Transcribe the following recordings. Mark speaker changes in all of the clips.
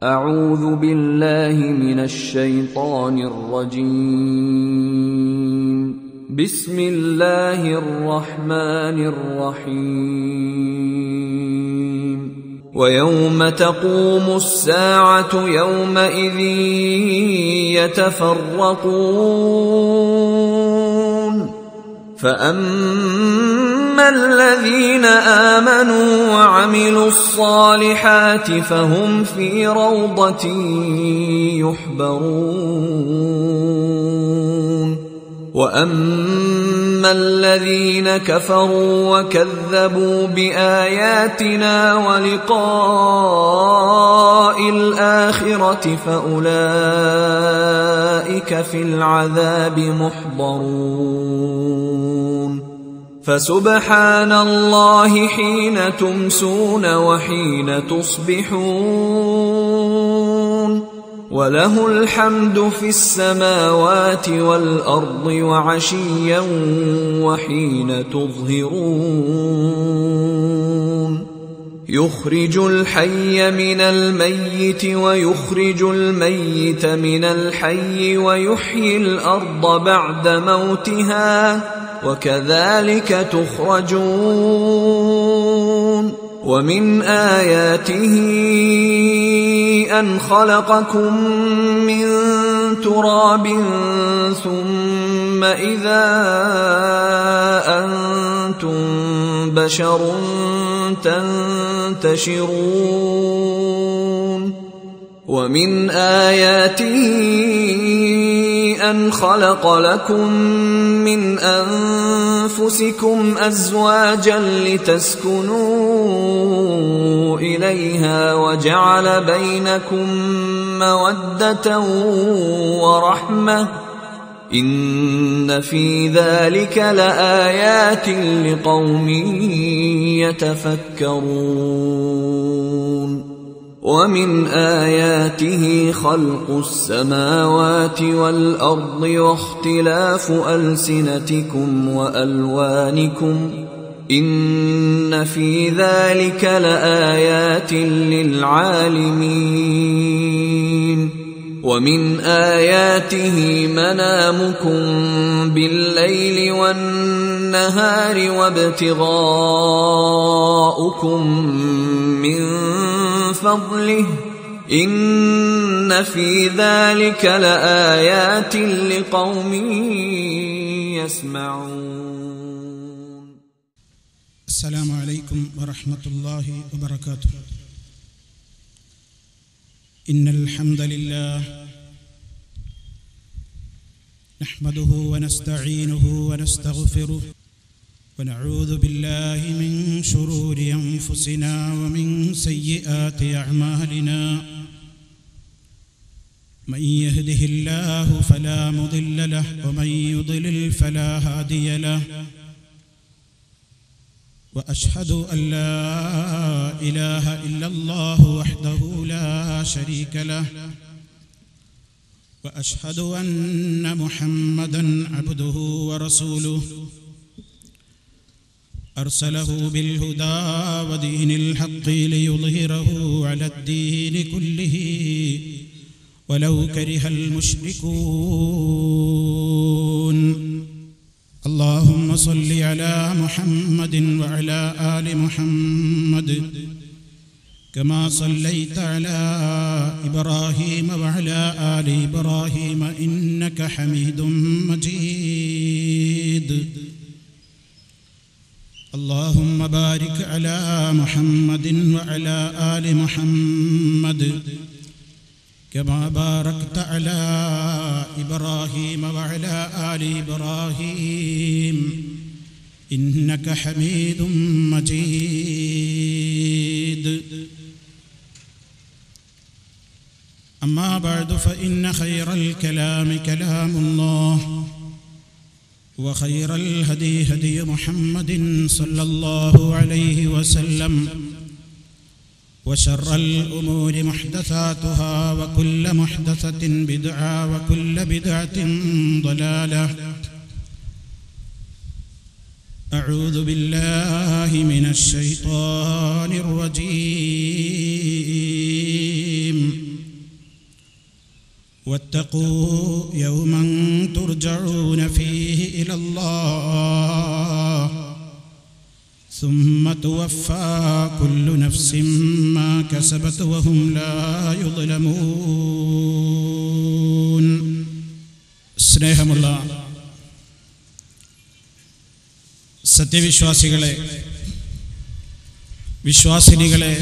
Speaker 1: أعوذ بالله من الشيطان الرجيم بسم الله الرحمن الرحيم ويوم تقوم الساعة يومئذ يتفرقون فأما الذين آمنوا وعملوا الصالحات فهم في روضة يحبرون واما الذين كفروا وكذبوا باياتنا ولقاء الاخره فاولئك في العذاب محضرون فسبحان الله حين تمسون وحين تصبحون وله الحمد في السماوات والارض وعشيا وحين تظهرون يخرج الحي من الميت ويخرج الميت من الحي ويحيي الارض بعد موتها وكذلك تخرجون ومن اياته ان خلقكم من تراب ثم اذا انتم بشر تنتشرون ومن اياته ان خلق لكم من انفسكم ازواجا لتسكنوا اليها وجعل بينكم موده ورحمه ان في ذلك لايات لقوم يتفكرون ومن اياته خلق السماوات والارض واختلاف السنتكم والوانكم ان في ذلك لايات للعالمين ومن اياته منامكم بالليل والنهار وابتغاؤكم من فضله ان في ذلك لايات لقوم يسمعون
Speaker 2: السلام عليكم ورحمة الله وبركاته إن الحمد لله نحمده ونستعينه ونستغفره ونعوذ بالله من شرور أنفسنا ومن سيئات أعمالنا من يهده الله فلا مضل له ومن يضلل فلا هادي له واشهد ان لا اله الا الله وحده لا شريك له واشهد ان محمدا عبده ورسوله ارسله بالهدى ودين الحق ليظهره على الدين كله ولو كره المشركون اللهم صل على محمد وعلى آل محمد كما صليت على إبراهيم وعلى آل إبراهيم إنك حميد مجيد اللهم بارك على محمد وعلى آل محمد كما باركت على إبراهيم وعلى آل إبراهيم إنك حميد مجيد أما بعد فإن خير الكلام كلام الله وخير الهدي هدي محمد صلى الله عليه وسلم وشر الأمور محدثاتها وكل محدثة بدعة وكل بدعة ضلالة أعوذ بالله من الشيطان الرجيم واتقوا يوما ترجعون فيه الى الله ثم توفى كل نفس ما كسبت وهم لا يظلمون സ്നേഹമുള്ള സത്യവിശ്വാസികളെ വിശ്വാസിനികളെ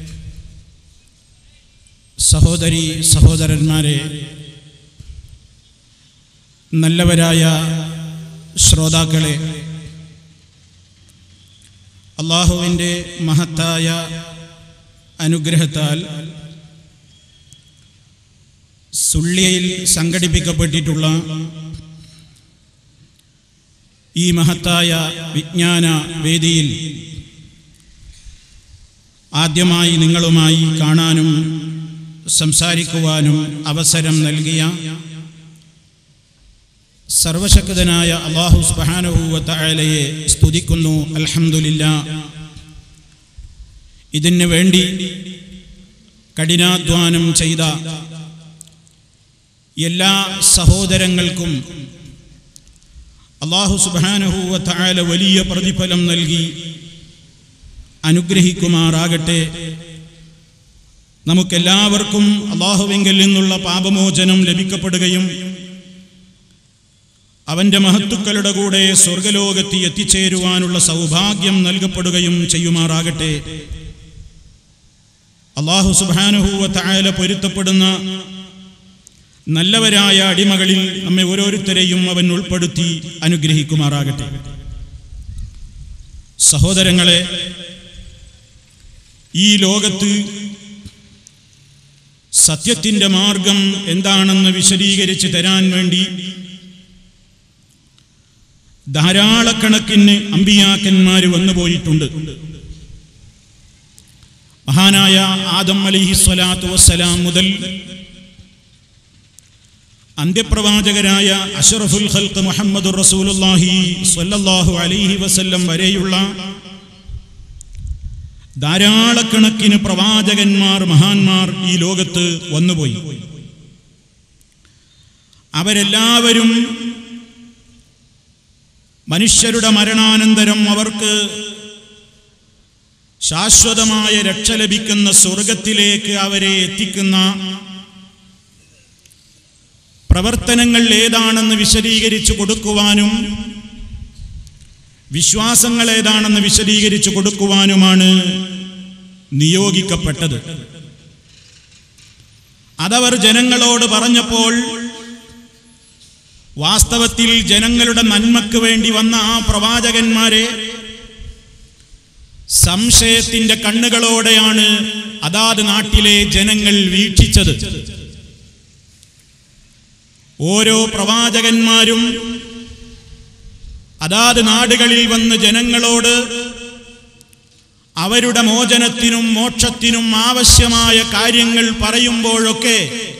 Speaker 2: സഹോദരി സഹോദരന്മാരെ നല്ലവരായ ശ്രോതാക്കളെ അള്ളാഹുവിൻ്റെ മഹത്തായ അനുഗ്രഹത്താൽ സുള്ളിയയിൽ സംഘടിപ്പിക്കപ്പെട്ടിട്ടുള്ള ഈ മഹത്തായ വിജ്ഞാന വേദിയിൽ ആദ്യമായി നിങ്ങളുമായി കാണാനും സംസാരിക്കുവാനും അവസരം നൽകിയ സർവശക്തനായ അള്ളാഹു സുബാനുഭൂവത്തലയെ സ്തുതിക്കുന്നു അൽഹംദുലില്ല ഇതിനു വേണ്ടി കഠിനാധ്വാനം ചെയ്ത എല്ലാ സഹോദരങ്ങൾക്കും അള്ളാഹു സുബാനുഭൂവത്തായ വലിയ പ്രതിഫലം നൽകി അനുഗ്രഹിക്കുമാറാകട്ടെ നമുക്കെല്ലാവർക്കും അള്ളാഹുവെങ്കിൽ നിന്നുള്ള പാപമോചനം ലഭിക്കപ്പെടുകയും അവന്റെ മഹത്തുക്കളുടെ കൂടെ സ്വർഗലോകത്ത് എത്തിച്ചേരുവാനുള്ള സൗഭാഗ്യം നൽകപ്പെടുകയും ചെയ്യുമാറാകട്ടെ അള്ളാഹു സുബാനുഭൂവത്തായ പൊരുത്തപ്പെടുന്ന നല്ലവരായ അടിമകളിൽ നമ്മെ ഓരോരുത്തരെയും അവൻ ഉൾപ്പെടുത്തി അനുഗ്രഹിക്കുമാറാകട്ടെ സഹോദരങ്ങളെ ഈ ലോകത്ത് സത്യത്തിന്റെ മാർഗം എന്താണെന്ന് വിശദീകരിച്ച് തരാൻ വേണ്ടി ധാരാളക്കണക്കിന് അമ്പിയാക്കന്മാർ വന്നുപോയിട്ടുണ്ട് മഹാനായ ആദം അലിഹി സ്വലാത്തു വസ്സലാം മുതൽ അന്ത്യപ്രവാചകരായ അഷറഫുൽ ഖൽക്ക് മുഹമ്മദ് റസൂലുല്ലാഹി സ്വല്ലല്ലാഹു അലൈഹി വസല്ലം വരെയുള്ള ധാരാളക്കണക്കിന് പ്രവാചകന്മാർ മഹാന്മാർ ഈ ലോകത്ത് വന്നുപോയി അവരെല്ലാവരും മനുഷ്യരുടെ മരണാനന്തരം അവർക്ക് ശാശ്വതമായ രക്ഷ ലഭിക്കുന്ന സ്വർഗത്തിലേക്ക് അവരെ എത്തിക്കുന്ന പ്രവർത്തനങ്ങൾ ഏതാണെന്ന് വിശദീകരിച്ചു കൊടുക്കുവാനും വിശ്വാസങ്ങൾ ഏതാണെന്ന് വിശദീകരിച്ചു കൊടുക്കുവാനുമാണ് നിയോഗിക്കപ്പെട്ടത് അതവർ ജനങ്ങളോട് പറഞ്ഞപ്പോൾ വാസ്തവത്തിൽ ജനങ്ങളുടെ നന്മക്ക് വേണ്ടി വന്ന ആ പ്രവാചകന്മാരെ സംശയത്തിന്റെ കണ്ണുകളോടെയാണ് അതാത് നാട്ടിലെ ജനങ്ങൾ വീക്ഷിച്ചത് ഓരോ പ്രവാചകന്മാരും അതാത് നാടുകളിൽ വന്ന് ജനങ്ങളോട് അവരുടെ മോചനത്തിനും മോക്ഷത്തിനും ആവശ്യമായ കാര്യങ്ങൾ പറയുമ്പോഴൊക്കെ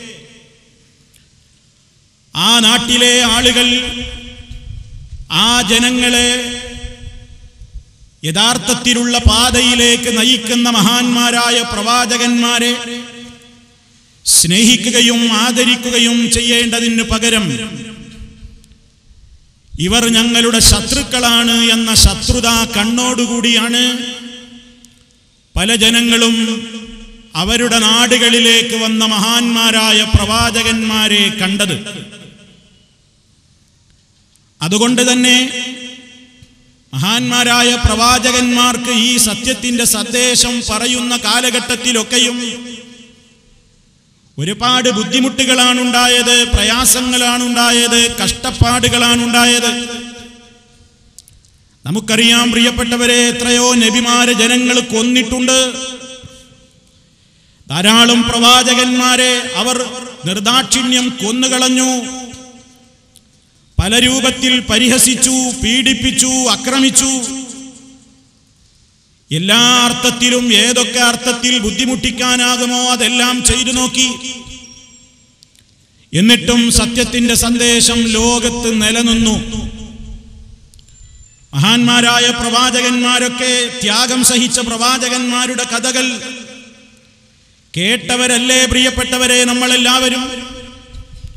Speaker 2: ആ നാട്ടിലെ ആളുകൾ ആ ജനങ്ങളെ യഥാർത്ഥത്തിലുള്ള പാതയിലേക്ക് നയിക്കുന്ന മഹാന്മാരായ പ്രവാചകന്മാരെ സ്നേഹിക്കുകയും ആദരിക്കുകയും ചെയ്യേണ്ടതിന് പകരം ഇവർ ഞങ്ങളുടെ ശത്രുക്കളാണ് എന്ന ശത്രുത കണ്ണോടുകൂടിയാണ് പല ജനങ്ങളും അവരുടെ നാടുകളിലേക്ക് വന്ന മഹാന്മാരായ പ്രവാചകന്മാരെ കണ്ടത് അതുകൊണ്ട് തന്നെ മഹാന്മാരായ പ്രവാചകന്മാർക്ക് ഈ സത്യത്തിന്റെ സന്ദേശം പറയുന്ന കാലഘട്ടത്തിലൊക്കെയും ഒരുപാട് ബുദ്ധിമുട്ടുകളാണ് ഉണ്ടായത് പ്രയാസങ്ങളാണ് ഉണ്ടായത് കഷ്ടപ്പാടുകളാണ് ഉണ്ടായത് നമുക്കറിയാം പ്രിയപ്പെട്ടവരെ എത്രയോ നബിമാരെ ജനങ്ങൾ കൊന്നിട്ടുണ്ട് ധാരാളം പ്രവാചകന്മാരെ അവർ നിർദാക്ഷിണ്യം കൊന്നുകളഞ്ഞു പല രൂപത്തിൽ പരിഹസിച്ചു പീഡിപ്പിച്ചു ആക്രമിച്ചു എല്ലാ അർത്ഥത്തിലും ഏതൊക്കെ അർത്ഥത്തിൽ ബുദ്ധിമുട്ടിക്കാനാകുമോ അതെല്ലാം ചെയ്തു നോക്കി എന്നിട്ടും സത്യത്തിന്റെ സന്ദേശം ലോകത്ത് നിലനിന്നു മഹാന്മാരായ പ്രവാചകന്മാരൊക്കെ ത്യാഗം സഹിച്ച പ്രവാചകന്മാരുടെ കഥകൾ കേട്ടവരല്ലേ പ്രിയപ്പെട്ടവരെ നമ്മളെല്ലാവരും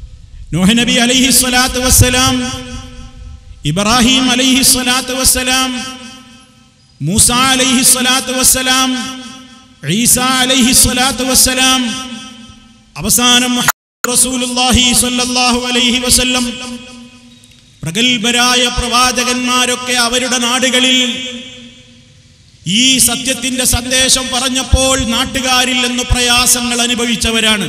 Speaker 2: നോഹ നബി അലൈഹി സ്വലാത്തു വസ്സലാം ഇബ്രാഹിം അലൈഹി സ്വലാത്തു വസ്സലാം മൂസ അലൈഹി സ്വലാത്തു വസ്സലാം ഈസ അലൈഹി സ്വലാത്തു വസ്സലാം അവസാനം മുഹമ്മദ് റസൂലുള്ളാഹി സ്വല്ലല്ലാഹു അലൈഹി വസല്ലം പ്രഗത്ഭരായ പ്രവാചകന്മാരൊക്കെ അവരുടെ നാടുകളിൽ ഈ സത്യത്തിന്റെ സന്ദേശം പറഞ്ഞപ്പോൾ നാട്ടുകാരിൽ നിന്ന് പ്രയാസങ്ങൾ അനുഭവിച്ചവരാണ്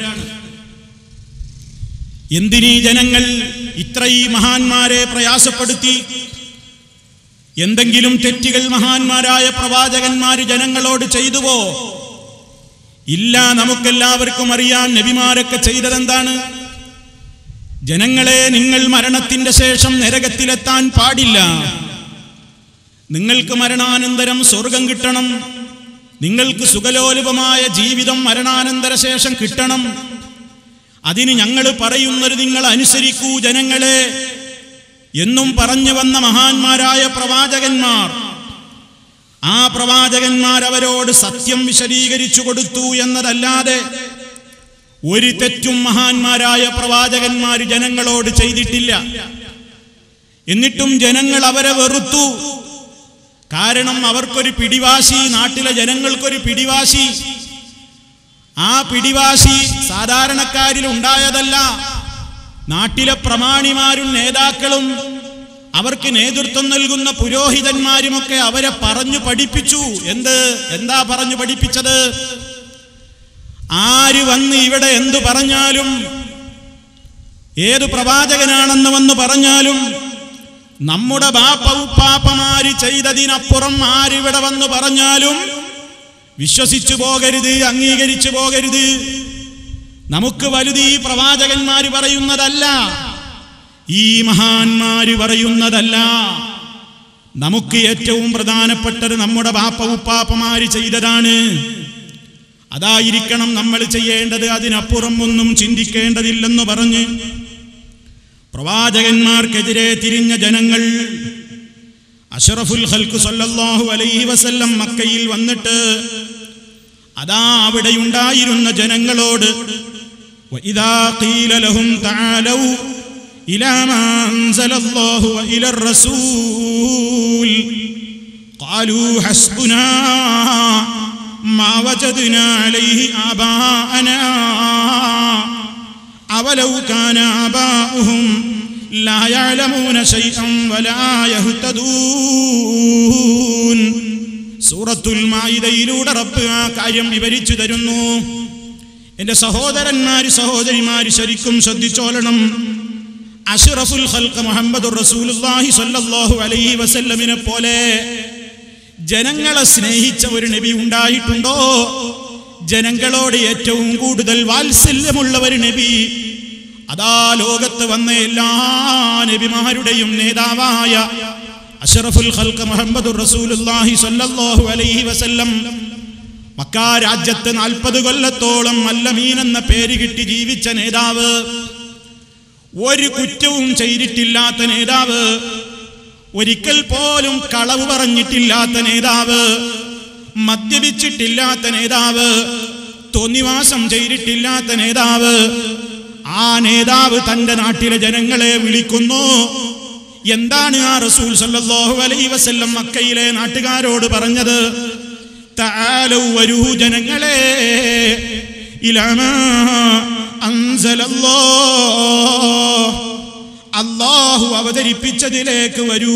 Speaker 2: എന്തിനീ ജനങ്ങൾ ഇത്രയും മഹാന്മാരെ പ്രയാസപ്പെടുത്തി എന്തെങ്കിലും തെറ്റുകൾ മഹാന്മാരായ പ്രവാചകന്മാർ ജനങ്ങളോട് ചെയ്തുവോ ഇല്ല നമുക്കെല്ലാവർക്കും അറിയാം നബിമാരൊക്കെ ചെയ്തതെന്താണ് ജനങ്ങളെ നിങ്ങൾ മരണത്തിന്റെ ശേഷം നരകത്തിലെത്താൻ പാടില്ല നിങ്ങൾക്ക് മരണാനന്തരം സ്വർഗം കിട്ടണം നിങ്ങൾക്ക് സുഖലോലുപമായ ജീവിതം മരണാനന്തര ശേഷം കിട്ടണം അതിന് ഞങ്ങൾ പറയുന്നത് നിങ്ങൾ അനുസരിക്കൂ ജനങ്ങളെ എന്നും പറഞ്ഞു വന്ന മഹാന്മാരായ പ്രവാചകന്മാർ ആ പ്രവാചകന്മാർ അവരോട് സത്യം വിശദീകരിച്ചു കൊടുത്തു എന്നതല്ലാതെ ഒരു തെറ്റും മഹാന്മാരായ പ്രവാചകന്മാർ ജനങ്ങളോട് ചെയ്തിട്ടില്ല എന്നിട്ടും ജനങ്ങൾ അവരെ വെറുത്തു കാരണം അവർക്കൊരു പിടിവാശി നാട്ടിലെ ജനങ്ങൾക്കൊരു പിടിവാശി ആ പിടിവാശി സാധാരണക്കാരിൽ ഉണ്ടായതല്ല നാട്ടിലെ പ്രമാണിമാരും നേതാക്കളും അവർക്ക് നേതൃത്വം നൽകുന്ന പുരോഹിതന്മാരുമൊക്കെ അവരെ പറഞ്ഞു പഠിപ്പിച്ചു എന്ത് എന്താ പറഞ്ഞു പഠിപ്പിച്ചത് ആര് വന്ന് ഇവിടെ എന്തു പറഞ്ഞാലും ഏത് പ്രവാചകനാണെന്ന് വന്ന് പറഞ്ഞാലും നമ്മുടെ ബാപ്പ ഉപ്പാപ്പമാര് ചെയ്തതിനപ്പുറം ആരിവിടെ വന്ന് പറഞ്ഞാലും വിശ്വസിച്ചു പോകരുത് അംഗീകരിച്ചു പോകരുത് നമുക്ക് വലുത് ഈ പ്രവാചകന്മാര് പറയുന്നതല്ല ഈ മഹാന്മാര് പറയുന്നതല്ല നമുക്ക് ഏറ്റവും പ്രധാനപ്പെട്ടത് നമ്മുടെ ബാപ്പ ഉപ്പാപ്പമാര് ചെയ്തതാണ് അതായിരിക്കണം നമ്മൾ ചെയ്യേണ്ടത് അതിനപ്പുറം ഒന്നും ചിന്തിക്കേണ്ടതില്ലെന്ന് പറഞ്ഞ് പ്രവാചകന്മാർക്കെതിരെ തിരിഞ്ഞ ജനങ്ങൾ അഷറഫുൽ ഹൽക്ക് സല്ലല്ലാഹു അലൈഹി വസല്ലം മക്കയിൽ വന്നിട്ട് അതാ അവിടെയുണ്ടായിരുന്ന ജനങ്ങളോട് وإذا قيل لهم تعالوا إلى ما أنزل الله وإلى الرسول قالوا حسبنا ما وجدنا عليه آباءنا أولو كان آباؤهم لا يعلمون شيئا ولا يهتدون സൂറത്തുൽ മായിദയിലൂടെ റബ്ബ് ആ കാര്യം വിവരിച്ചു തരുന്നു എന്റെ സഹോദരന്മാര് സഹോദരിമാര് ശരിക്കും ശ്രദ്ധിച്ചോളണം അഷ്റഫുൽ ഖൽഖ് മുഹമ്മദ് റസൂലുള്ളാഹി സ്വല്ലല്ലാഹു അലൈഹി വസല്ലമിനെ പോലെ ജനങ്ങളെ സ്നേഹിച്ച ഒരു നബി ഉണ്ടായിട്ടുണ്ടോ ജനങ്ങളോട് ഏറ്റവും കൂടുതൽ വാത്സല്യമുള്ള ഒരു നബി അതാ ലോകത്ത് വന്ന എല്ലാ നബിമാരുടെയും നേതാവായ അഷറഫുൽ ഖൽഖ് മുഹമ്മദ് റസൂലുള്ളാഹി സ്വല്ലല്ലാഹു അലൈഹി വസല്ലം മക്ക രാജ്യത്ത് നാൽപ്പത് കൊല്ലത്തോളം മല്ലമീൻ എന്ന പേര് കിട്ടി ജീവിച്ച നേതാവ് ഒരു കുറ്റവും ചെയ്തിട്ടില്ലാത്ത നേതാവ് ഒരിക്കൽ പോലും കളവ് പറഞ്ഞിട്ടില്ലാത്ത നേതാവ് മദ്യപിച്ചിട്ടില്ലാത്ത നേതാവ് തോന്നിവാസം ചെയ്തിട്ടില്ലാത്ത നേതാവ് ആ നേതാവ് തന്റെ നാട്ടിലെ ജനങ്ങളെ വിളിക്കുന്നു എന്താണ് ആ റസൂൽ സല്ലല്ലാഹു അലൈഹി വസല്ലം മക്കയിലെ നാട്ടുകാരോട് പറഞ്ഞത് തആലൗ വരൂ ജനങ്ങളെ ഇലമാ അൻസലല്ലാഹ് അള്ളാഹു അവതരിപ്പിച്ചതിലേക്ക് വരൂ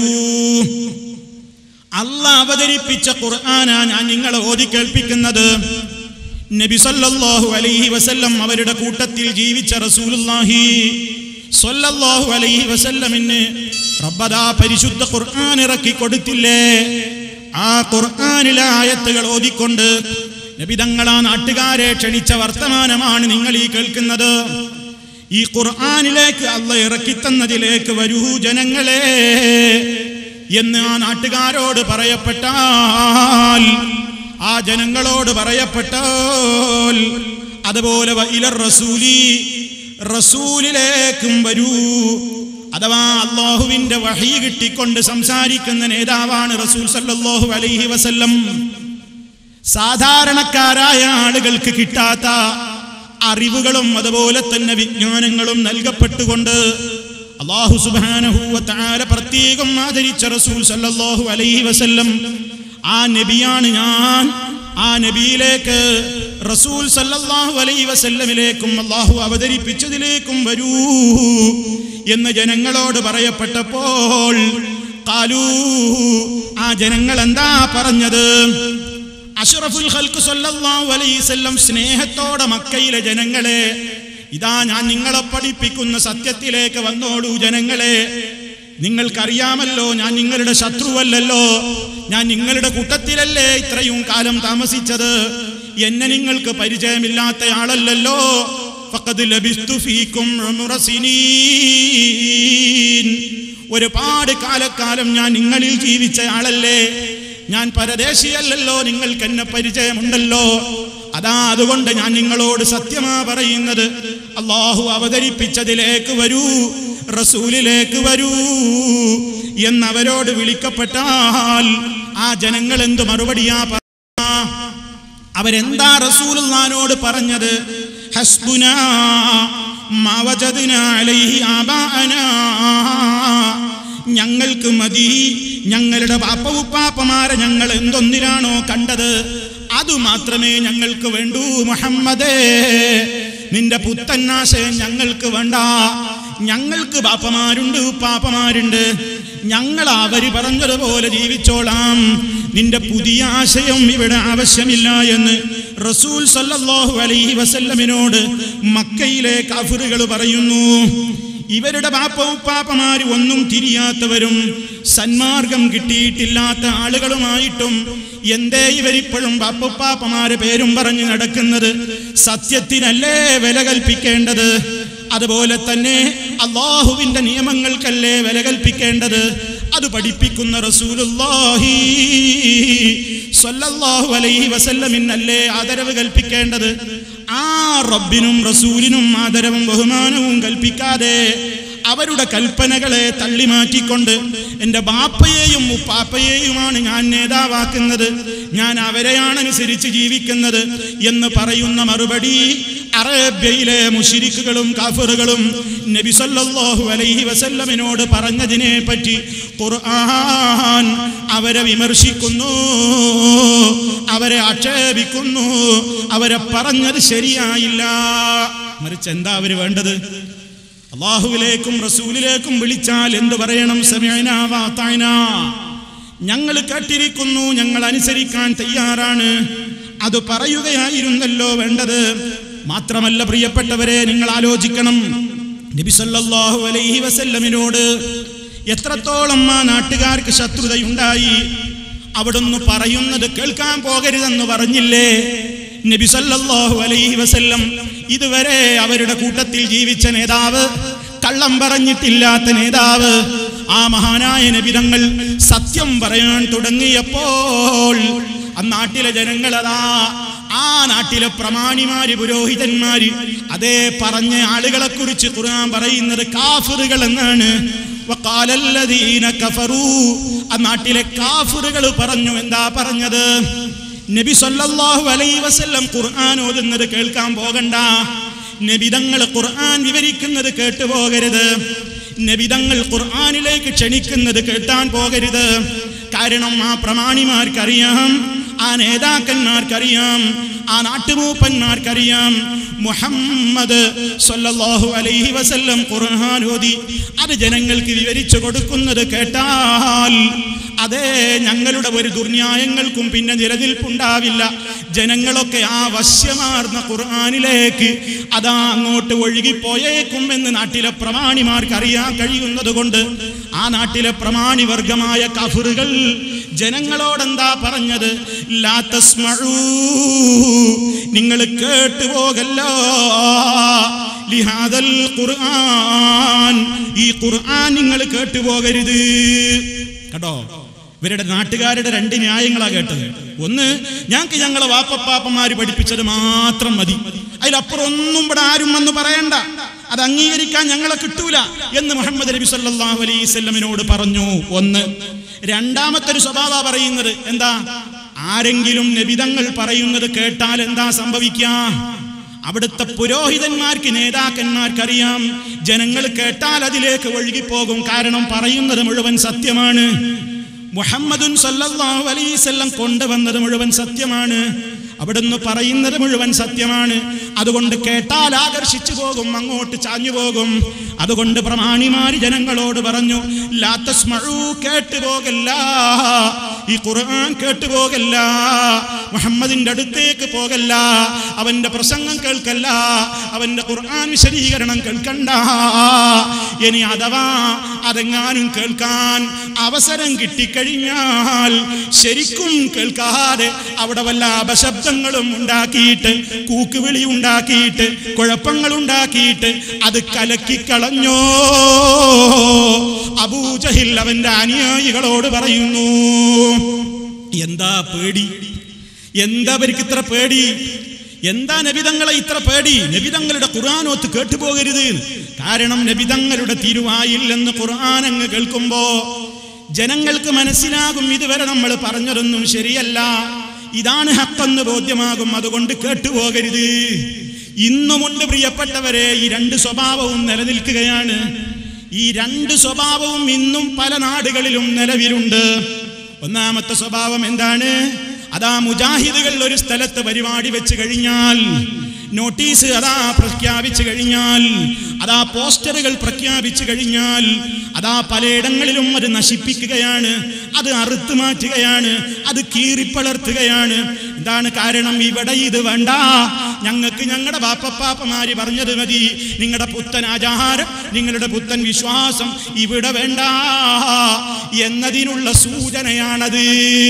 Speaker 2: അല്ല അവതരിപ്പിച്ച ഖുർആനാ ഞാൻ നിങ്ങളെ ഓതി കേൾപ്പിക്കുന്നത് നബി സല്ലല്ലാഹു അലൈഹി വസല്ലം അവരുടെ കൂട്ടത്തിൽ ജീവിച്ച റസൂലുള്ളാഹി സല്ലല്ലാഹു അലൈഹി വസല്ലമിന് റബ്ബദാ പരിശുദ്ധ ഖുർആൻ ഇറക്കി കൊടുത്തില്ലേ ആ ഖുർആനിലെ ആയത്തുകൾ ഓതിക്കൊണ്ട് നബി തങ്ങൾ ആ നാട്ടുകാരെ ക്ഷണിച്ച വർത്തമാനമാണ് നിങ്ങൾ ഈ കേൾക്കുന്നത് ഈ ഖുർആനിലേക്ക് അല്ല ഇറക്കി തന്നതിലേക്ക് വരൂ ജനങ്ങളെ എന്ന് ആ നാട്ടുകാരോട് പറയപ്പെട്ടാൽ ആ ജനങ്ങളോട് പറയപ്പെട്ടാൽ അതുപോലെ വ ഇലർ റസൂലി റസൂലിലേക്കും വരൂ അഥവാ അള്ളാഹുവിന്റെ വഹി കിട്ടിക്കൊണ്ട് സംസാരിക്കുന്ന നേതാവാണ് റസൂൽ സല്ലല്ലാഹു അലൈഹി വസല്ലം സാധാരണക്കാരായ ആളുകൾക്ക് കിട്ടാത്ത അറിവുകളും അതുപോലെ തന്നെ വിജ്ഞാനങ്ങളും നൽകപ്പെട്ടുകൊണ്ട് അള്ളാഹു സുബാനഹുവ താല പ്രത്യേകം ആദരിച്ച റസൂൽ സല്ലല്ലാഹു അലൈഹി വസല്ലം ആ നബിയാണ് ഞാൻ ആ നബിയിലേക്ക് റസൂൽ സല്ലല്ലാഹു അലൈഹി വസല്ലമിലേക്കും അള്ളാഹു അവതരിപ്പിച്ചതിലേക്കും വരൂ എന്ന് ജനങ്ങളോട് പറയപ്പെട്ടപ്പോൾ കാലൂ ആ ജനങ്ങൾ എന്താ പറഞ്ഞത് അഷ്റഫുൽ ഖൽഖ് സല്ലല്ലാഹു അലൈഹി വസല്ലം സ്നേഹത്തോടെ മക്കയിലെ ജനങ്ങളെ ഇതാ ഞാൻ നിങ്ങളെ പഠിപ്പിക്കുന്ന സത്യത്തിലേക്ക് വന്നോളൂ ജനങ്ങളെ നിങ്ങൾക്കറിയാമല്ലോ ഞാൻ നിങ്ങളുടെ ശത്രുവല്ലല്ലോ ഞാൻ നിങ്ങളുടെ കൂട്ടത്തിലല്ലേ ഇത്രയും കാലം താമസിച്ചത് എന്നെ നിങ്ങൾക്ക് പരിചയമില്ലാത്ത ആളല്ലല്ലോ ഫഖദ് ലബിസ്തു ഫീക്കും ഉംറ സിനീൻ. ഒരുപാട് കാലക്കാലം ഞാൻ നിങ്ങളിൽ ജീവിച്ച ആളല്ലേ ഞാൻ പരദേശിയല്ലല്ലോ നിങ്ങൾക്ക് എന്നെ പരിചയമുണ്ടല്ലോ അതാ അതുകൊണ്ട് ഞാൻ നിങ്ങളോട് സത്യമാ പറയുന്നത് അള്ളാഹു അവതരിപ്പിച്ചതിലേക്ക് വരൂ റസൂലിലേക്ക് വരൂ എന്നവരോട് വിളിക്കപ്പെട്ടാൽ ആ ജനങ്ങൾ എന്തു മറുപടിയാ പറഞ്ഞ അവരെന്താ റസൂലുള്ളാനോട് പറഞ്ഞത് ഹസ്ബുനാ മാ വജദ്നാ അലൈഹി ആബാഅനാ ഞങ്ങൾക്ക് മതി ഞങ്ങളുടെ പാപ്പവുപ്പാപ്പമാരെ ഞങ്ങൾ എന്തൊന്നിലാണോ കണ്ടത് അത് മാത്രമേ ഞങ്ങൾക്ക് വേണ്ടൂ മുഹമ്മദേ നിന്റെ പുത്തന്നാശയം ഞങ്ങൾക്ക് വേണ്ട ഞങ്ങൾക്ക് ബാപ്പമാരുണ്ട് ഉപ്പാപ്പമാരുണ്ട് ഞങ്ങൾ അവര് പറഞ്ഞതുപോലെ ജീവിച്ചോളാം നിന്റെ പുതിയ ആശയം ഇവിടെ ആവശ്യമില്ല എന്ന് റസൂൽ സല്ലല്ലാഹു അലൈഹി വസല്ലമിനോട് മക്കയിലെ കാഫിറുകൾ പറയുന്നു ഇവരുടെ ബാപ്പ ഉപ്പാപ്പമാര് ഒന്നും തിരിയാത്തവരും സന്മാർഗം കിട്ടിയിട്ടില്ലാത്ത ആളുകളുമായിട്ടും എന്തേ ഇവരിപ്പോഴും ബാപ്പുപ്പാപ്പമാരെ പേരും പറഞ്ഞു നടക്കുന്നത് സത്യത്തിനല്ലേ വില കൽപ്പിക്കേണ്ടത് അതുപോലെ തന്നെ അള്ളാഹുവിന്റെ നിയമങ്ങൾക്കല്ലേ വില കൽപ്പിക്കേണ്ടത് അത് പഠിപ്പിക്കുന്ന റസൂലുള്ളാഹി സ്വല്ലല്ലാഹു അലൈഹി വസല്ലമിനല്ലേ ആദരവ് കൽപ്പിക്കേണ്ടത് ആ റബ്ബിനും റസൂലിനും ആദരവും ബഹുമാനവും കൽപ്പിക്കാതെ അവരുടെ കൽപ്പനകളെ തള്ളി മാറ്റിക്കൊണ്ട് എൻ്റെ ബാപ്പയെയും ഉപ്പാപ്പയെയുമാണ് ഞാൻ നേതാവാക്കുന്നത് ഞാൻ അവരെയാണ് അനുസരിച്ച് ജീവിക്കുന്നത് എന്ന് പറയുന്ന മറുപടി അറേബ്യയിലെ മുഷിരിക്കുകളും കാഫറുകളും നബി സല്ലല്ലാഹു അലൈഹി വസല്ലമിനോട് പറഞ്ഞതിനെ പറ്റി ഖുർആൻ അവരെ വിമർശിക്കുന്നു അവരെ ആക്ഷേപിക്കുന്നു അവരെ പറഞ്ഞത് ശരിയായില്ല മറിച്ച് എന്താ അവര് വേണ്ടത് അള്ളാഹുവിലേക്കും റസൂലിലേക്കും വിളിച്ചാൽ എന്തു പറയണം സമയന വാത്തായന ഞങ്ങൾ കേട്ടിരിക്കുന്നു ഞങ്ങൾ അനുസരിക്കാൻ തയ്യാറാണ് അത് പറയുകയായിരുന്നല്ലോ വേണ്ടത് മാത്രമല്ല പ്രിയപ്പെട്ടവരെ നിങ്ങൾ ആലോചിക്കണം നബി സല്ലല്ലാഹു അലൈഹി വസല്ലമിനോട് എത്രത്തോളം ആ നാട്ടുകാർക്ക് ശത്രുതയുണ്ടായി അവിടുന്ന് പറയുന്നത് കേൾക്കാൻ പോകരുതെന്ന് പറഞ്ഞില്ലേ നബി സല്ലല്ലാഹു അലൈഹി വസല്ലം ഇതുവരെ അവരുടെ കൂട്ടത്തിൽ ജീവിച്ച നേതാവ് കള്ളം പറഞ്ഞിട്ടില്ലാത്ത നേതാവ് ആ മഹാനായ നബിതങ്ങൾ സത്യം പറയാൻ തുടങ്ങിയപ്പോൾ ആ നാട്ടിലെ ജനങ്ങളതാ ആ നാട്ടിലെ പ്രമാണിമാര് പുരോഹിതന്മാര് അതേ പറഞ്ഞ ആളുകളെ കുറിച്ച് ഖുർആൻ പറയുന്നത് കാഫിറുകൾ എന്നാണ് വഖാലല്ലദീന കഫറൂ ആ നാട്ടിലെ കാഫിറുകൾ പറഞ്ഞു എന്താ പറഞ്ഞത് നബി സല്ലല്ലാഹു അലൈഹി വസല്ലം ഖുർആൻ ഓതുന്നത് കേൾക്കാൻ പോകണ്ട നബിതങ്ങൾ ഖുർആൻ വിവരിക്കുന്നത് കേട്ടു പോകരുത് നബിതങ്ങൾ ഖുർആനിലേക്ക് ക്ഷണിക്കുന്നത് കേട്ടാൻ പോകരുത് കാരണം ആ പ്രമാണിമാർക്കറിയാം ആ നേതാക്കന്മാർക്കറിയാം ആ നാട്ടുമൂപ്പന്മാർക്കറിയാം മുഹമ്മദ് സല്ലല്ലാഹു അലൈഹി വസല്ലം ഖുർആൻ ഓതി അത് ജനങ്ങൾക്ക് വിവരിച്ചു കൊടുക്കുന്നത് കേട്ടാൽ അതേ ഞങ്ങളുടെ ഒരു ദുർന്യായങ്ങൾക്കും പിന്നെ നിലനിൽപ്പുണ്ടാവില്ല ജനങ്ങളൊക്കെ ആ വശ്യമാർന്ന ഖുർആനിലേക്ക് അതാ അങ്ങോട്ട് ഒഴുകിപ്പോയേക്കും എന്ന് നാട്ടിലെ പ്രമാണിമാർക്ക് അറിയാൻ കഴിയുന്നത് കൊണ്ട് ആ നാട്ടിലെ പ്രമാണി വർഗമായ കഫറുകൾ ജനങ്ങളോടെന്താ പറഞ്ഞത് ലാ തസ്മഊ നിങ്ങൾ കേട്ടുപോകല്ലോ ലിഹാദൽ ഖുർആൻ ഈ ഖുർആൻ നിങ്ങൾ കേട്ടുപോകരുത് കേട്ടോ ഇവരുടെ നാട്ടുകാരുടെ രണ്ട് ന്യായങ്ങളാ കേട്ടത് ഒന്ന് ഞങ്ങൾക്ക് ഞങ്ങളെ വാപ്പപ്പാപ്പന്മാര് പഠിപ്പിച്ചത് മാത്രം മതി അതിലപ്പുറം ഒന്നും ഇവിടെ ആരും വന്ന് പറയണ്ട അത് അംഗീകരിക്കാൻ ഞങ്ങളെ കിട്ടൂല എന്ന് മുഹമ്മദ് നബി സല്ലല്ലാഹു അലൈഹി വസല്ലമിനോട് പറഞ്ഞു ഒന്ന് രണ്ടാമത്തെ ഒരു സ്വഭാവ പറയുന്നത് എന്താ ആരെങ്കിലും നബിതങ്ങൾ പറയുന്നത് കേട്ടാൽ എന്താ സംഭവിക്കുക അവിടുത്തെ പുരോഹിതന്മാർക്ക് നേതാക്കന്മാർക്കറിയാം ജനങ്ങൾ കേട്ടാൽ അതിലേക്ക് ഒഴുകിപ്പോകും കാരണം പറയുന്നത് മുഴുവൻ സത്യമാണ് മുഹമ്മദുൻ സല്ലല്ലാഹു അലൈവല്ലം കൊണ്ടുവന്നത് മുഴുവൻ സത്യമാണ് അവിടുന്ന് പറയുന്നത് മുഴുവൻ സത്യമാണ് അതുകൊണ്ട് കേട്ടാൽ ആകർഷിച്ചു പോകും അങ്ങോട്ട് ചാഞ്ഞു പോകും അതുകൊണ്ട് പ്രമാണിമാര് ജനങ്ങളോട് പറഞ്ഞു ലാത്തസ്മഴു കേട്ടുപോകല്ല ഈ ഖുർആൻ കേട്ടുപോകല്ല മുഹമ്മദിന്റെ അടുത്തേക്ക് പോകല്ല അവന്റെ പ്രസംഗം കേൾക്കല്ല അവന്റെ ഖുർആൻ വിശദീകരണം കേൾക്കണ്ട ഇനി അഥവാ അതെങ്ങാനും കേൾക്കാൻ അവസരം കിട്ടിക്കഴിഞ്ഞാൽ ശരിക്കും കേൾക്കാതെ അവിടെ വല്ല അപശബ്ദങ്ങളും ഉണ്ടാക്കിയിട്ട് കൂക്കുവിളി ഉണ്ടാക്കിയിട്ട് കുഴപ്പങ്ങൾ ഉണ്ടാക്കിയിട്ട് അത് കലക്കിക്കളഞ്ഞോ അബൂജഹിൽ അവന്റെ അനുയായികളോട് പറയുന്നു എന്താ പേടി എന്താ അവർക്ക് ഇത്ര പേടി എന്താ നബിതങ്ങളെ ഇത്ര പേടി നബിതങ്ങളുടെ ഖുർആാനോത്ത് കേട്ടുപോകരുത് കാരണം നബിതങ്ങളുടെ തിരുവായിൽ എന്ന് ഖുർആൻ അങ്ങ് കേൾക്കുമ്പോ ജനങ്ങൾക്ക് മനസ്സിലാകും ഇതുവരെ നമ്മൾ പറഞ്ഞതൊന്നും ശരിയല്ല ഇതാണ് ഹക്കെന്ന് ബോധ്യമാകും അതുകൊണ്ട് കേട്ടുപോകരുത് ഇന്നുമുണ്ട് പ്രിയപ്പെട്ടവരെ ഈ രണ്ട് സ്വഭാവവും നിലനിൽക്കുകയാണ് ഈ രണ്ട് സ്വഭാവവും ഇന്നും പല നാടുകളിലും നിലവിലുണ്ട് ഒന്നാമത്തെ സ്വഭാവം എന്താണ് അതാ മുജാഹിദുകൾ ഒരു സ്ഥലത്ത് പരിപാടി വെച്ച് കഴിഞ്ഞാൽ നോട്ടീസ് അതാ പ്രഖ്യാപിച്ചു കഴിഞ്ഞാൽ അതാ പോസ്റ്ററുകൾ പ്രഖ്യാപിച്ചു കഴിഞ്ഞാൽ അതാ പലയിടങ്ങളിലും അത് നശിപ്പിക്കുകയാണ് അത് അറുത്തു മാറ്റുകയാണ് അത് കീറിപ്പളർത്തുകയാണ് എന്താണ് കാരണം ഇവിടെ ഇത് വേണ്ട ഞങ്ങൾക്ക് ഞങ്ങളുടെ ബാപ്പപ്പാപ്പമാര് പറഞ്ഞത് മതി നിങ്ങളുടെ പുത്തൻ ആചാരം നിങ്ങളുടെ പുത്തൻ വിശ്വാസം ഇവിടെ വേണ്ട എന്നതിനുള്ള സൂചനയാണത്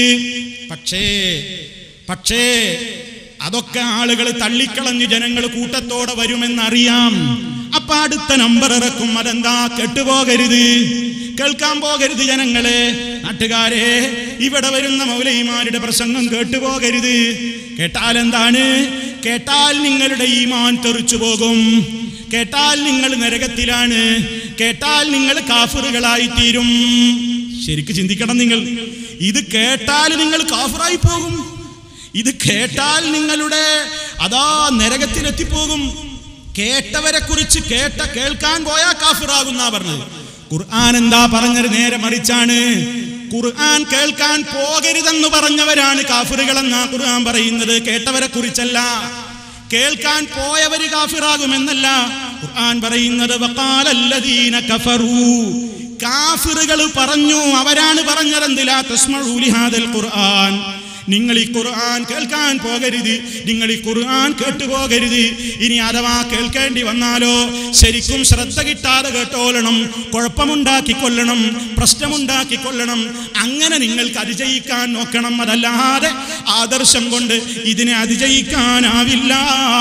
Speaker 2: പക്ഷേ പക്ഷേ അതൊക്കെ ആളുകൾ തള്ളിക്കളഞ്ഞ് ജനങ്ങൾ കൂട്ടത്തോടെ വരുമെന്നറിയാം അപ്പൊ അടുത്ത നമ്പർ ഇറക്കും അതെന്താ കെട്ടുപോകരുത് കേൾക്കാൻ പോകരുത് ജനങ്ങളെ നാട്ടുകാരെ ഇവിടെ വരുന്ന മൗലൈമാരുടെ പ്രസംഗം കേട്ടുപോകരുത് കേട്ടാൽ എന്താണ് കേട്ടാൽ നിങ്ങളുടെ ഈമാൻ തെറിച്ചു പോകും കേട്ടാൽ നിങ്ങൾ നരകത്തിലാണ് കേട്ടാൽ നിങ്ങൾ കാഫറുകളായി തീരും ശരിക്ക് ചിന്തിക്കണം നിങ്ങൾ ഇത് കേട്ടാൽ നിങ്ങൾ കാഫറായി പോകും ഇത് കേട്ടാൽ നിങ്ങളുടെ അതാ നരകത്തിലെത്തിപ്പോകും കേട്ടവരെ കുറിച്ച് കേട്ട കേൾക്കാൻ പോയാ കാഫിറാകുന്ന പറഞ്ഞത് ഖുർആൻ എന്താ പറഞ്ഞത് നേരെ മറിച്ചാണ് ഖുർആൻ കേൾക്കാൻ പോകരുതെന്ന് പറഞ്ഞവരാണ് കാഫിറുകളെന്നാ ഖുർആൻ പറയുന്നത് കേട്ടവരെ കുറിച്ചല്ല കേൾക്കാൻ പോയവര് കാഫിറാകുമെന്നല്ല ഖുർആൻ പറയുന്നത് വഖാലല്ലദീന കഫറൂ കാഫിറുകൾ പറഞ്ഞു അവരാണ് പറഞ്ഞത് എന്തിലാ തസ്മഊ ലിഹാദൽ ഖുർആൻ നിങ്ങൾ ഈ ഖുർആൻ കേൾക്കാൻ പോകരുത് നിങ്ങൾ ഈ ഖുർആൻ കേട്ടുപോകരുത് ഇനി അഥവാ കേൾക്കേണ്ടി വന്നാലോ ശരിക്കും ശ്രദ്ധ കിട്ടാതെ കേട്ടോളണം കുഴപ്പമുണ്ടാക്കി കൊല്ലണം പ്രശ്നമുണ്ടാക്കി കൊല്ലണം അങ്ങനെ നിങ്ങൾക്ക് അതിജയിക്കാൻ നോക്കണം അതല്ലാതെ ആദർശം കൊണ്ട് ഇതിനെ അതിജയിക്കാനാവില്ല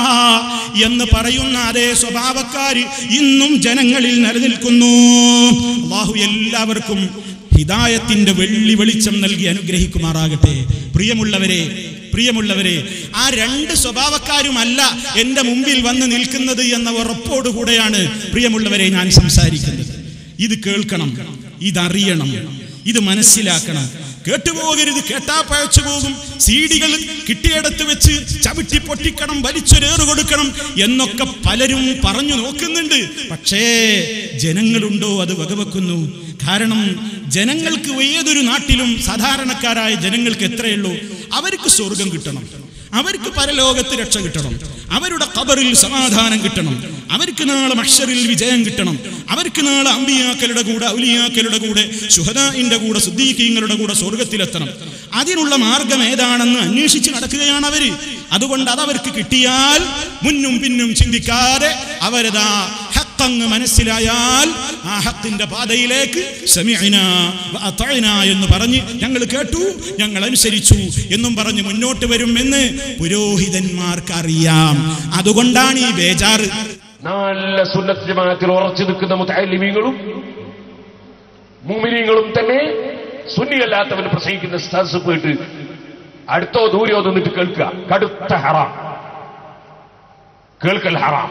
Speaker 2: എന്ന് പറയുന്ന അതേ സ്വഭാവക്കാര് ഇന്നും ജനങ്ങളിൽ നിലനിൽക്കുന്നു അള്ളാഹു എല്ലാവർക്കും ഹിദായത്തിന്റെ വെള്ളി വെളിച്ചം നൽകി അനുഗ്രഹിക്കുമാറാകട്ടെ പ്രിയമുള്ളവരെ പ്രിയമുള്ളവരെ ആ രണ്ട് സ്വഭാവക്കാരുമല്ല എൻ്റെ മുമ്പിൽ വന്ന് നിൽക്കുന്നത് എന്ന ഉറപ്പോടുകൂടെയാണ് പ്രിയമുള്ളവരെ ഞാൻ സംസാരിക്കുന്നത് ഇത് കേൾക്കണം ഇതറിയണം ഇത് മനസ്സിലാക്കണം കേട്ടുപോകരുത് കേട്ടാ പഴച്ചു പോകും സീഡികൾ കിട്ടിയിടത്ത് വെച്ച് ചവിട്ടി പൊട്ടിക്കണം വലിച്ചൊരേറ് കൊടുക്കണം എന്നൊക്കെ പലരും പറഞ്ഞു നോക്കുന്നുണ്ട് പക്ഷേ ജനങ്ങളുണ്ടോ അത് വകവെക്കുന്നു കാരണം ജനങ്ങൾക്ക് ഏതൊരു നാട്ടിലും സാധാരണക്കാരായ ജനങ്ങൾക്ക് എത്രയുള്ളൂ അവർക്ക് സ്വർഗം കിട്ടണം അവർക്ക് പരലോകത്ത് രക്ഷ കിട്ടണം അവരുടെ കബറിൽ സമാധാനം കിട്ടണം അവർക്ക് നാളെ മഷറിൽ വിജയം കിട്ടണം അവർക്ക് നാളെ അമ്പിയാക്കളുടെ കൂടെ ഔലിയാക്കളുടെ കൂടെ ശുഹദായിന്റെ കൂടെ സുദ്ദീഖീങ്ങളുടെ കൂടെ സ്വർഗത്തിലെത്തണം അതിനുള്ള മാർഗം ഏതാണെന്ന് അന്വേഷിച്ച് നടക്കുകയാണ് അവര് അതുകൊണ്ട് അതവർക്ക് കിട്ടിയാൽ മുന്നും പിന്നും ചിന്തിക്കാതെ അവരതാ ഹക്കങ്ങ് മനസ്സിലായാൽ ആ ഹക്കിന്റെ പാതയിലേക്ക് സമിഅന വ അതഅന എന്ന് പറഞ്ഞ് ഞങ്ങൾ കേട്ടു ഞങ്ങൾ അനുസരിച്ചു എന്നും പറഞ്ഞ് മുന്നോട്ട് വരും എന്ന് പുരോഹിതന്മാർക്ക് അറിയാം അതുകൊണ്ടാണ് ഈ ബേജാറ്
Speaker 3: നല്ല സുന്നത്ത് ജമാഅത്തിൽ ഉറച്ചു നിൽക്കുന്ന മുത്തലിമീങ്ങളും മുമിനീങ്ങളും തന്നെ സുന്നിയല്ലാത്തവന് പ്രസംഗിക്കുന്ന സദസ് പോയിട്ട് അടുത്തോ ദൂരെയോ നിന്നിട്ട് കേൾക്കുക കടുത്ത ഹറാം കേൾക്കൽ ഹറാം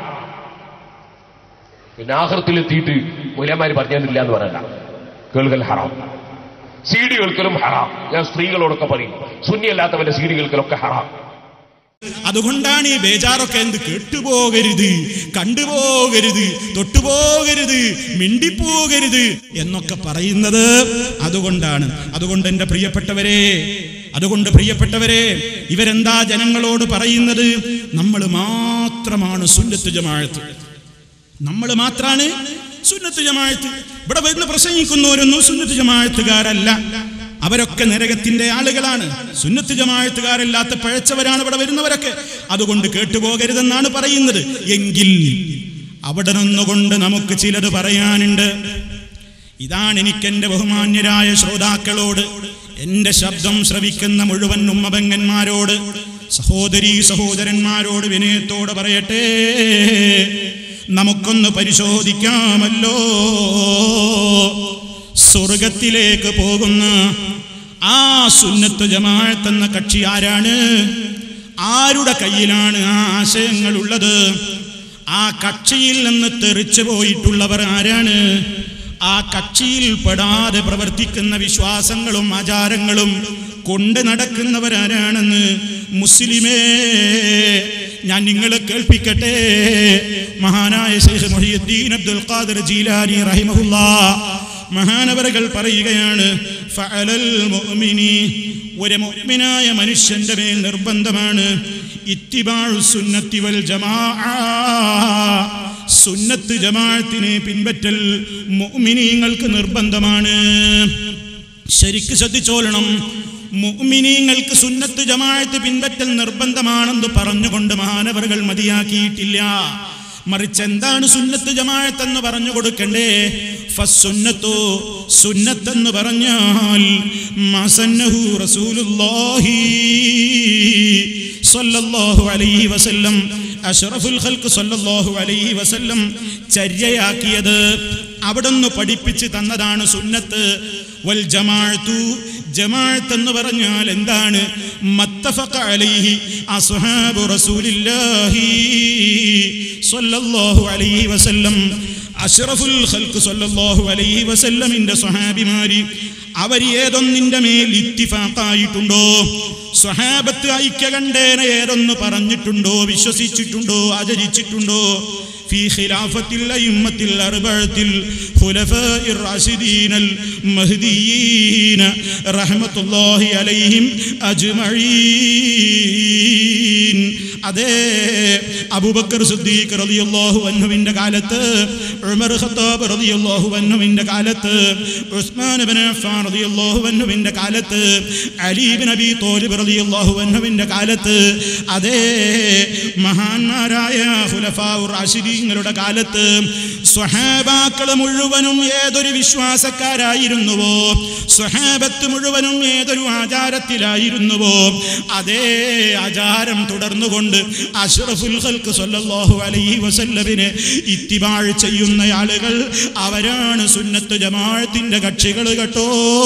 Speaker 3: പിന്നെ ആഹൃത്തിലെത്തിയിട്ട് മൂലമാര് പറഞ്ഞില്ല എന്ന് പറയണ്ട കേൾക്കൽ ഹറാം സി ഡി കേൾക്കലും ഹറാം ഞാൻ സ്ത്രീകളോടൊക്കെ പറയും സുന്നിയല്ലാത്തവന്റെ സി ഡി കേൾക്കലൊക്കെ ഹറാം
Speaker 2: അതുകൊണ്ടാണ് ഈ ബേജാറൊക്കെ എന്ത് കേട്ടുപോകരുത് കണ്ടുപോകരുത് തൊട്ടുപോകരുത് മിണ്ടിപ്പോകരുത് എന്നൊക്കെ പറയുന്നത് അതുകൊണ്ടാണ് അതുകൊണ്ട് എൻ്റെ പ്രിയപ്പെട്ടവരെ അതുകൊണ്ട് പ്രിയപ്പെട്ടവരെ ഇവരെന്താ ജനങ്ങളോട് പറയുന്നത് നമ്മൾ മാത്രമാണ് സുന്നത്ത് ജമാഴത്ത് നമ്മൾ മാത്രാണ് സുന്നത്ത് ജമാഴത്ത് ഇവിടെ വരുന്ന പ്രസംഗിക്കുന്നവരൊന്നും സുന്നത്ത് ജമാഴത്തുകാരല്ല അവരൊക്കെ നരകത്തിന്റെ ആളുകളാണ് സുന്നത്ത് ജമാഴത്തുകാരല്ലാത്ത പഴച്ചവരാണ് ഇവിടെ വരുന്നവരൊക്കെ അതുകൊണ്ട് കേട്ടുപോകരുതെന്നാണ് പറയുന്നത് എങ്കിൽ അവിടെ നിന്നുകൊണ്ട് നമുക്ക് ചിലത് പറയാനുണ്ട് ഇതാണ് എനിക്ക് എൻ്റെ ബഹുമാന്യരായ ശ്രോതാക്കളോട് എൻ്റെ ശബ്ദം ശ്രവിക്കുന്ന മുഴുവൻ ഉമ്മബങ്ങന്മാരോട് സഹോദരീ സഹോദരന്മാരോട് വിനയത്തോട് പറയട്ടെ നമുക്കൊന്ന് പരിശോധിക്കാമല്ലോ സ്വർഗത്തിലേക്ക് പോകുന്ന ആ സുന്നത്ത് ജമാഅത്ത് എന്ന കക്ഷി ആരാണ് ആരുടെ കയ്യിലാണ് ആ ആശയങ്ങൾ ഉള്ളത് ആ കക്ഷിയിൽ നിന്ന് തെറിച്ചു പോയിട്ടുള്ളവർ ആരാണ് ആ കക്ഷിയിൽ പെടാതെ പ്രവർത്തിക്കുന്ന വിശ്വാസങ്ങളും ആചാരങ്ങളും കൊണ്ട് നടക്കുന്നവരാരാണെന്ന് മുസ്ലിമേ ഞാൻ നിങ്ങളെ കേൾപ്പിക്കട്ടെ മഹാനായ Sheikh Mohiuddin Abdul Qadir Jilani റഹിമഹുല്ലാ മഹാനവരകൾ പറയുകയാണ് ഫഅലൽ മുഅ്മിനി ഒരു മുഅ്മിനായ മനുഷ്യന്റെ മേൽ നിർബന്ധമാണ് ഇത്തിബാഴു സുന്നത്തി വൽ ജമാഅ സുന്നത്ത് ജമാഅത്തിനെ പിൻപറ്റൽ മുഅ്മിനീങ്ങൾക്ക് നിർബന്ധമാണ് ശരിക്ക് ശ്രദ്ധിച്ചോളണം മുഅ്മിനീങ്ങൾക്ക് സുന്നത്ത് ജമാഅത്ത് പിൻപറ്റൽ നിർബന്ധമാണെന്ന് പറഞ്ഞുകൊണ്ട് മഹാനവറുകൾ മതിയാക്കിയിട്ടില്ല മറിച്ച് എന്താണ് സുന്നത്ത് ജമാഅത്ത് എന്ന് പറഞ്ഞു കൊടുക്കണ്ടേ ഫസ്സുന്നത്തു സുന്നത്ത് എന്ന് പറഞ്ഞാൽ മസന്നഹു റസൂലുള്ളാഹി സ്വല്ലല്ലാഹു അലൈഹി വസല്ലം അഷ്റഫുൽ ഖൽഖ് സ്വല്ലല്ലാഹു അലൈഹി വസല്ലം ചര്യയാക്കിയത് അവിടുന്ന് പഠിപ്പിച്ച് തന്നതാണ് സുന്നത്ത് വൽ ജമാഅത്തു ജമാഅത്ത് എന്ന് പറഞ്ഞാൽ എന്താണ് മത്തഫഖ അലൈഹി അസ്ഹാബു റസൂലില്ലാഹി സ്വല്ലല്ലാഹു അലൈഹി വസല്ലം അഷ്റഫുൽ ഖൽഖ് സ്വല്ലല്ലാഹു അലൈഹി വസല്ലമിന്റെ സ്വഹാബിമാരി അവർ ഏതൊന്നിന്റെ മേൽ ഇത്തിഫാക്കായിട്ടുണ്ടോ സ്വഹാബത്ത് ഐക്യകണ്ഠേന ഏതൊന്ന് പറഞ്ഞിട്ടുണ്ടോ വിശ്വസിച്ചിട്ടുണ്ടോ ആചരിച്ചിട്ടുണ്ടോ في خلافة الأئمة الأربعة الخلفاء الراشدين المهديين رحمة الله عليهم أجمعين അതേ അബൂബക്കർ സിദ്ദീഖ് റളിയല്ലാഹു അൻഹുവിന്റെ കാലത്ത് ഉമർ ഖത്താബ് റളിയല്ലാഹു അൻഹുവിന്റെ കാലത്ത് ഉസ്മാൻ ഇബ്നു അഫ്ഫാൻ റളിയല്ലാഹു അൻഹുവിന്റെ കാലത്ത് അലി ഇബ്നു അബി തോലിബ് റളിയല്ലാഹു അൻഹുവിന്റെ കാലത്ത് അതേ മഹാന്മാരായ ഖുലഫാഉർ റാഷിദീങ്ങളുടെ കാലത്ത് സ്വഹാബാക്കൾ മുഴുവനും ഏതൊരു വിശ്വാസക്കാരായിരുന്നുവോ സ്വഹാബത്ത് മുഴുവനും ഏതൊരു ആചാരത്തിലായിരുന്നുവോ അതേ ആചാരം തുടർന്നുകൊണ്ട് അഷ്റഫുൽ ഖൽക്ക് സല്ലല്ലാഹു അലൈഹി വസല്ലമിനെ ഇത്തിബാഴ് ചെയ്യുന്ന ആളുകൾ അവരാണ് സുന്നത്ത് ജമാഅത്തിന്റെ കക്ഷികൾ കേട്ടോ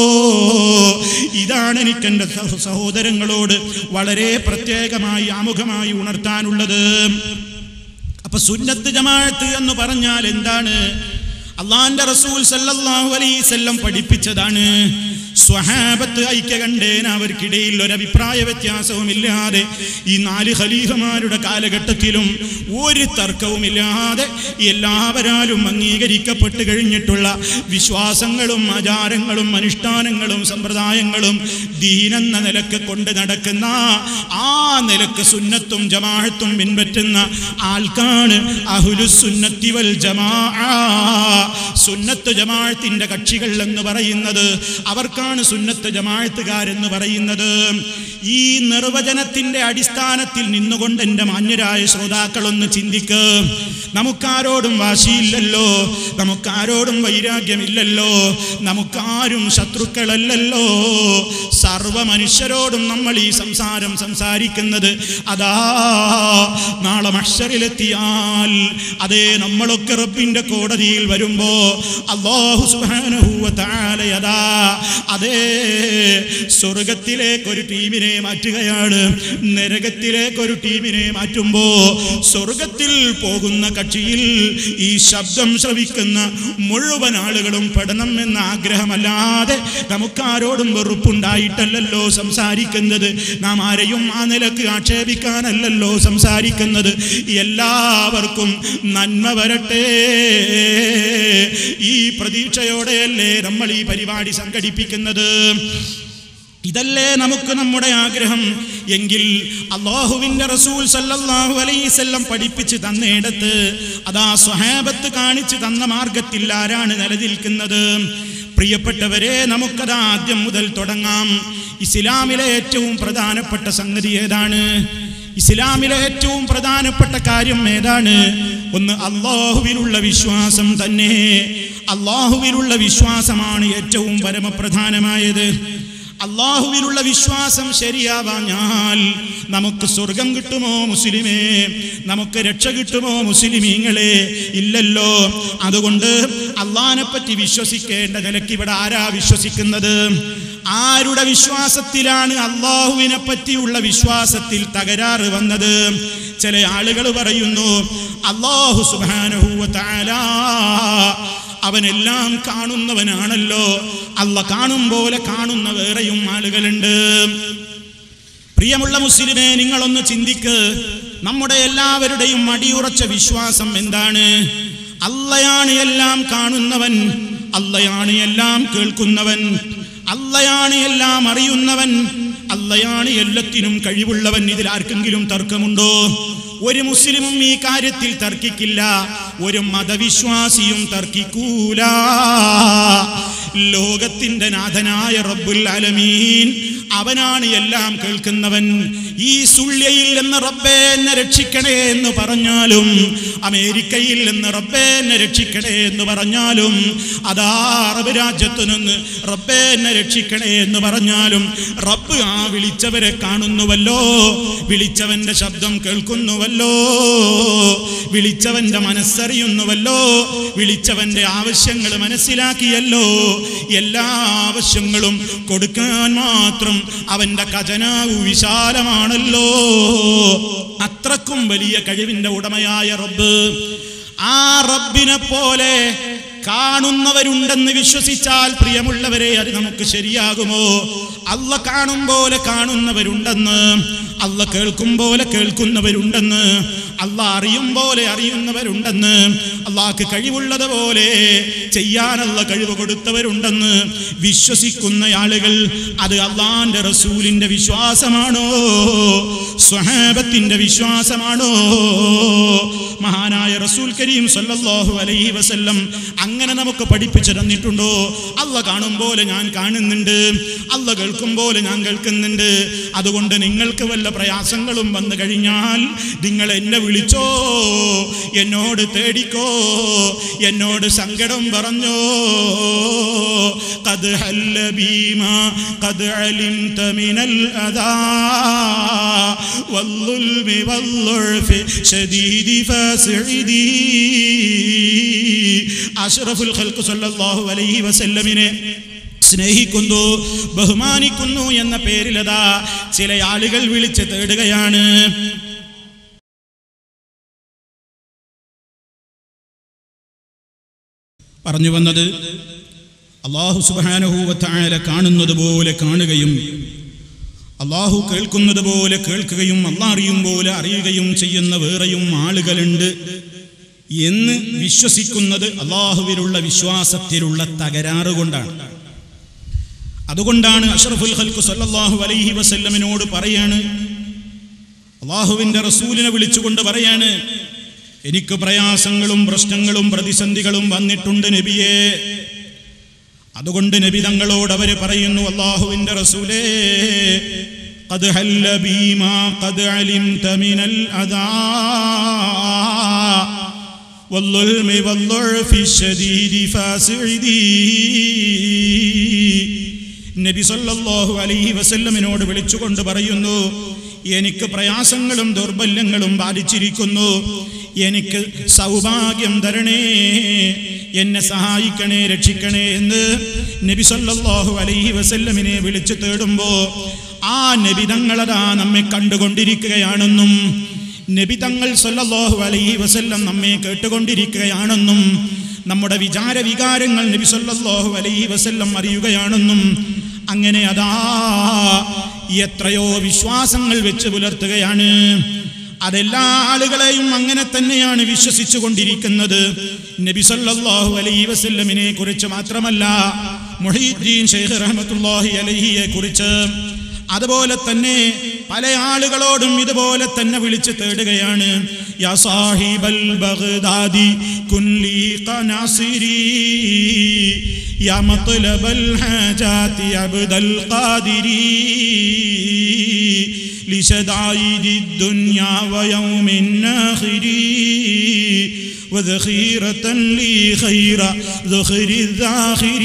Speaker 2: ഇതാണ് എനിക്ക് എൻ്റെ സഹ- സഹോദരങ്ങളോട് വളരെ പ്രത്യേകമായി ആമുഖമായി ഉണർത്താനുള്ളത് അപ്പൊ സുന്നത്ത് ജമാഅത്ത് എന്ന് പറഞ്ഞാൽ എന്താണ് അള്ളാന്റെ റസൂൽ സല്ലല്ലാഹു അലൈഹി വസല്ലം പഠിപ്പിച്ചതാണ് സ്വഹാബത്ത് ഐക്യകണ്ഠേന അവർക്കിടയിൽ ഒരു അഭിപ്രായ വ്യത്യാസവുമില്ലാതെ ഈ നാല് ഖലീഫമാരുടെ കാലഘട്ടത്തിലും ഒരു തർക്കവുമില്ലാതെ എല്ലാവരാലും അംഗീകരിക്കപ്പെട്ട് കഴിഞ്ഞിട്ടുള്ള വിശ്വാസങ്ങളും ആചാരങ്ങളും അനുഷ്ഠാനങ്ങളും സമ്പ്രദായങ്ങളും ദീനെന്ന നിലക്ക് കൊണ്ട് നടക്കുന്ന ആ നിലക്ക് സുന്നത്തും ജമാഅത്തും പിൻപറ്റുന്ന ആൾക്കാണ് അഹുലുസുന്നത്തി വൽ ജമാ സുന്നത്ത് ജമാഅത്തിന്റെ കക്ഷികൾ എന്ന് പറയുന്നത് അവർക്കാണ് സുന്നത്ത് ജമാഅത്തുകാരെന്ന് പറയുന്നത് ഈ നിർവചനത്തിന്റെ അടിസ്ഥാനത്തിൽ നിന്നുകൊണ്ട് എൻ്റെ മാന്യരായ ശ്രോതാക്കളൊന്ന് ചിന്തിക്ക് നമുക്കാരോടും വാശിയില്ലല്ലോ നമുക്കാരോടും വൈരാഗ്യമില്ലല്ലോ നമുക്കാരും ശത്രുക്കളല്ലല്ലോ സർവ മനുഷ്യരോടും നമ്മൾ ഈ സംസാരം സംസാരിക്കുന്നത് അതാ നാളെ മഷറിലെത്തിയാൽ അതേ നമ്മളൊക്കെ റബ്ബിന്റെ കോടതിയിൽ വരുമ്പോ അള്ളാഹു സുബ്ഹാനഹു വ തആല അതാ അതേ അതേ സ്വർഗത്തിലേക്ക് ഒരു ടീമിനെ മാറ്റുകയാണ് നരകത്തിലേക്ക് ഒരു ടീമിനെ മാറ്റുമ്പോ സ്വർഗത്തിൽ പോകുന്ന കക്ഷിയിൽ ഈ ശബ്ദം ശ്രവിക്കുന്ന മുഴുവൻ ആളുകളും പെടണം എന്ന ആഗ്രഹമല്ലാതെ നമുക്കാരോടും വെറുപ്പുണ്ടായിട്ടല്ലല്ലോ സംസാരിക്കുന്നത് നാം ആരെയും ആ നിലക്ക് ആക്ഷേപിക്കാനല്ലല്ലോ സംസാരിക്കുന്നത് എല്ലാവർക്കും നന്മ വരട്ടെ ഈ പ്രതീക്ഷയോടെയല്ലേ നമ്മൾ ഈ പരിപാടി സംഘടിപ്പിക്കുന്നത് ഇതല്ലേ നമുക്ക് നമ്മുടെ ആഗ്രഹം എങ്കിൽ അള്ളാഹുവിന്റെ റസൂൽ സല്ലല്ലാഹു അലൈസല്ലം പഠിപ്പിച്ച് തന്നയിടത്ത് അതാ സ്വഹാബത്ത് കാണിച്ചു തന്ന മാർഗത്തിൽ ആരാണ് നിലനിൽക്കുന്നത് പ്രിയപ്പെട്ടവരെ നമുക്കത് ആദ്യം മുതൽ തുടങ്ങാം ഇസ്ലാമിലെ ഏറ്റവും പ്രധാനപ്പെട്ട സംഗതി ഏതാണ് ഇസ്ലാമിലെ ഏറ്റവും പ്രധാനപ്പെട്ട കാര്യം ഏതാണ് ഒന്ന് അള്ളാഹുവിലുള്ള വിശ്വാസം തന്നെ അള്ളാഹുവിലുള്ള വിശ്വാസമാണ് ഏറ്റവും പരമപ്രധാനമായത് അള്ളാഹുവിലുള്ള വിശ്വാസം ശരിയാവാഞ്ഞാൽ നമുക്ക് സ്വർഗം കിട്ടുമോ മുസ്ലിമേ നമുക്ക് രക്ഷ കിട്ടുമോ മുസ്ലിമീങ്ങളെ ഇല്ലല്ലോ അതുകൊണ്ട് അള്ളഹാനെ പറ്റി വിശ്വസിക്കേണ്ട നിലയ്ക്ക് ഇവിടെ ആരാ വിശ്വസിക്കുന്നത് ആരുടെ വിശ്വാസത്തിലാണ് അള്ളാഹുവിനെ പറ്റിയുള്ള വിശ്വാസത്തിൽ തകരാറ് വന്നത് ചില ആളുകൾ പറയുന്നു അള്ളാഹു സുബാനഹുവ അവനെല്ലാം കാണുന്നവനാണല്ലോ അല്ല കാണും പോലെ കാണുന്ന വേറെയും ആളുകളുണ്ട് പ്രിയമുള്ള മുസ്ലിമെ നിങ്ങളൊന്ന് ചിന്തിക്ക് നമ്മുടെ എല്ലാവരുടെയും അടിയുറച്ച വിശ്വാസം എന്താണ് അല്ലയാണ് എല്ലാം കാണുന്നവൻ അല്ലയാണ് എല്ലാം കേൾക്കുന്നവൻ അല്ലയാണ് എല്ലാം അറിയുന്നവൻ അല്ലയാണ് എല്ലാത്തിനും കഴിവുള്ളവൻ ഇതിൽ ആർക്കെങ്കിലും തർക്കമുണ്ടോ ഒരു മുസ്ലിമും ഈ കാര്യത്തിൽ തർക്കിക്കില്ല ഒരു മതവിശ്വാസിയും തർക്കിക്കൂല ലോകത്തിന്റെ നാഥനായ റബ്ബുൽ അലമീൻ അവനാണ് എല്ലാം കേൾക്കുന്നവൻ ഈ സുള്യയിൽ നിന്ന് റബ്ബേ എന്നെ രക്ഷിക്കണേ എന്ന് പറഞ്ഞാലും അമേരിക്കയിൽ നിന്ന് റബ്ബേ എന്നെ രക്ഷിക്കണേ എന്ന് പറഞ്ഞാലും അതാ അറബ് രാജ്യത്ത് നിന്ന് റബ്ബേ എന്നെ രക്ഷിക്കണേ എന്ന് പറഞ്ഞാലും റബ്ബ് ആ വിളിച്ചവരെ കാണുന്നുവല്ലോ വിളിച്ചവന്റെ ശബ്ദം കേൾക്കുന്നുവല്ലോ വിളിച്ചവന്റെ മനസ്സറിയുന്നുവല്ലോ വിളിച്ചവന്റെ ആവശ്യങ്ങൾ മനസ്സിലാക്കിയല്ലോ എല്ലാ ആവശ്യങ്ങളും കൊടുക്കാൻ മാത്രം അവന്റെ ഖജനാവ് വിശാലമാണല്ലോ അത്രക്കും വലിയ കഴിവിന്റെ ഉടമയായ റബ്ബ് ആ റബ്ബിനെ പോലെ കാണുന്നവരുണ്ടെന്ന് വിശ്വസിച്ചാൽ പ്രിയമുള്ളവരെ അത് നമുക്ക് ശരിയാകുമോ അല്ല കാണും പോലെ കാണുന്നവരുണ്ടെന്ന് അല്ല കേൾക്കും പോലെ കേൾക്കുന്നവരുണ്ടെന്ന് അല്ല അറിയും പോലെ അറിയുന്നവരുണ്ടെന്ന് അള്ളാഹ്ക്ക് കഴിവുള്ളതുപോലെ ചെയ്യാനുള്ള കഴിവ് കൊടുത്തവരുണ്ടെന്ന് വിശ്വസിക്കുന്ന ആളുകൾ അത് അള്ളാന്റെ റസൂലിന്റെ വിശ്വാസമാണോ സ്വഹാബത്തിന്റെ വിശ്വാസമാണോ മഹാനായ റസൂൽ കരീം സല്ലല്ലാഹു അലൈഹി വസല്ലം അങ്ങനെ നമുക്ക് പഠിപ്പിച്ചു തന്നിട്ടുണ്ടോ അല്ല കാണും പോലെ ഞാൻ കാണുന്നുണ്ട് അല്ല കേൾക്കും പോലെ ഞാൻ കേൾക്കുന്നുണ്ട് അതുകൊണ്ട് നിങ്ങൾക്ക് വല്ല പ്രയാസങ്ങളും വന്നു കഴിഞ്ഞാൽ നിങ്ങൾ എന്നെ വിളിച്ചോ എന്നോട് തേടിക്കോ എന്നോട് സങ്കടം പറഞ്ഞോ قد حل بما قد علمت من الأذى والظلم والضعف شديد فاسعدي അഷ്റഫുൽ ഖൽഖ് സല്ലല്ലാഹു അലൈഹി വസല്ലമിനെ സ്നേഹിക്കുന്നു ബഹുമാനിക്കുന്നു എന്ന പേരിലതാ ചില ആളുകൾ വിളിച്ച് തേടുകയാണ് പറഞ്ഞു വന്നത് അള്ളാഹു സുബാനഹൂവത്തായ കാണുന്നത് പോലെ കാണുകയും അള്ളാഹു കേൾക്കുന്നത് പോലെ കേൾക്കുകയും അള്ളാഹ് അറിയും പോലെ അറിയുകയും ചെയ്യുന്ന വേറെയും ആളുകളുണ്ട് എന്ന് വിശ്വസിക്കുന്നത് അള്ളാഹുവിലുള്ള വിശ്വാസത്തിലുള്ള തകരാറ് കൊണ്ടാണ് അതുകൊണ്ടാണ് അഷറഫുൽ ഖൽക്കു സല്ലല്ലാഹു അലൈഹി വസല്ലമിനോട് പറയാണ് അള്ളാഹുവിന്റെ റസൂലിനെ വിളിച്ചുകൊണ്ട് പറയാണ് എനിക്ക് പ്രയാസങ്ങളും പ്രശ്നങ്ങളും പ്രതിസന്ധികളും വന്നിട്ടുണ്ട് നബിയെ അതുകൊണ്ട് നബി തങ്ങളോട് അവര് പറയുന്നു അള്ളാഹുവിന്റെ റസൂലേ قد حل بي ما قد علمت من الأذى والظلم والضعف الشديد فاسعدي നബി സല്ലല്ലാഹു അലൈഹി വസല്ലമിനോട് വിളിച്ചുകൊണ്ട് പറയുന്നു എനിക്ക് പ്രയാസങ്ങളും ദൗർബല്യങ്ങളും ബാധിച്ചിരിക്കുന്നു എനിക്ക് സൗഭാഗ്യം തരണേ എന്നെ സഹായിക്കണേ രക്ഷിക്കണേ എന്ന് നബി സല്ലല്ലാഹു അലൈഹി വസല്ലമിനെ വിളിച്ചു തേടുമ്പോ ആ നബി തങ്ങളതാ നമ്മെ കണ്ടുകൊണ്ടിരിക്കുകയാണെന്നും നബി തങ്ങൾ സല്ലല്ലാഹു അലൈഹി വസല്ലം നമ്മെ കേട്ടുകൊണ്ടിരിക്കുകയാണെന്നും നമ്മുടെ വിചാര വികാരങ്ങൾ നബി സല്ലല്ലാഹു അലൈഹി വസല്ലം അറിയുകയാണെന്നും അങ്ങനെ അതാ എത്രയോ വിശ്വാസങ്ങൾ വെച്ച് പുലർത്തുകയാണ് അതെല്ലാ ആളുകളെയും അങ്ങനെ തന്നെയാണ് വിശ്വസിച്ചു കൊണ്ടിരിക്കുന്നത് നബി സല്ലല്ലാഹു അലൈഹി വസല്ലമിനെ കുറിച്ച് മാത്രമല്ല മുഹീദ്ദീൻ ഷെയ്ഖ് റഹ്മത്തുള്ളാഹി അലൈഹിയെ കുറിച്ച് അതുപോലെ തന്നെ പല ആളുകളോടും ഇതുപോലെ തന്നെ വിളിച്ചു തേടുകയാണ് യാ സാഹിബൽ ബഗ്ദാദി കുല്ലി ഖനാസിരി യാ മത്ലബൽ ഹാജാതി അബ്ദൽ ഖാദിരി لشدائد الدنيا ويوم الناخر وذخيرة لي خير ذخر الذاخر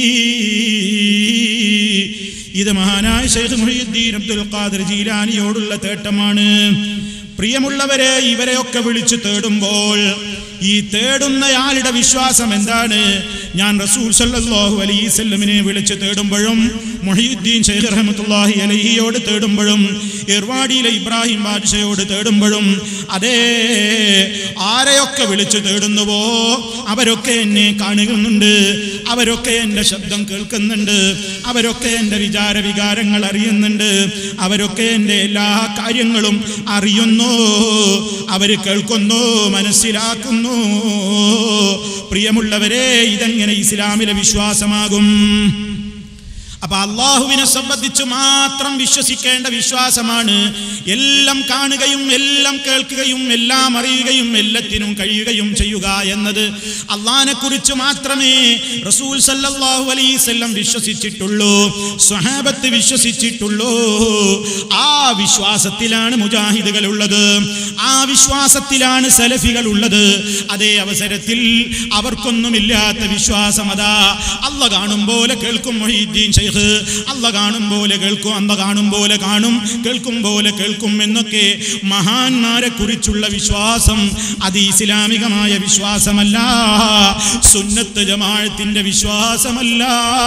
Speaker 2: ഇത് മഹാനായ ഷെയ്ഖ് മുഹീദ്ദീൻ അബ്ദുൽ ഖാദർ ജീലാനിയോടുള്ള തേട്ടമാണ് പ്രിയമുള്ളവരെ ഇവരെയൊക്കെ വിളിച്ചു തേടുമ്പോൾ ഈ തേടുന്നയാളുടെ വിശ്വാസം എന്താണ് ഞാൻ റസൂൽ സല്ലല്ലാഹു അലൈഹി വസല്ലമിനെ വിളിച്ചു തേടുമ്പോഴും മുഹീദ്ദീൻ ഷെയ്ഖ് റഹ്മത്തുള്ളാഹി അലൈഹിയോട് തേടുമ്പോഴും ഇർവാടിയിലെ ഇബ്രാഹിം ബാദ്ഷയോട് തേടുമ്പോഴും അതേ ആരെയൊക്കെ വിളിച്ചു തേടുന്നുവോ അവരൊക്കെ എന്നെ കാണുന്നുണ്ട് അവരൊക്കെ എൻ്റെ ശബ്ദം കേൾക്കുന്നുണ്ട് അവരൊക്കെ എൻ്റെ വിചാര വികാരങ്ങൾ അറിയുന്നുണ്ട് അവരൊക്കെ എൻ്റെ എല്ലാ കാര്യങ്ങളും അറിയുന്നു അവർ കേൾക്കുന്നു മനസ്സിലാക്കുന്നു പ്രിയമുള്ളവരെ ഇതെങ്ങനെ ഇസ്ലാമിലെ വിശ്വാസമാകും അപ്പൊ അള്ളാഹുവിനെ സംബന്ധിച്ച് മാത്രം വിശ്വസിക്കേണ്ട വിശ്വാസമാണ് എല്ലാം കാണുകയും എല്ലാം കേൾക്കുകയും എല്ലാം അറിയുകയും എല്ലാത്തിനും കഴിയുകയും ചെയ്യുക എന്നത് അള്ളാഹിനെ കുറിച്ച് മാത്രമേ റസൂൽ സല്ലല്ലാഹു അലൈവല്ലം വിശ്വസിച്ചിട്ടുള്ളൂ സ്വഹാബത്ത് വിശ്വസിച്ചിട്ടുള്ളൂ ആ വിശ്വാസത്തിലാണ് മുജാഹിദുകൾ ഉള്ളത് ആ വിശ്വാസത്തിലാണ് സലഫികൾ ഉള്ളത് അതേ അവസരത്തിൽ അവർക്കൊന്നുമില്ലാത്ത വിശ്വാസം അതാ അല്ല കാണും പോലെ കേൾക്കും മൊഹീദ്ദീൻ ഷെയ്ഖ് അല്ല കാണും പോലെ കേൾക്കും അല്ല കാണും പോലെ കാണും കേൾക്കും പോലെ കേൾക്കും എന്നൊക്കെ മഹാന്മാരെ കുറിച്ചുള്ള വിശ്വാസം അത് ഇസ്ലാമികമായ വിശ്വാസമല്ല സുന്നത്ത് ജമാഅത്തിന്റെ വിശ്വാസമല്ല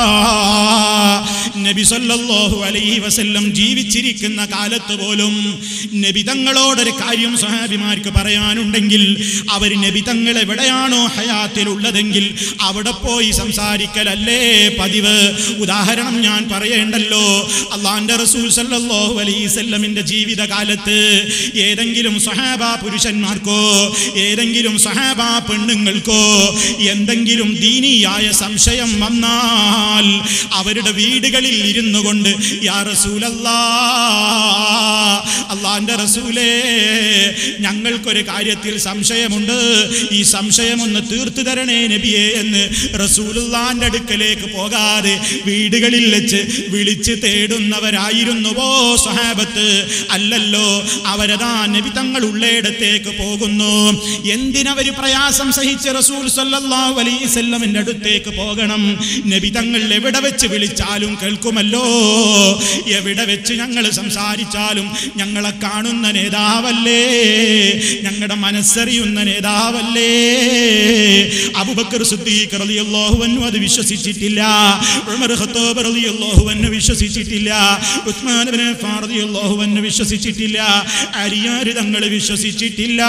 Speaker 2: നബി സല്ലല്ലാഹു അലൈഹി വസല്ലം ജീവിച്ചിരിക്കുന്ന കാലത്ത് പോലും നബി തങ്ങളോടൊരു കാര്യം സഹാബിമാർക്ക് പറയാനുണ്ടെങ്കിൽ അവർ നബി തങ്ങൾ എവിടെയാണോ ഹയാത്തിലുള്ളതെങ്കിൽ അവിടെ പോയി സംസാരിക്കലല്ലേ പതിവ് ഉദാഹരണം ഞാൻ പറയേണ്ടല്ലോ അള്ളാന്റെ റസൂൽ സല്ലല്ലാഹു അലൈഹി വസല്ലമിന്റെ ജീവിതകാലത്ത് ഏതെങ്കിലും സഹാബ പുരുഷന്മാർക്കോ ഏതെങ്കിലും സഹാബ പെണ്ണുങ്ങൾക്കോ എന്തെങ്കിലും ദീനിയായ സംശയം വന്നാൽ അവരുടെ വീടുകളിൽ ഇരുന്നു കൊണ്ട് യാ റസൂലല്ലാ അള്ളാന്റെ റസൂലേ ഞങ്ങൾക്കൊരു കാര്യത്തിൽ സംശയമുണ്ട് ഈ സംശയമൊന്ന് തീർത്തു തരണേ നബിയെ എന്ന് റസൂലുള്ളാന്റെ അടുക്കലേക്ക് പോകാതെ വീടുകളിൽ വെച്ച് വിളിച്ച് തേടുന്നവരായിരുന്നുവോ സഹാബത്ത് അല്ലല്ലോ അവരതാ നബി തങ്ങൾ ഉള്ളയിടത്തേക്ക് പോകുന്നു എന്തിനവര് പ്രയാസം സഹിച്ച് റസൂൽ സല്ലല്ലാഹു അലൈഹി വസല്ലമിന്റെ അടുത്തേക്ക് പോകണം നബി തങ്ങൾ എവിടെ വെച്ച് വിളിച്ചാലും കേൾക്കുമല്ലോ എവിടെ വെച്ച് ഞങ്ങൾ സംസാരിച്ചാലും ഞങ്ങളെ കാണുന്ന നേതാവല്ലേ ഞങ്ങളുടെ മനസ്സറിയുന്ന നേതാവല്ലേ അബൂബക്കർ സിദ്ദീഖ് റളിയല്ലാഹു അൻഹു അത് വിശ്വസിച്ചിട്ടില്ല ഉമർ ഖത്താബ് റളിയല്ലാഹു അൻഹു വിശ്വസിച്ചിട്ടില്ല ഉസ്മാൻ ഇബ്നു അഫ്ഫാൻ റളിയല്ലാഹു അൻഹു വിശ്വസിച്ചിട്ടില്ല അരിയാർ തങ്ങൾ വിശ്വസിച്ചിട്ടില്ല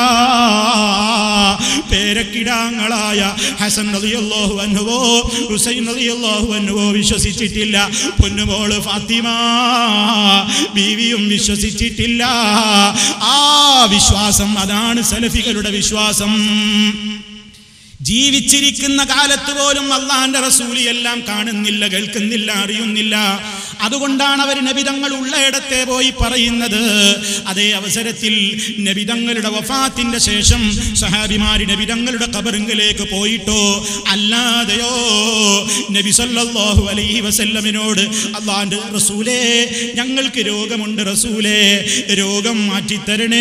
Speaker 2: പേരക്കിടാങ്ങളായ ഹസൻ റളിയല്ലാഹു അൻഹുവോ ഹുസൈൻ റളിയല്ലാഹു അൻഹുവോ വിശ്വസിച്ചിട്ടില്ല പൊന്നുമോള് ഫാത്തിമ ബീവിയും വിശ്വസിച്ചിട്ടില്ല ആ വിശ്വാസം അതാണ് സലഫികളുടെ വിശ്വാസം ജീവിച്ചിരിക്കുന്ന കാലത്ത് പോലും അള്ളാന്റെ റസൂലി എല്ലാം കാണുന്നില്ല കേൾക്കുന്നില്ല അറിയുന്നില്ല അതുകൊണ്ടാണ് അവർ നബിതങ്ങൾ ഉള്ളയിടത്തെ പോയി പറയുന്നത് അതേ അവസരത്തിൽ നബിതങ്ങളുടെ വഫാത്തിന്റെ ശേഷം സഹാബിമാരി നബിതങ്ങളുടെ കബറിങ്കിലേക്ക് പോയിട്ടോ അല്ലാതെയോ നബി സല്ലല്ലാഹു അലൈഹി വസല്ലമിനോട് അള്ളാന്റെ റസൂലേ ഞങ്ങൾക്ക് രോഗമുണ്ട് റസൂലേ രോഗം മാറ്റിത്തരണേ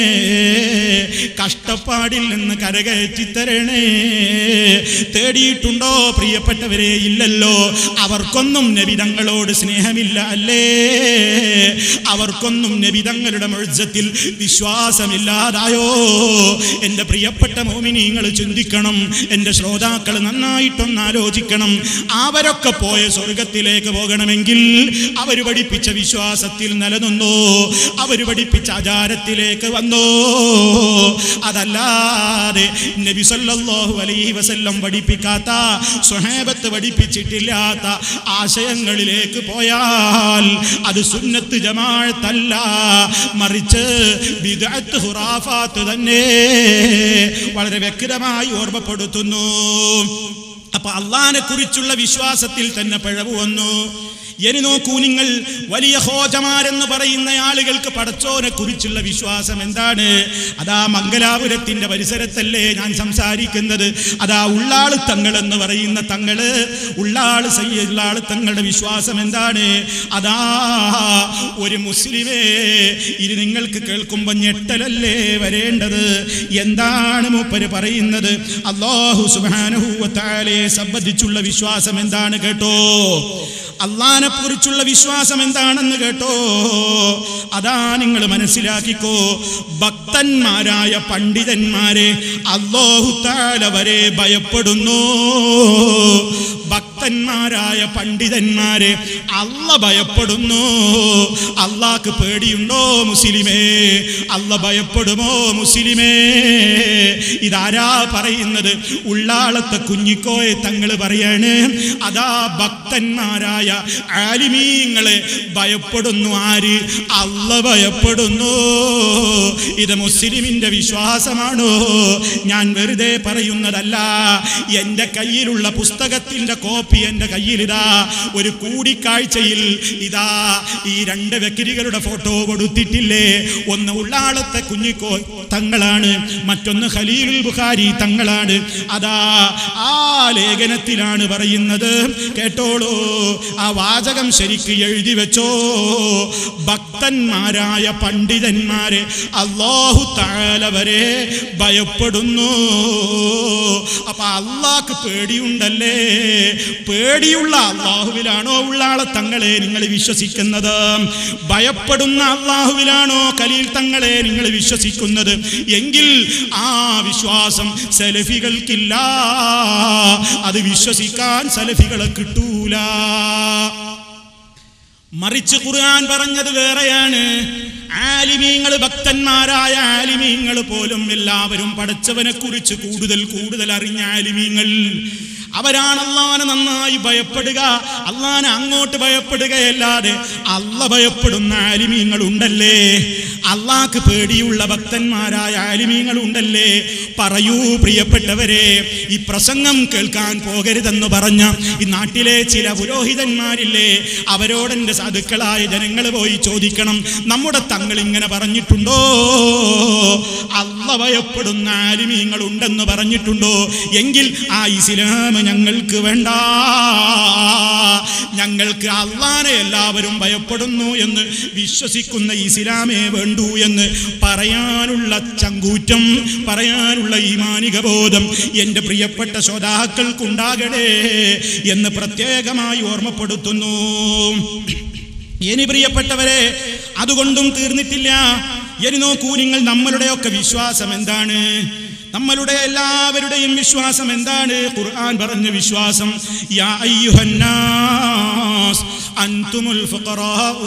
Speaker 2: കഷ്ടപ്പാടിൽ നിന്ന് കരകയറ്റിത്തരണേ തേടിയിട്ടുണ്ടോ പ്രിയപ്പെട്ടവരെ ഇല്ലല്ലോ അവർക്കൊന്നും നബിതങ്ങളോട് സ്നേഹം സ്നേഹമില്ല അല്ലേ അവർക്കൊന്നും നബി തങ്ങളുടെ മൊഴിജത്തിൽ വിശ്വാസമില്ലാതായോ എൻ്റെ പ്രിയപ്പെട്ട മോമിനിങ്ങൾ ചിന്തിക്കണം എൻ്റെ ശ്രോതാക്കൾ നന്നായിട്ടൊന്ന് ആലോചിക്കണം അവരൊക്കെ പോയ സ്വർഗത്തിലേക്ക് പോകണമെങ്കിൽ അവർ പഠിപ്പിച്ച വിശ്വാസത്തിൽ നിലനിന്നോ അവർ പഠിപ്പിച്ച ആചാരത്തിലേക്ക് വന്നോ അതല്ലാതെ നബി സല്ലല്ലാഹു അലൈഹി വസല്ലം പഠിപ്പിക്കാത്ത സ്വഹേബത്ത് പഠിപ്പിച്ചിട്ടില്ലാത്ത ആശയങ്ങളിലേക്ക് പോയാൽ അത് സുന്നത്ത് ജമാഅത്തല്ല മറിച്ച് ബിദ്അത്ത് ഹുറാഫാത്ത് തന്നെ വളരെ വ്യക്തമായി ഓർമ്മപ്പെടുത്തുന്നു അപ്പൊ അള്ളാനെ കുറിച്ചുള്ള വിശ്വാസത്തിൽ തന്നെ പിഴവ് വന്നു ഇനി നോക്കൂ നിങ്ങൾ വലിയ ഹോജമാരെന്ന് പറയുന്ന ആളുകൾക്ക് പടച്ചോനെ കുറിച്ചുള്ള വിശ്വാസം എന്താണ് അതാ മംഗലാപുരത്തിന്റെ പരിസരത്തല്ലേ ഞാൻ സംസാരിക്കുന്നത് അതാ ഉള്ളാള് തങ്ങൾ എന്ന് പറയുന്ന തങ്ങള് ഉള്ളാള് സയ്യുള്ളാള് തങ്ങളുടെ വിശ്വാസം എന്താണ് അതാ ഒരു മുസ്ലിമേ ഇത് നിങ്ങൾക്ക് കേൾക്കുമ്പോൾ ഞെട്ടലല്ലേ വരേണ്ടത് എന്താണ് മൂപ്പര് പറയുന്നത് അള്ളാഹു സുബാനഹൂവത്താലെ സംബന്ധിച്ചുള്ള വിശ്വാസം എന്താണ് കേട്ടോ അള്ളാനെ കുറിച്ചുള്ള വിശ്വാസം എന്താണെന്ന് കേട്ടോ അതാ നിങ്ങൾ മനസ്സിലാക്കിക്കോ ഭക്തന്മാരായ പണ്ഡിതന്മാരെ അള്ളാഹു താല വരെ ഭയപ്പെടുന്നു ഭക്തന്മാരായ പണ്ഡിതന്മാരെ അല്ല ഭയപ്പെടുന്നു അള്ളാക്ക് പേടിയുണ്ടോ മുസ്ലിമേ അല്ല ഭയപ്പെടുമോ മുസ്ലിമേ ഇതാരാ പറയുന്നത് ഉള്ളാളത്തെ കുഞ്ഞിക്കോയെ തങ്ങൾ പറയാണ് അതാ ഭക്തന്മാരായ ആലിമീങ്ങളെ ഭയപ്പെടുന്നു ആര് അല്ല ഭയപ്പെടുന്നു ഇത് മുസ്ലിമിന്റെ വിശ്വാസമാണോ ഞാൻ വെറുതെ പറയുന്നതല്ല എൻ്റെ കയ്യിലുള്ള പുസ്തകത്തിന്റെ കോപ്പി എൻ്റെ കയ്യിലിതാ ഒരു കൂടിക്കാഴ്ചയിൽ ഇതാ ഈ രണ്ട് വ്യക്തികളുടെ ഫോട്ടോ കൊടുത്തിട്ടില്ലേ ഒന്ന് ഉള്ളാളത്തെ കുഞ്ഞിക്കോ തങ്ങളാണ് മറ്റൊന്ന് ഖലീലുൽ ബുഖാരി തങ്ങളാണ് അതാ ആ ലേഖനത്തിലാണ് പറയുന്നത് കേട്ടോളൂ ആ വാചകം ശരിക്ക് എഴുതി വെച്ചോ ഭക്തന്മാരായ പണ്ഡിതന്മാരെ അള്ളാഹു താല വരെ ഭയപ്പെടുന്നു അപ്പൊ അള്ളാഹ്ക്ക് പേടിയുണ്ടല്ലേ പേടിയുള്ള അള്ളാഹുവിലാണോ ഉള്ളാളെ തങ്ങളെ നിങ്ങൾ വിശ്വസിക്കുന്നത് ഭയപ്പെടുന്ന അള്ളാഹുവിലാണോ കലീൽ തങ്ങളെ നിങ്ങൾ വിശ്വസിക്കുന്നത് എങ്കിൽ ആ വിശ്വാസം സെലഫികൾക്കില്ല അത് വിശ്വസിക്കാൻ സെലഫികളെ കിട്ടൂല മറിച്ച് ഖുർആൻ പറഞ്ഞത് വേറെയാണ് ആലിമീങ്ങൾ ഭക്തന്മാരായ ആലിമീങ്ങൾ പോലും എല്ലാവരും പഠിച്ചവനെ കുറിച്ച് കൂടുതൽ കൂടുതൽ അറിഞ്ഞ ആലിമീങ്ങൾ അവരാണ് അള്ളാനെ നന്നായി ഭയപ്പെടുക അള്ളാനെ അങ്ങോട്ട് ഭയപ്പെടുകയല്ലാതെ അല്ല ഭയപ്പെടുന്ന ആലിമീങ്ങൾ ഉണ്ടല്ലേ അള്ളാക്ക് പേടിയുള്ള ഭക്തന്മാരായ ആലിമീങ്ങൾ ഉണ്ടല്ലേ പറയൂ പ്രിയപ്പെട്ടവരെ ഈ പ്രസംഗം കേൾക്കാൻ പോകരുതെന്ന് പറഞ്ഞ ഈ നാട്ടിലെ ചില പുരോഹിതന്മാരില്ലേ അവരോടെന്റെ സാധുക്കളായ ജനങ്ങൾ പോയി ചോദിക്കണം നമ്മുടെ തങ്ങൾ ഇങ്ങനെ പറഞ്ഞിട്ടുണ്ടോ അല്ല ഭയപ്പെടുന്ന ആലിമീങ്ങൾ ഉണ്ടെന്ന് പറഞ്ഞിട്ടുണ്ടോ എങ്കിൽ ആ ഇസ്ലാം ഞങ്ങൾക്ക് വേണ്ട ഞങ്ങൾക്ക് അള്ളാനെ എല്ലാവരും ഭയപ്പെടുന്നു എന്ന് വിശ്വസിക്കുന്ന ഇസ്ലാമേ വേണ്ടൂ എന്ന് പറയാനുള്ള ചങ്കൂറ്റം പറയാനുള്ള ഈമാനിക ബോധം എൻ്റെ പ്രിയപ്പെട്ട ശ്രോതാക്കൾക്കുണ്ടാകണേ എന്ന് പ്രത്യേകമായി ഓർമ്മപ്പെടുത്തുന്നു ഇനി പ്രിയപ്പെട്ടവരെ അതുകൊണ്ടും തീർന്നിട്ടില്ല ഇനി നോക്കൂ നിങ്ങൾ നമ്മളുടെയൊക്കെ വിശ്വാസം എന്താണ് നമ്മളുടെ എല്ലാവരുടെയും വിശ്വാസം എന്താണ് ഖുർആൻ പറഞ്ഞ വിശ്വാസം യാ അയ്യുഹന്നാസ് അൻതുമുൽ ഫുഖറാഉ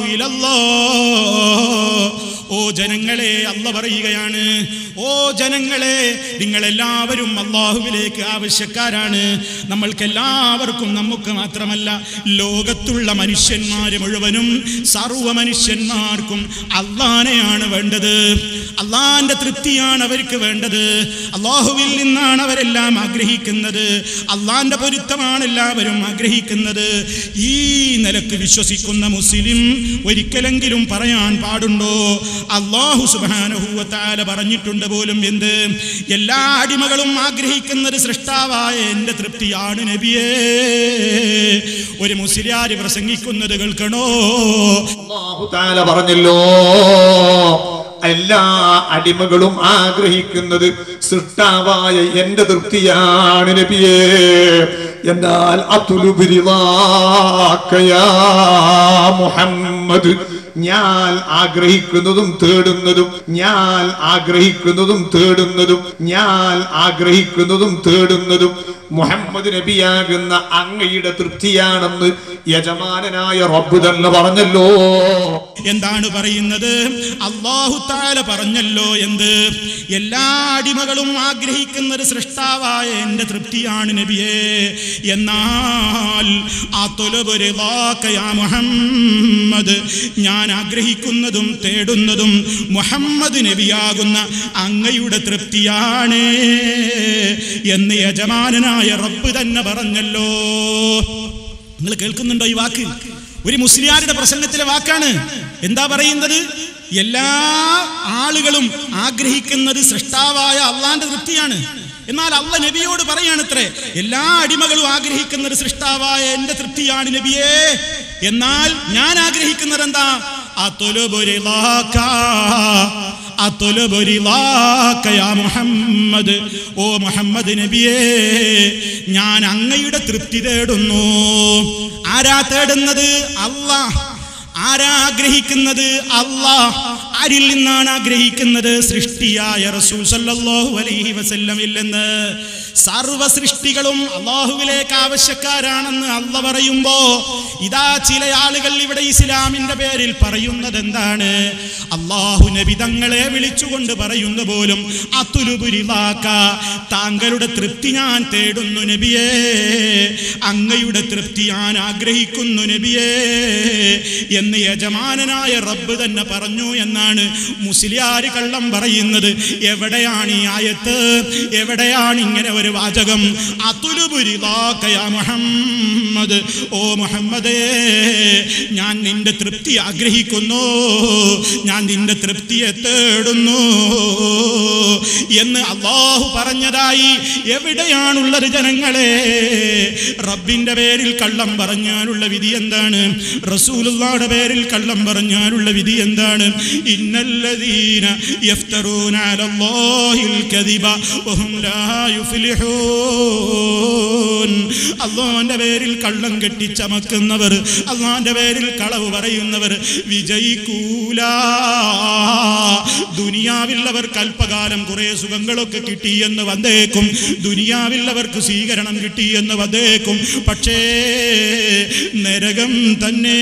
Speaker 2: ഇലല്ലാഹ് ഓ ജനങ്ങളെ അല്ല പറയുകയാണ് ഓ ജനങ്ങളെ നിങ്ങൾ എല്ലാവരും അള്ളാഹുവിലേക്ക് ആവശ്യക്കാരാണ് നമ്മൾക്ക് എല്ലാവർക്കും നമുക്ക് മാത്രമല്ല ലോകത്തുള്ള മനുഷ്യന്മാര് മുഴുവനും സർവ മനുഷ്യന്മാർക്കും അള്ളാനെയാണ് വേണ്ടത് അള്ളാന്റെ തൃപ്തിയാണ് അവർക്ക് വേണ്ടത് അള്ളാഹുവിൽ നിന്നാണ് അവരെല്ലാം ആഗ്രഹിക്കുന്നത് അള്ളാന്റെ പൊരുത്തമാണ് എല്ലാവരും ആഗ്രഹിക്കുന്നത് ഈ നിലക്ക് വിശ്വസിക്കുന്ന മുസ്ലിം ഒരിക്കലെങ്കിലും പറയാൻ പാടുണ്ടോ അള്ളാഹു സുബാനഹൂവത്താല പറഞ്ഞിട്ടുണ്ട് പോലും എന്ത് എല്ലാ അടിമകളും ആഗ്രഹിക്കുന്നത് സൃഷ്ടാവായ എന്റെ തൃപ്തിയാണ് നബിയേ ഒരു മുസ്ലിയാര് പ്രസംഗിക്കുന്നത് കേൾക്കണോ
Speaker 4: അല്ലാഹു തആല പറഞ്ഞല്ലോ എല്ലാ അടിമകളും ആഗ്രഹിക്കുന്നത് സൃഷ്ടാവായ എന്റെ തൃപ്തിയാണ് നബിയേ എന്നാൽ അതുലുബിരിവാക്കയാ മുഹമ്മദ് ഞാൻ ആഗ്രഹിക്കുന്നതും തേടുന്നതും ഞാൻ ആഗ്രഹിക്കുന്നതും തേടുന്നതും ഞാൻ ആഗ്രഹിക്കുന്നതും തേടുന്നതും മുഹമ്മദ് നബിയാകുന്ന അങ്ങയുടെ തൃപ്തിയാണെന്ന് യജമാനനായ റബ്ബ് തന്നെ പറഞ്ഞല്ലോ
Speaker 2: എന്താണ് പറയുന്നത് അള്ളാഹു താല പറഞ്ഞല്ലോ എന്ത് എല്ലാ അടിമകളും ആഗ്രഹിക്കുന്നത് സൃഷ്ടാവായ എന്റെ തൃപ്തിയാണ് നബിയേ എന്നാൽ ആ തൊലപുരവാക്കയാ മുഹമ്മദ് ഞാൻ ആഗ്രഹിക്കുന്നതും തേടുന്നതും മുഹമ്മദ് നബിയാകുന്ന അങ്ങയുടെ തൃപ്തിയാണ് എന്ന് യജമാനനായ റബ്ബ് തന്നെ പറഞ്ഞല്ലോ നിങ്ങൾ കേൾക്കുന്നുണ്ടോ ഈ വാക്ക് ഒരു മുസ്ലിയാരുടെ പ്രസംഗത്തിലെ വാക്കാണ് എന്താ പറയുന്നത് എല്ലാ ആളുകളും ആഗ്രഹിക്കുന്നത് സൃഷ്ടാവായ അള്ളാന്റെ തൃപ്തിയാണ് എന്നാൽ അള്ള നബിയോട് പറയാണത്രേ എല്ലാ അടിമകളും ആഗ്രഹിക്കുന്നത് സൃഷ്ടാവായ എന്റെ തൃപ്തിയാണ് നബിയേ എന്നാൽ ഞാൻ ആഗ്രഹിക്കുന്നത് എന്താ അതൊലുബുരിലാക്ക അതൊലുബുരിലാക്ക യാ മുഹമ്മദ് ഓ മുഹമ്മദ് നബിയേ ഞാൻ അങ്ങയുടെ തൃപ്തി തേടുന്നു ആരാ തേടുന്നത് അള്ളാഹ് ആരാ ആഗ്രഹിക്കുന്നത് അള്ളാഹ് ആരിൽ നിന്നാണ് ആഗ്രഹിക്കുന്നത് സൃഷ്ടിയായ റസൂൽ സല്ലല്ലാഹു അലൈഹി വസല്ലമിൽ നിന്ന് സർവ സൃഷ്ടികളും അള്ളാഹുവിലേക്ക് ആവശ്യക്കാരാണെന്ന് അല്ല പറയുമ്പോ ഇതാ ചില ആളുകൾ ഇവിടെ ഇസ്ലാമിന്റെ പേരിൽ പറയുന്നത് എന്താണ് അള്ളാഹു നബി തങ്ങളെ വിളിച്ചുകൊണ്ട് പറയുന്ന പോലും അതുലുപുരിവാക്ക താങ്കളുടെ തൃപ്തി ഞാൻ തേടുന്നു നബിയേ അങ്ങയുടെ തൃപ്തി ഞാൻ ആഗ്രഹിക്കുന്നു നബിയേ എന്ന് യജമാനനായ റബ്ബ് തന്നെ പറഞ്ഞു എന്നാണ് മുസ്ലിയാര് കള്ളം പറയുന്നത് എവിടെയാണ് ഈ ആയത്ത് എവിടെയാണ് ഇങ്ങനെ ഒരു വാചകം അതുലുപുരിലാക്കയ മുഹമ്മദ് ഓ മുഹമ്മദേ ഞാൻ നിന്റെ തൃപ്തി ആഗ്രഹിക്കുന്നു ഞാൻ നിന്റെ തൃപ്തിയെ തേടുന്നു എന്ന് അള്ളാഹു പറഞ്ഞതായി എവിടെയാണുള്ളത് ജനങ്ങളെ റബ്ബിന്റെ പേരിൽ കള്ളം പറഞ്ഞാലുള്ള വിധി എന്താണ് റസൂലുള്ളായുടെ പേരിൽ കള്ളം പറഞ്ഞാലുള്ള വിധി എന്താണ് ഇന്നല്ലദീന യഫ്തറൂന അലല്ലാഹിൽ കദിബ വഹും ലാ യുഫ്ലിഹൂൻ അള്ളാന്റെ പേരിൽ കള്ളം കെട്ടി ചമക്കുന്നവർ അള്ളാന്റെ പേരിൽ കളവ് പറയുന്നവർ വിജയിക്കൂല ദുനിയാവിൽ അവർക്ക് അല്പകാലം കുറെ സുഖങ്ങളൊക്കെ കിട്ടിയെന്ന് വന്നേക്കും ദുനിയാവിൽ അവർക്ക് സ്വീകരണം കിട്ടിയെന്ന് വന്നേക്കും പക്ഷേ നരകം തന്നെ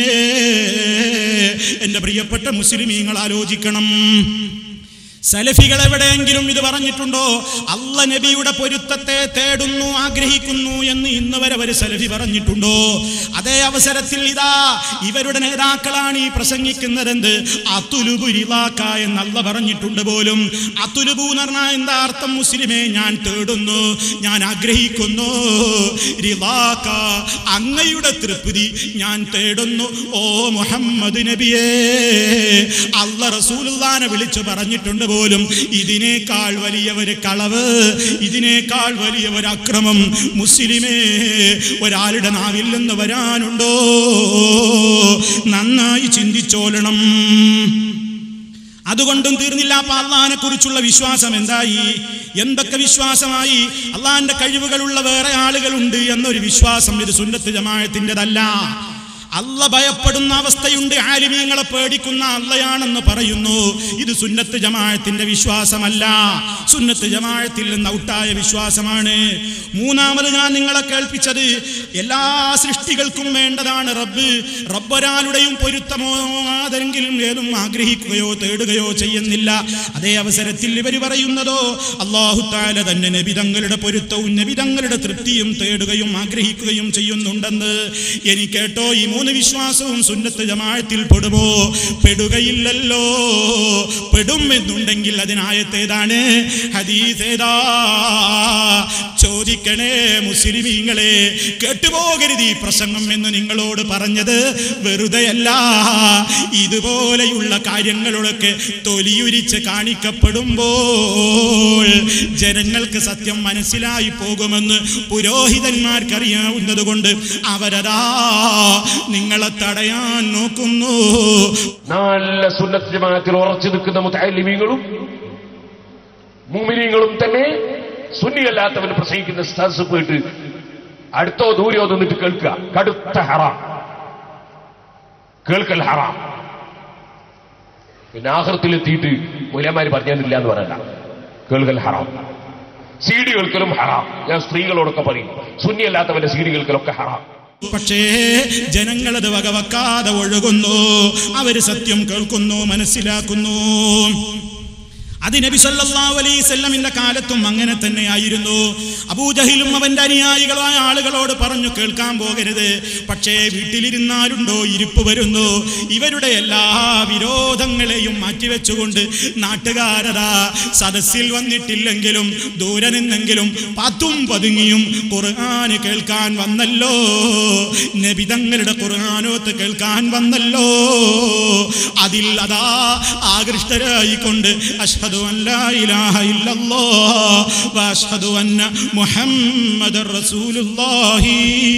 Speaker 2: എൻ്റെ പ്രിയപ്പെട്ട മുസ്ലിമീങ്ങൾ ആലോചിക്കണം സലഫികൾ എവിടെയെങ്കിലും ഇത് പറഞ്ഞിട്ടുണ്ടോ അല്ല നബിയുടെ പൊരുത്തത്തെ തേടുന്നു ആഗ്രഹിക്കുന്നു എന്ന് ഇന്ന് വരെ ഒരു സലഫി പറഞ്ഞിട്ടുണ്ടോ അതേ അവസരത്തിൽ ഇതാ ഇവരുടെ നേതാക്കളാണ് ഈ പ്രസംഗിക്കുന്നത് എന്ത് അതുലുപുരിവാക്ക എന്നല്ല പറഞ്ഞിട്ടുണ്ട് പോലും അതുലുബു എന്ന് പറഞ്ഞാൽ എന്താ അർത്ഥം മുസ്ലിമേ ഞാൻ തേടുന്നു ഞാൻ ആഗ്രഹിക്കുന്നു റിവാക്ക അങ്ങയുടെ തൃപ്തി ഞാൻ തേടുന്നു ഓ മുഹമ്മദ് നബിയേ അല്ല റസൂലുള്ളാനെ വിളിച്ചു പറഞ്ഞിട്ടുണ്ട് പോലും ഇതിനേക്കാൾ വലിയ ഒരു കളവ് ഇതിനേക്കാൾ വലിയ ഒരു അക്രമം മുസ്ലിമേ ഒരാളുടെ നാവിൽ നിന്ന് വരാനുണ്ടോ നന്നായി ചിന്തിച്ചോളണം അതുകൊണ്ടും തീർന്നില്ല അപ്പൊ അള്ളഹാനെ കുറിച്ചുള്ള വിശ്വാസം എന്തായി എന്തൊക്കെ വിശ്വാസമായി അള്ളാഹിന്റെ കഴിവുകളുള്ള വേറെ ആളുകളുണ്ട് എന്നൊരു വിശ്വാസം ഇത് സുന്നത്ത് ജമായത്തിൻ്റെതല്ല അല്ല ഭയപ്പെടുന്ന അവസ്ഥയുണ്ട് ആലിമീങ്ങളെ പേടിക്കുന്ന അല്ലയാണെന്ന് പറയുന്നു ഇത് സുന്നത്ത് ജമാഅത്തിന്റെ വിശ്വാസമല്ല സുന്നത്ത് ജമാഅത്തിൽ നിന്ന് ഔട്ടായ വിശ്വാസമാണ് മൂന്നാമത് ഞാൻ നിങ്ങളെ കേൾപ്പിച്ചത് എല്ലാ സൃഷ്ടികൾക്കും വേണ്ടതാണ് റബ്ബ് റബ്ബൊരാളുടെയും പൊരുത്തമോ ആരെങ്കിലും ഏതും ആഗ്രഹിക്കുകയോ തേടുകയോ ചെയ്യുന്നില്ല അതേ അവസരത്തിൽ ഇവർ പറയുന്നതോ അള്ളാഹു താല തന്നെ നബിതങ്ങളുടെ പൊരുത്തവും നബിതങ്ങളുടെ തൃപ്തിയും തേടുകയും ആഗ്രഹിക്കുകയും ചെയ്യുന്നുണ്ടെന്ന് എനിക്ക് കേട്ടോ ഈ മൂന്ന് വിശ്വാസവും സുന്നത്ത് ജമാഴത്തിൽ പെടുമോ പെടുകയില്ലല്ലോ പെടും എന്നുണ്ടെങ്കിൽ അതിനായത്തേതാണ് ഹദീസേതാ ചോദിക്കണേ മുസ്ലിമീങ്ങളെ കേട്ടുപോകരുത് ഈ പ്രസംഗം എന്ന് നിങ്ങളോട് പറഞ്ഞത് വെറുതെയല്ല ഇതുപോലെയുള്ള കാര്യങ്ങളൊക്കെ തൊലിയുരിച്ച് കാണിക്കപ്പെടുമ്പോൾ ജനങ്ങൾക്ക് സത്യം മനസ്സിലായി പോകുമെന്ന് പുരോഹിതന്മാർക്കറിയാവുന്നത് കൊണ്ട് അവരതാ നിങ്ങളെ തടയാൻ നോക്കുന്നു
Speaker 3: നല്ല സുന്നത്ത് ജമാഅത്തിൽ ഉറച്ചു നിൽക്കുന്ന മുത്തലിമീങ്ങളും മുമിനീങ്ങളും തന്നെ സുന്നിയല്ലാത്തവന് പ്രസംഗിക്കുന്ന സ്ഥലത്ത് പോയിട്ട് അടുത്തോ ദൂരെയോ നിന്നിട്ട് കേൾക്കുക കടുത്ത ഹറാം കേൾക്കൽ ഹറാം പിന്നെ ആഹൃത്തിലെത്തിയിട്ട് മൂലമാര് പറഞ്ഞില്ല എന്ന് പറയണ്ട കേൾക്കൽ ഹറാം സി ഡി കേൾക്കലും ഹറാം ഞാൻ സ്ത്രീകളോടൊക്കെ പറയും സുന്നിയല്ലാത്തവന്റെ സി ഡി കേൾക്കലൊക്കെ ഹറാം
Speaker 2: പക്ഷേ ജനങ്ങളത് വകവെക്കാതെ ഒഴുകുന്നു അവര് സത്യം കേൾക്കുന്നു മനസ്സിലാക്കുന്നു അത് നബി സല്ലല്ലാഹു അലൈഹി വസല്ലമിന്റെ കാലത്തും അങ്ങനെ തന്നെയായിരുന്നു അബൂജഹിലും അവന്റെ അനുയായികളായ ആളുകളോട് പറഞ്ഞു കേൾക്കാൻ പോകരുത് പക്ഷേ വീട്ടിലിരുന്നാലുണ്ടോ ഇരിപ്പ് വരുന്നു ഇവരുടെ എല്ലാ വിരോധങ്ങളെയും മാറ്റിവെച്ചുകൊണ്ട് നാട്ടുകാരതാ സദസ്സിൽ വന്നിട്ടില്ലെങ്കിലും ദൂരെ നിന്നെങ്കിലും പത്തും പതുങ്ങിയും ഖുർആന് കേൾക്കാൻ വന്നല്ലോ നബിതങ്ങളുടെ ഖുർആാനോത്ത് കേൾക്കാൻ വന്നല്ലോ അതിൽ അതാ ആകൃഷ്ടരായിക്കൊണ്ട് അഷ്ഹദു അൻ ലാ ഇലാഹ ഇല്ലല്ലാഹ് വഅഷ്ഹദു അന്ന മുഹമ്മദർ റസൂലുള്ളാഹി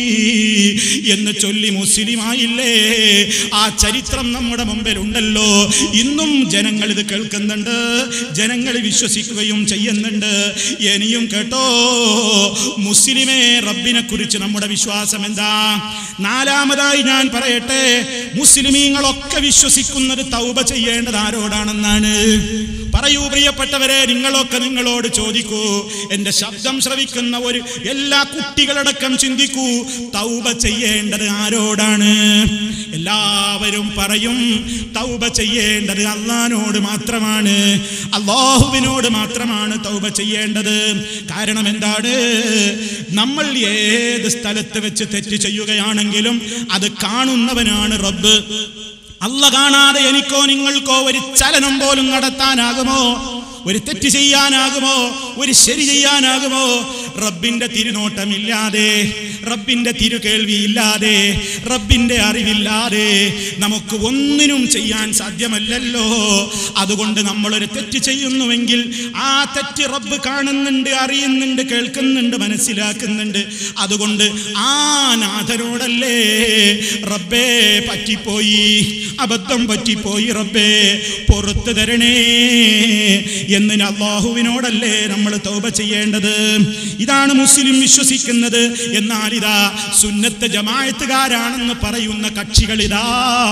Speaker 2: എന്ന് ചൊല്ലി മുസ്ലിമായില്ലേ ആ ചരിത്രം നമ്മുടെ മുമ്പിൽ ഉണ്ടല്ലോ ഇന്നും ജനങ്ങൾ ഇത് കേൾക്കുന്നുണ്ട് ജനങ്ങൾ വിശ്വസിക്കുകയും ചെയ്യുന്നുണ്ട് ഇനിയും കേട്ടോ മുസ്ലിമേ റബ്ബിനെ കുറിച്ച് നമ്മുടെ വിശ്വാസം എന്താ നാലാമതായി ഞാൻ പറയട്ടെ മുസ്ലിമീങ്ങളൊക്കെ വിശ്വസിക്കുന്നത് തൗബ ചെയ്യേണ്ടത് ആരോടാണെന്നാണ് പറയൂ പ്രിയപ്പെട്ടവരെ നിങ്ങളൊക്കെ നിങ്ങളോട് ചോദിക്കൂ എന്റെ ശബ്ദം ശ്രവിക്കുന്ന ഒരു എല്ലാ കുട്ടികളടക്കം ചിന്തിക്കൂ തൗബ ചെയ്യേണ്ടത് ആരോടാണ് എല്ലാവരും പറയും തൗബ ചെയ്യേണ്ടത് അള്ളഹാനോട് മാത്രമാണ് അള്ളാഹുവിനോട് മാത്രമാണ് തൗബ ചെയ്യേണ്ടത് കാരണം എന്താണ് നമ്മൾ ഏത് സ്ഥലത്ത് വെച്ച് തെറ്റ് ചെയ്യുകയാണെങ്കിലും അത് കാണുന്നവനാണ് റബ്ബ് അല്ല കാണാതെ എനിക്കോ നിങ്ങൾക്കോ ഒരു ചലനം പോലും നടത്താനാകുമോ ഒരു തെറ്റ് ചെയ്യാനാകുമോ ഒരു ശരി ചെയ്യാനാകുമോ റബ്ബിന്റെ തിരുനോട്ടമില്ലാതെ റബ്ബിന്റെ തിരുകേൾവിയില്ലാതെ റബ്ബിന്റെ അറിവില്ലാതെ നമുക്ക് ഒന്നിനും ചെയ്യാൻ സാധ്യമല്ലല്ലോ അതുകൊണ്ട് നമ്മളൊരു തെറ്റ് ചെയ്യുന്നുവെങ്കിൽ ആ തെറ്റ് റബ്ബ് കാണുന്നുണ്ട് അറിയുന്നുണ്ട് കേൾക്കുന്നുണ്ട് മനസ്സിലാക്കുന്നുണ്ട് അതുകൊണ്ട് ആ നാഥനോടല്ലേ റബ്ബേ പറ്റിപ്പോയി അബദ്ധം പറ്റിപ്പോയി റബ്ബേ പുറത്തു തരണേ എന്ന് അള്ളാഹുവിനോടല്ലേ നമ്മൾ തൗബ ചെയ്യേണ്ടത് ഇതാണ് മുസ്ലിം വിശ്വസിക്കുന്നത് എന്നാൽ ഇതാ സുന്നത്ത് ജമായത്തുകാരാണെന്ന് പറയുന്ന കക്ഷികൾ ഇതാ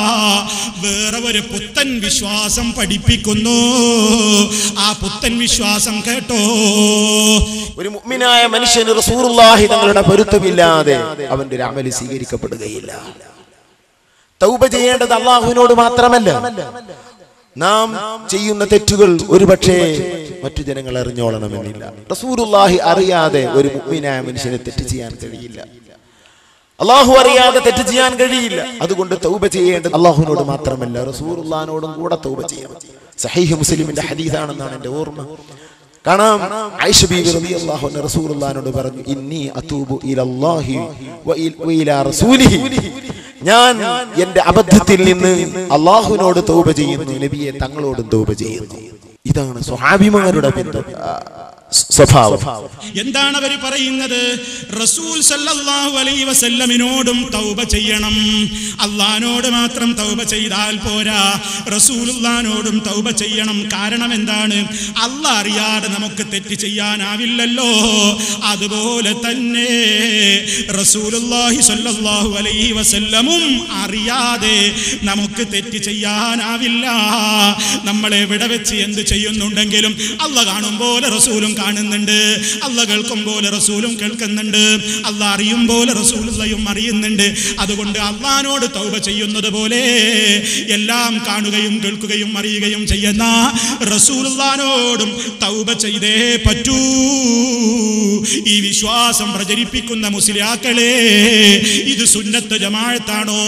Speaker 2: വേറെ ഒരു പുത്തൻ വിശ്വാസം പഠിപ്പിക്കുന്നു ആ പുത്തൻ വിശ്വാസം കേട്ടോ
Speaker 5: ഒരു മുഅ്മിനായ മനുഷ്യന് റസൂറുള്ളാഹി തങ്ങളുടെ പൊരുത്തമില്ലാതെ അവന്റെ ഒരു അമല് സ്വീകരിക്കപ്പെടുകയില്ല തൗബ ചെയ്യേണ്ടത് അള്ളാഹുവിനോട് മാത്രമല്ല നാം ചെയ്യുന്ന തെറ്റുകൾ ഒരുപക്ഷെ മറ്റു ജനങ്ങൾ അറിഞ്ഞോളണമെന്നില്ല റസൂറുള്ളാഹി അറിയാതെ ഒരു മുഅ്മിനായ മനുഷ്യന് തെറ്റ് ചെയ്യാൻ കഴിയില്ല അള്ളാഹു അറിയാതെ തെറ്റ് ചെയ്യാൻ കഴിയില്ല അതുകൊണ്ട് തൗബ ചെയ്യേണ്ടത് അള്ളാഹുവിനോട് മാത്രമല്ല റസൂറുള്ളാഹിനോടും കൂടെ തൗബ ചെയ്യണം സഹീഹ് മുസ്ലിമിന്റെ ഹദീസാണെന്നാണ് എന്റെ ഓർമ്മ കാണാം ആയിഷ ബീബി റളിയല്ലാഹു അൻഹ റസൂലുള്ളാഹിനോട് പറഞ്ഞു ഇന്നി അതൂബു ഇലല്ലാഹി വ ഇൽ- വ ഇലാ റസൂലിഹി ഞാൻ എന്റെ അബദ്ധത്തിൽ നിന്ന് അള്ളാഹുവിനോട് തൗബ ചെയ്യുന്നു നബിയെ തങ്ങളോടും തൗബ ചെയ്യുന്നു ഇതാണ് സ്വഹാഭിമാരുടെ ബിന്ദു ആ, സ്വഭാവം
Speaker 2: എന്താണ് അവർ പറയുന്നത് റസൂൽ സല്ലല്ലാഹു അലൈഹി വസല്ലമിനോടും തൗബ ചെയ്യണം അള്ളഹാനോട് മാത്രം തൗബ ചെയ്താൽ പോരാ റസൂലുള്ളാനോടും തൗബ ചെയ്യണം കാരണം എന്താണ് അല്ല അറിയാതെ നമുക്ക് തെറ്റ് ചെയ്യാനാവില്ലല്ലോ അതുപോലെ തന്നെ റസൂലുള്ളാഹി സല്ലല്ലാഹു അലൈഹി വസല്ലമും അറിയാതെ നമുക്ക് തെറ്റ് ചെയ്യാനാവില്ല നമ്മൾ എവിടെ വെച്ച് എന്ത് ചെയ്യുന്നുണ്ടെങ്കിലും അല്ല കാണും പോലെ റസൂലും കാണുന്നുണ്ട് അല്ല കേൾക്കും പോലെ റസൂലും കേൾക്കുന്നുണ്ട് അല്ല അറിയും പോലെ റസൂലും അറിയുന്നുണ്ട് അതുകൊണ്ട് അള്ളഹാനോട് തൗബ ചെയ്യുന്നത് പോലെ എല്ലാം കാണുകയും കേൾക്കുകയും അറിയുകയും ചെയ്യുന്ന റസൂലുള്ളാനോടും തൗബ ചെയ്തേ പറ്റൂ ഈ വിശ്വാസം പ്രചരിപ്പിക്കുന്ന മുസ്ലിയാക്കളെ ഇത് സുന്നത്ത് ജമാഴത്താണോ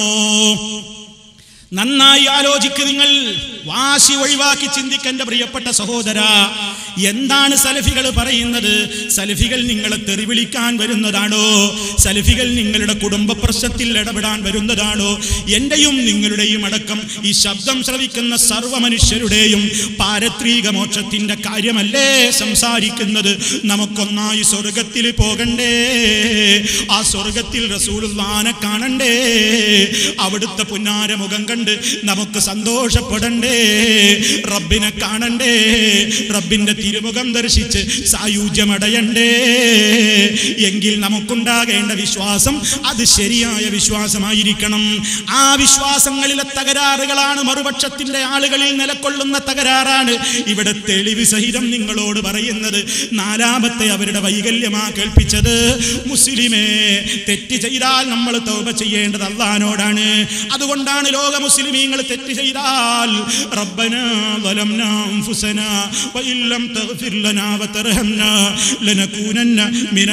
Speaker 2: നന്നായി ആലോചിക്ക് നിങ്ങൾ വാശി ഒഴിവാക്കി ചിന്തിക്കേണ്ട പ്രിയപ്പെട്ട സഹോദര എന്താണ് സലഫികൾ പറയുന്നത് സലഫികൾ നിങ്ങളെ തെറിവിളിക്കാൻ വരുന്നതാണോ സലഫികൾ നിങ്ങളുടെ കുടുംബ പ്രശ്നത്തിൽ ഇടപെടാൻ വരുന്നതാണോ എന്റെയും നിങ്ങളുടെയും അടക്കം ഈ ശബ്ദം ശ്രവിക്കുന്ന സർവ്വ മനുഷ്യരുടെയും പാരത്രിക മോക്ഷത്തിന്റെ കാര്യമല്ലേ സംസാരിക്കുന്നത് നമുക്കൊന്നായി സ്വർഗത്തിൽ പോകണ്ടേ ആ സ്വർഗത്തിൽ റസൂലുള്ളാനെ കാണണ്ടേ അവിടുത്തെ പുന്നാര മുഖം കണ്ട് നമുക്ക് സന്തോഷപ്പെടണ്ടേ റബ്ബിനെ കാണണ്ടേ റബ്ബിന്റെ തിരുമുഖം ദർശിച്ച് സായുജ്യമടയണ്ടേ എങ്കിൽ നമുക്കുണ്ടാകേണ്ട വിശ്വാസം അത് ശരിയായ വിശ്വാസമായിരിക്കണം ആ വിശ്വാസങ്ങളിലെ തകരാറുകളാണ് മറുപക്ഷത്തിന്റെ ആളുകളിൽ നിലക്കൊള്ളുന്ന തകരാറാണ് ഇവിടെ തെളിവ് സഹിതം നിങ്ങളോട് പറയുന്നത് നാലാമത്തെ അവരുടെ വൈകല്യമാ കേൾപ്പിച്ചത് മുസ്ലിമേ തെറ്റ് ചെയ്താൽ നമ്മൾ തൗബ ചെയ്യേണ്ടത് അള്ളഹാനോടാണ് അതുകൊണ്ടാണ് ലോക മുസ്ലിമീങ്ങൾ തെറ്റ് ചെയ്താൽ റബ്ബന ظلمنا أنفسنا وإن لم تغفر لنا وترحمنا لنكونن من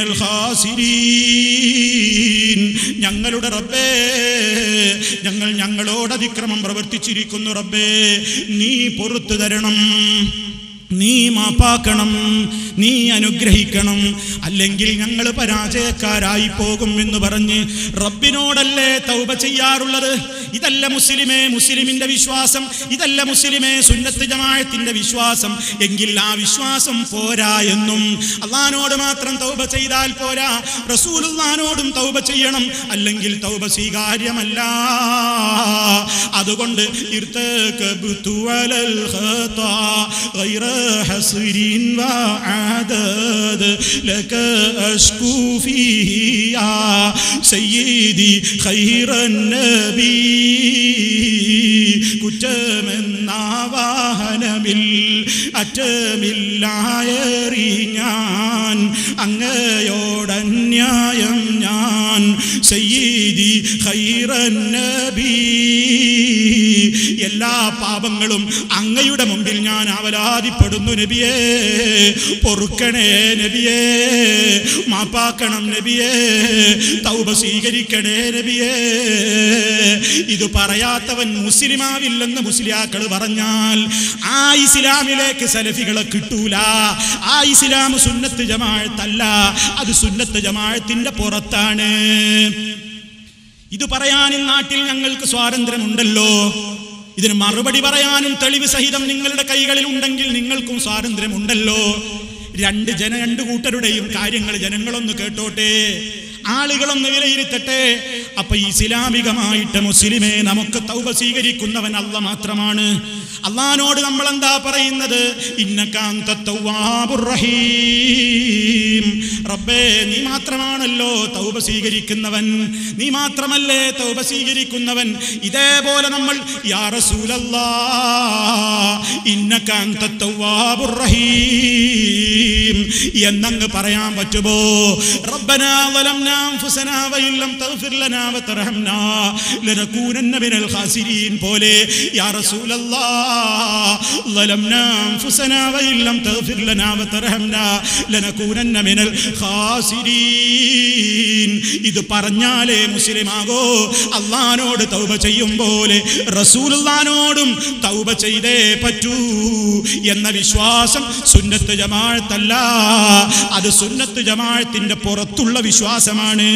Speaker 2: الخاسرين ഞങ്ങളുടെ റബ്ബേ ഞങ്ങൾ ഞങ്ങളോട് അതിക്രമം പ്രവർത്തിച്ചിരിക്കുന്നു റബ്ബേ നീ പൊറത്തു തരണം നീ മാപ്പാക്കണം നീ അനുഗ്രഹിക്കണം അല്ലെങ്കിൽ ഞങ്ങൾ പരാജയക്കാരായി പോകും എന്ന് പറഞ്ഞ് റബ്ബിനോടല്ലേ തൗബ ചെയ്യാറുള്ളത് ഇതല്ല മുസ്ലിമേ മുസ്ലിമിന്റെ വിശ്വാസം ഇതല്ല മുസ്ലിമേ സുന്നത്ത് ജമാഅത്തിന്റെ വിശ്വാസം എങ്കിൽ ആ വിശ്വാസം പോരാ എന്നും അള്ളഹാനോട് മാത്രം തൗബ ചെയ്താൽ പോരാ റസൂലുള്ളാനോടും തൗബ ചെയ്യണം അല്ലെങ്കിൽ തൗബ സ്വീകാര്യമല്ല അതുകൊണ്ട് ഇർത്തകബ്തു അലൽ ഖതാ غير حصر وعدد لك أشكو فيه يا سيدي خير النبي കുറ്റമെന്ന വാഹനമിൽ അറ്റമില്ലായറി ഞാൻ അങ്ങയോടന്യായം ഞാൻ സയ്യീദി ഖൈറൻ നബി എല്ലാ പാപങ്ങളും അങ്ങയുടെ മുമ്പിൽ ഞാൻ അവലാതിപ്പെടുന്നു നബിയേ പൊറുക്കണേ നബിയേ മാപ്പാക്കണം നബിയേ തൗബ സ്വീകരിക്കണേ നബിയേ ഇത് പറയാത്തവൻ മുസ്ലിമാവില്ലെന്ന് മുസ്ലിയാക്കൾ പറഞ്ഞാൽ ആ ഇസ്ലാമിലേക്ക് സലഫികളെ കിട്ടൂല ആ ഇസ്ലാം സുന്നത്ത് ജമാഴത്തല്ല അത് സുന്നത്ത് ജമാഴത്തിന്റെ പുറത്താണ് ഇത് പറയാൻ ഈ നാട്ടിൽ ഞങ്ങൾക്ക് സ്വാതന്ത്ര്യമുണ്ടല്ലോ ഇതിന് മറുപടി പറയാനും തെളിവ് സഹിതം നിങ്ങളുടെ കൈകളിൽ ഉണ്ടെങ്കിൽ നിങ്ങൾക്കും സ്വാതന്ത്ര്യമുണ്ടല്ലോ രണ്ട് ജന രണ്ട് കൂട്ടരുടെയും കാര്യങ്ങൾ ജനങ്ങളൊന്ന് കേട്ടോട്ടെ ആളുകളൊന്ന് വിലയിരുത്തട്ടെ അപ്പൊ ഇസ്ലാമികമായിട്ട് മുസ്ലിമെ നമുക്ക് തൗബ സ്വീകരിക്കുന്നവൻ അല്ല മാത്രമാണ് അള്ളഹാനോട് നമ്മൾ എന്താ പറയുന്നത് ഇന്നക്കാന്ത തൗവാബുർ റഹീം റബ്ബേ നീ മാത്രമാണല്ലോ തൗബ സ്വീകരിക്കുന്നവൻ നീ മാത്രമല്ലേ തൗബ സ്വീകരിക്കുന്നവൻ ഇതേപോലെ നമ്മൾ യാ റസൂലല്ലാ ഇന്നക്കാന്ത തൗവാബുർ റഹീം എന്നങ്ങ് പറയാൻ പറ്റുമോ റബ്ബനാ ظلمنا أنفسنا وإن لم تغفر لنا وترحمنا لنكونن من الخاسرين പോലെ يا رسول الله ظلمنا أنفسنا وإن لم تغفر لنا وترحمنا لنكونن من الخاسرين ഇത് പറഞ്ഞാലേ മുസ്ലിമാകോ അള്ളഹാനോട് തൗബ ചെയ്യും പോലെ റസൂലുള്ളാനോടും തൗബ ചെയ്തേ പറ്റൂ എന്ന വിശ്വാസം സുന്നത്ത് ജമാഅത്തല്ല അത് സുന്നത്ത് ജമാഅത്തിന്റെ പുറത്തുള്ള വിശ്വാസമാണ്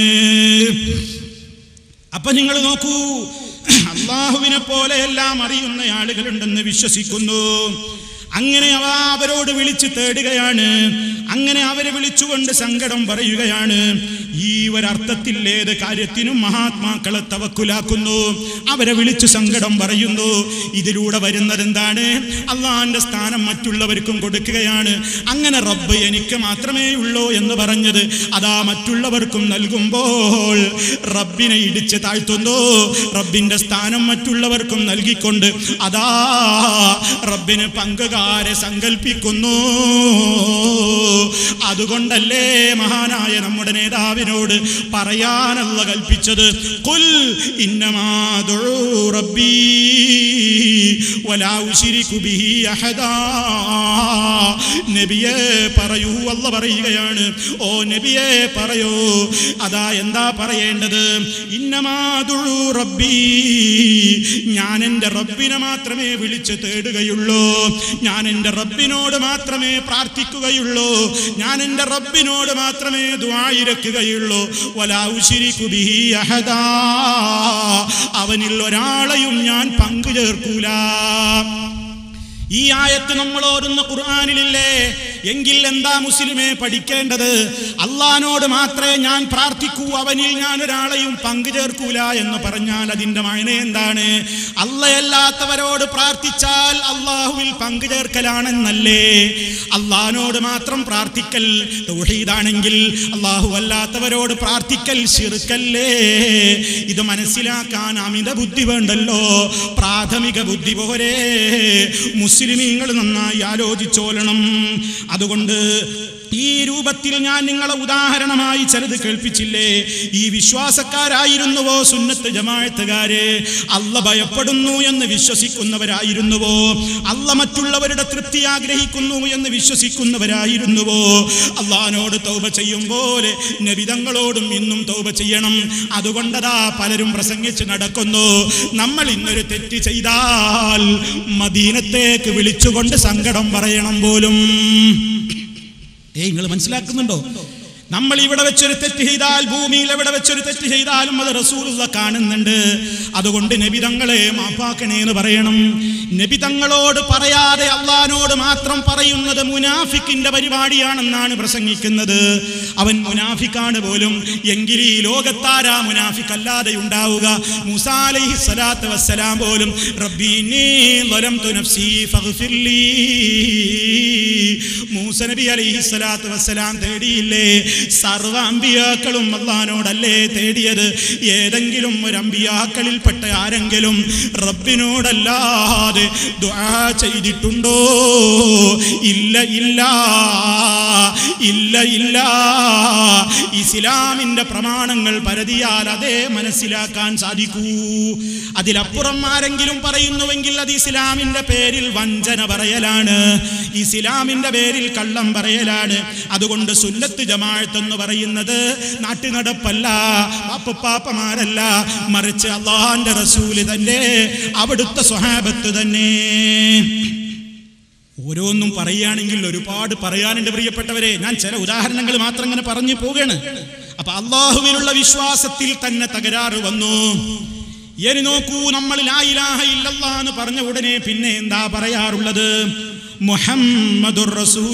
Speaker 2: അപ്പൊ നിങ്ങൾ നോക്കൂ അള്ളാഹുവിനെ പോലെ എല്ലാം അറിയുന്ന ആളുകളുണ്ടെന്ന് വിശ്വസിക്കുന്നു അങ്ങനെ അവ അവരോട് വിളിച്ച് തേടുകയാണ് അങ്ങനെ അവരെ വിളിച്ചുകൊണ്ട് സങ്കടം പറയുകയാണ് ഈ ഒരർത്ഥത്തിൽ ഏത് കാര്യത്തിനും മഹാത്മാക്കളെ തവക്കുലാക്കുന്നു അവരെ വിളിച്ചു സങ്കടം പറയുന്നു ഇതിലൂടെ വരുന്നത് എന്താണ് അള്ളാന്റെ സ്ഥാനം മറ്റുള്ളവർക്കും കൊടുക്കുകയാണ് അങ്ങനെ റബ്ബ് എനിക്ക് മാത്രമേ ഉള്ളൂ എന്ന് പറഞ്ഞത് അതാ മറ്റുള്ളവർക്കും നൽകുമ്പോൾ റബ്ബിനെ ഇടിച്ച് താഴ്ത്തുന്നു റബ്ബിന്റെ സ്ഥാനം മറ്റുള്ളവർക്കും നൽകിക്കൊണ്ട് അതാ റബ്ബിന് പങ്കുകാരെ സങ്കൽപ്പിക്കുന്നു അതുകൊണ്ടല്ലേ മഹാനായ നമ്മുടെ നേതാവിനോട് പറയാനല്ല കൽപ്പിച്ചത് കുൽ ഇന്നമാദു റബ്ബി വലാ ഉശിരിക്കു ബിഹി അഹദാ നബിയെ പറയൂ അല്ല പറയുകയാണ് ഓ നബിയെ പറയൂ അതാ എന്താ പറയേണ്ടത് ഇന്നമാദു റബ്ബി ഞാൻ എൻ്റെ റബ്ബിനെ മാത്രമേ വിളിച്ച് തേടുകയുള്ളൂ പറയുകയുള്ളൂ ഞാൻ എൻ്റെ റബ്ബിനോട് മാത്രമേ പ്രാർത്ഥിക്കുകയുള്ളൂ ഞാൻ എൻ്റെ റബ്ബിനോട് മാത്രമേ ദ്വായിരക്കുകയുള്ളൂ വലാഉശിരിക്കു ബിഹി അഹദാ അവനിൽ ഒരാളെയും ഞാൻ പങ്കു ചേർക്കൂല ഈ ആയത്ത് നമ്മൾ ഓരുന്ന ഖുർആാനിലില്ലേ എങ്കിൽ എന്താ മുസ്ലിമെ പഠിക്കേണ്ടത് അള്ളഹാനോട് മാത്രമേ ഞാൻ പ്രാർത്ഥിക്കൂ അവനിൽ ഞാൻ ഒരാളെയും പങ്കു ചേർക്കൂല എന്ന് പറഞ്ഞാൽ അതിന്റെ മഴ എന്താണ് അള്ളയല്ലാത്തവരോട് പ്രാർത്ഥിച്ചാൽ അള്ളാഹുവിൽ പങ്കു ചേർക്കലാണെന്നല്ലേ അള്ളഹാനോട് മാത്രം പ്രാർത്ഥിക്കൽ തൗഹീദാണെങ്കിൽ അള്ളാഹു അല്ലാത്തവരോട് പ്രാർത്ഥിക്കൽ ശിർക്കല്ലേ ഇത് മനസ്സിലാക്കാൻ അമിത ബുദ്ധി വേണ്ടല്ലോ പ്രാഥമിക ബുദ്ധി പോരെ മുസ്ലിമീങ്ങൾ നന്നായി ആലോചിച്ചോളണം അതുകൊണ്ട് ഈ രൂപത്തിൽ ഞാൻ നിങ്ങളെ ഉദാഹരണമായി ചിലത് കേൾപ്പിച്ചില്ലേ ഈ വിശ്വാസക്കാരായിരുന്നുവോ സുന്നത്ത് ജമാഴത്തുകാര് അല്ല ഭയപ്പെടുന്നു എന്ന് വിശ്വസിക്കുന്നവരായിരുന്നുവോ അല്ല മറ്റുള്ളവരുടെ തൃപ്തി ആഗ്രഹിക്കുന്നു എന്ന് വിശ്വസിക്കുന്നവരായിരുന്നുവോ അള്ളഹാനോട് തൗബ ചെയ്യും പോലെ നബിതങ്ങളോടും ഇന്നും തൗബ ചെയ്യണം അതുകൊണ്ടതാ പലരും പ്രസംഗിച്ച് നടക്കുന്നു നമ്മൾ ഇന്നൊരു തെറ്റ് ചെയ്താൽ മദീനത്തേക്ക് വിളിച്ചുകൊണ്ട് സങ്കടം പറയണം പോലും ഏയ് നിങ്ങൾ മനസ്സിലാക്കുന്നുണ്ടോ നമ്മൾ ഇവിടെ വെച്ചൊരു തെറ്റ് ചെയ്താൽ ഭൂമിയിൽ എവിടെ വെച്ചൊരു തെറ്റ് ചെയ്താലും അത് റസൂലുള്ള കാണുന്നുണ്ട് അതുകൊണ്ട് നബിതങ്ങളെ മാപ്പാക്കണേ എന്ന് പറയണം നബിതങ്ങളോട് പറയാതെ അള്ളഹാനോട് മാത്രം പറയുന്നത് മുനാഫിക്കിന്റെ പരിപാടിയാണെന്നാണ് പ്രസംഗിക്കുന്നത് അവൻ മുനാഫിക്കാണ് പോലും എങ്കിൽ ഈ ലോകത്താരാ മുനാഫിക് അല്ലാതെ ഉണ്ടാവുക മൂസാ അലൈഹി സ്വലാത്ത് വസ്സലാം പോലും റബ്ബി നീ ളലംതു നഫ്സി ഫഗ്ഫിർ ലീ മൂസ നബി അലൈഹി സ്വലാത്ത് വസ്സലാം തേടിയില്ലേ സർവ അമ്പിയാക്കളും അള്ളഹാനോടല്ലേ തേടിയത് ഏതെങ്കിലും ഒരു അമ്പിയാക്കളിൽപ്പെട്ട ആരെങ്കിലും റബ്ബിനോടല്ലാതെ ദുആ ചെയ്തിട്ടുണ്ടോ ഇല്ല ഇല്ല ഇല്ല ഇല്ല ഇസ്ലാമിന്റെ പ്രമാണങ്ങൾ പരതിയാൽ അതേ മനസ്സിലാക്കാൻ സാധിക്കൂ അതിലപ്പുറം ആരെങ്കിലും പറയുന്നുവെങ്കിൽ അത് ഇസ്ലാമിന്റെ പേരിൽ വഞ്ചന പറയലാണ് ഇസ്ലാമിന്റെ പേരിൽ കള്ളം പറയലാണ് അതുകൊണ്ട് സുന്നത്ത് ജമാഅത്ത് എന്ന് പറയുന്നത് നാട്ടുനടപ്പല്ല പാപ്പപ്പാപ്പമാരല്ല മറിച്ച് അള്ളാഹാന്റെ റസൂല് തന്നെ അവിടുത്തെ സ്വഹാബത്ത് തന്നെ ഓരോന്നും പറയുകയാണെങ്കിൽ ഒരുപാട് പറയാനുണ്ട് പ്രിയപ്പെട്ടവരെ ഞാൻ ചില ഉദാഹരണങ്ങൾ മാത്രം ഇങ്ങനെ പറഞ്ഞു പോവുകയാണ് അപ്പൊ അള്ളാഹുവിനുള്ള വിശ്വാസത്തിൽ തന്നെ തകരാറ് വന്നു ഇനി നോക്കൂ നമ്മൾ ലായിലാഹ ഇല്ലല്ലാ എന്ന് പറഞ്ഞ ഉടനെ പിന്നെ എന്താ പറയാറുള്ളത് മുഹമ്മദുർ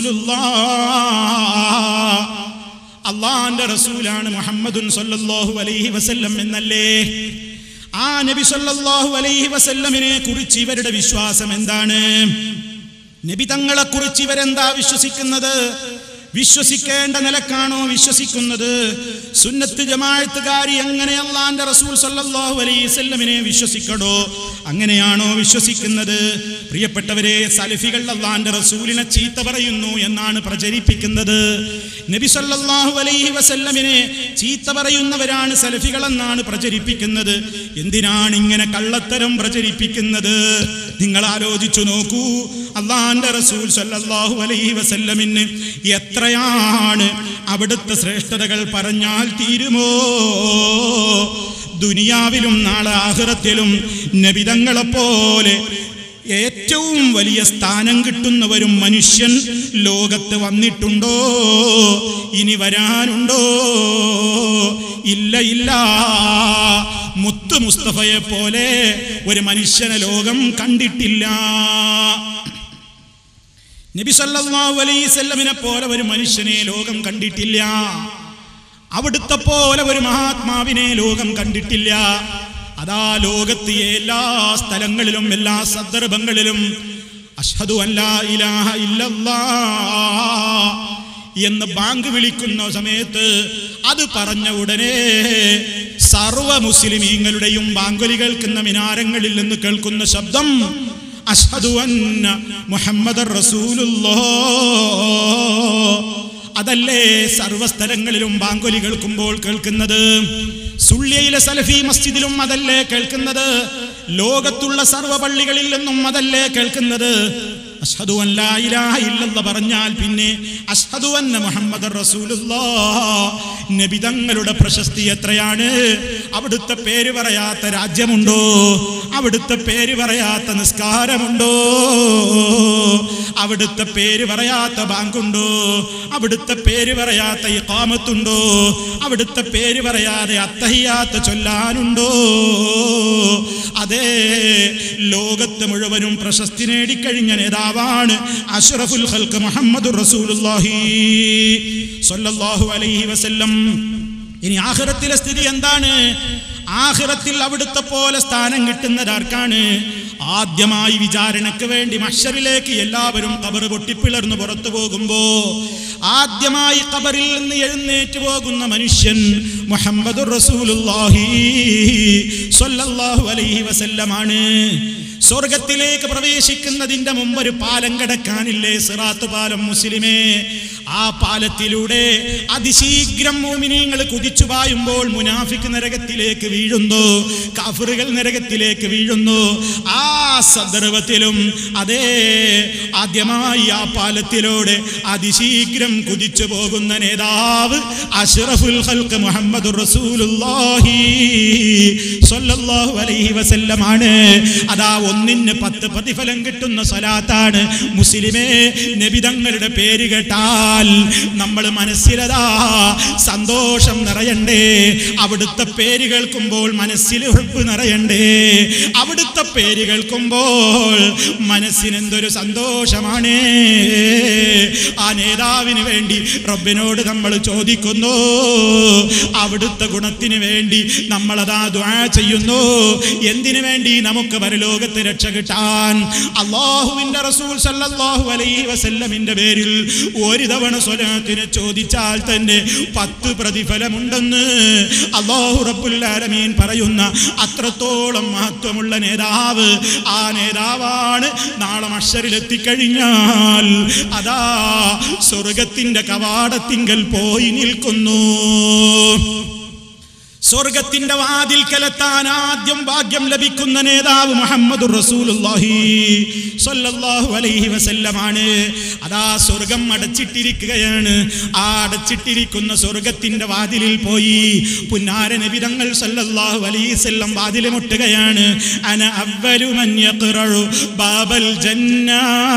Speaker 2: റസൂലുള്ളാഹ് അള്ളാന്റെ റസൂലാണ് മുഹമ്മദുൻ സല്ലല്ലാഹു അലൈഹി വസല്ലം എന്നല്ലേ ആ നബി സല്ലല്ലാഹു അലൈഹി വസല്ലമിനെ കുറിച്ച് ഇവരുടെ വിശ്വാസം എന്താണ് നബി തങ്ങളെ കുറിച്ച് ഇവരെന്താ വിശ്വസിക്കുന്നത് വിശ്വസിക്കേണ്ട നിലക്കാണോ വിശ്വസിക്കുന്നത് സുന്നത്ത് ജമാഅത്തുകാരി എങ്ങനെ അള്ളാന്റെ റസൂൽ സല്ലല്ലാഹു അലൈഹി വസല്ലമിനെ വിശ്വസിക്കണോ അങ്ങനെയാണോ വിശ്വസിക്കുന്നത് പ്രിയപ്പെട്ടവരെ സലഫികൾ അള്ളാന്റെ റസൂലിനെ ചീത്ത പറയുന്നു എന്നാണ് പ്രചരിപ്പിക്കുന്നത് നബി സല്ലല്ലാഹു അലൈഹി വസല്ലമിനെ ചീത്ത പറയുന്നവരാണ് സലഫികൾ എന്നാണ് പ്രചരിപ്പിക്കുന്നത് എന്തിനാണ് ഇങ്ങനെ കള്ളത്തരം പ്രചരിപ്പിക്കുന്നത് നിങ്ങൾ ആലോചിച്ചു നോക്കൂ അള്ളാന്റെ റസൂൽ സല്ലല്ലാഹു അലൈഹി വസല്ലമിന് എത്രയാണ് അവിടുത്തെ ശ്രേഷ്ഠതകൾ പറഞ്ഞാൽ തീരുമോ ദുനിയാവിലും നാളെ ആഹ്റത്തിലും നബിതങ്ങളെപ്പോലെ ഏറ്റവും വലിയ സ്ഥാനം കിട്ടുന്നവരും മനുഷ്യൻ ലോകത്ത് വന്നിട്ടുണ്ടോ ഇനി വരാനുണ്ടോ ഇല്ല ഇല്ല മുത്ത് മുസ്തഫയെ പോലെ ഒരു മനുഷ്യനെ ലോകം കണ്ടിട്ടില്ല നബി സല്ലല്ലാഹു അലൈഹി വസല്ലമിനെ പോലെ ഒരു മനുഷ്യനെ ലോകം കണ്ടിട്ടില്ല അവിടുത്തെ പോലെ ഒരു മഹാത്മാവിനെ ലോകം കണ്ടിട്ടില്ല അതാ ലോകത്ത് എല്ലാ സ്ഥലങ്ങളിലും എല്ലാ സന്ദർഭങ്ങളിലും അഷ്ഹദു അല്ലാ ഇലാഹ ഇല്ലല്ലാ എന്ന് ബാങ്ക് വിളിക്കുന്ന സമയത്ത് അത് പറഞ്ഞ ഉടനെ സർവ മുസ്ലിമീങ്ങളുടെയും ബാങ്കുലി കേൾക്കുന്ന മിനാരങ്ങളിൽ നിന്ന് കേൾക്കുന്ന ശബ്ദം അഷ്ഹദു അന്ന മുഹമ്മദ് റസൂലുള്ളോ അതല്ലേ സർവസ്ഥലങ്ങളിലും ബാങ്കൊലി കേൾക്കുമ്പോൾ കേൾക്കുന്നത് സുള്ളിയയിലെ സലഫി മസ്ജിദിലും അതല്ലേ കേൾക്കുന്നത് ലോകത്തുള്ള സർവ്വ പള്ളികളിൽ നിന്നും അതല്ലേ കേൾക്കുന്നത് അഷ്ഹദു അൻ ലാ ഇലാഹ ഇല്ലല്ലാഹ് പറഞ്ഞാൽ പിന്നെ അഷ്ഹദു അന്ന മുഹമ്മദ് റസൂലുള്ളാഹ് നബി തങ്ങളുടെ പ്രശസ്തി എത്രയാണ് അവിടുത്തെ പേര് പറയാത്ത രാജ്യമുണ്ടോ അവിടുത്തെ പേര് പറയാത്ത നിസ്കാരമുണ്ടോ അവിടുത്തെ പേര് പറയാത്ത ബാങ്കുണ്ടോ അവിടുത്തെ പേര് പറയാത്ത ഇഖാമത്തുണ്ടോ അവിടുത്തെ പേര് പറയാതെ അത്തഹിയാത്ത ചൊല്ലാനുണ്ടോ അതേ ലോകത്ത് മുഴുവനും പ്രശസ്തി നേടിക്കഴിഞ്ഞ നേതാവാണ് അഷ്റഫുൽ ഖൽക്ക് മുഹമ്മദ് റസൂലുള്ളാഹി സ്വല്ലല്ലാഹു അലൈഹി വസല്ലം ഇനി ആഖിറത്തിലെ സ്ഥിതി എന്താണ് ആഖിറത്തിൽ അവിടുത്തെ പോലെ സ്ഥാനം കിട്ടുന്നത് ആർക്കാണ് ആദ്യമായി വിചാരണയ്ക്ക് വേണ്ടി മഷറിലേക്ക് എല്ലാവരും കബർ പൊട്ടിപ്പിളർന്നു പുറത്തു പോകുമ്പോ ആദ്യമായി കബറിൽ നിന്ന് എഴുന്നേറ്റ് പോകുന്ന മനുഷ്യൻ മുഹമ്മദ് റസൂലുള്ളാഹി സ്വല്ലല്ലാഹു അലൈഹി വസല്ലമാണ് സ്വർഗത്തിലേക്ക് പ്രവേശിക്കുന്നതിന്റെ മുമ്പ് ഒരു പാലം കിടക്കാനില്ലേ സിറാത്ത് പാലം മുസ്ലിമേ ആ പാലത്തിലൂടെ അതിശീഘ്രം മോമിനിയങ്ങൾ കുതിച്ചു പായുമ്പോൾ മുനാഫിക്ക് നരകത്തിലേക്ക് വീഴുന്നു കാഫറുകൾ നരകത്തിലേക്ക് വീഴുന്നു ആ സന്ദർഭത്തിലും അതേ ആദ്യമായി ആ പാലത്തിലൂടെ അതിശീഘ്രം കുതിച്ചു പോകുന്ന നേതാവ് അഷ്റഫുൽ ഖൽക്ക് മുഹമ്മദ് റസൂലുള്ളാഹി സ്വല്ലല്ലാഹു അലൈഹി വസല്ലമാണ് അതാ ഒന്നിന് പത്ത് പ്രതിഫലം കിട്ടുന്ന സ്വലാത്താണ് മുസ്ലിമേ നബിതങ്ങളുടെ പേര് കേട്ടാൽ നമ്മൾ മനസ്സിലതാ സന്തോഷം നിറയണ്ടേ അവിടുത്തെ പേര് കേൾക്കുമ്പോൾ മനസ്സിൽ ഉറപ്പ് നിറയണ്ടേ അവിടുത്തെ പേര് കേൾക്കുമ്പോൾ മനസ്സിനെന്തൊരു സന്തോഷമാണ് ആ നേതാവിന് വേണ്ടി റബ്ബിനോട് നമ്മൾ ചോദിക്കുന്നു അവിടുത്തെ ഗുണത്തിന് വേണ്ടി നമ്മളതാ ദ്വാ ചെയ്യുന്നു എന്തിനു വേണ്ടി നമുക്ക് പരലോകത്ത് രക്ഷ കിട്ടാൻ അള്ളാഹുവിന്റെ റസൂൽ സല്ലല്ലാഹു അലൈഹി വസല്ലമിന്റെ പേരിൽ ഒരു തവണ സ്വലാത്തിനെ ചോദിച്ചാൽ തന്നെ പത്ത് പ്രതിഫലമുണ്ടെന്ന് അള്ളാഹു റബ്ബുൽ ആലമീൻ പറയുന്ന അത്രത്തോളം മഹത്വമുള്ള നേതാവ് ആ നേതാവാണ് നാളെ മഷറിലെത്തിക്കഴിഞ്ഞാൽ അതാ സ്വർഗത്തിന്റെ കവാടത്തിങ്കൽ പോയി നിൽക്കുന്നു സ്വർഗത്തിന്റെ വാതിൽക്കലെത്താൻ ആദ്യം ഭാഗ്യം ലഭിക്കുന്ന നേതാവ് മുഹമ്മദ് റസൂലുള്ളാഹി സ്വല്ലല്ലാഹു അലൈഹി വസല്ലമാണ് അതാ സ്വർഗം അടച്ചിട്ടിരിക്കുകയാണ് ആ അടച്ചിട്ടിരിക്കുന്ന സ്വർഗത്തിന്റെ വാതിലിൽ പോയി പുന്നാര നബിതങ്ങൾ സല്ലല്ലാഹു അലൈഹി വസല്ലം വാതിൽ മുട്ടുകയാണ് അന അവ്വലു മൻ യഖറഉ ബാബൽ ജന്ന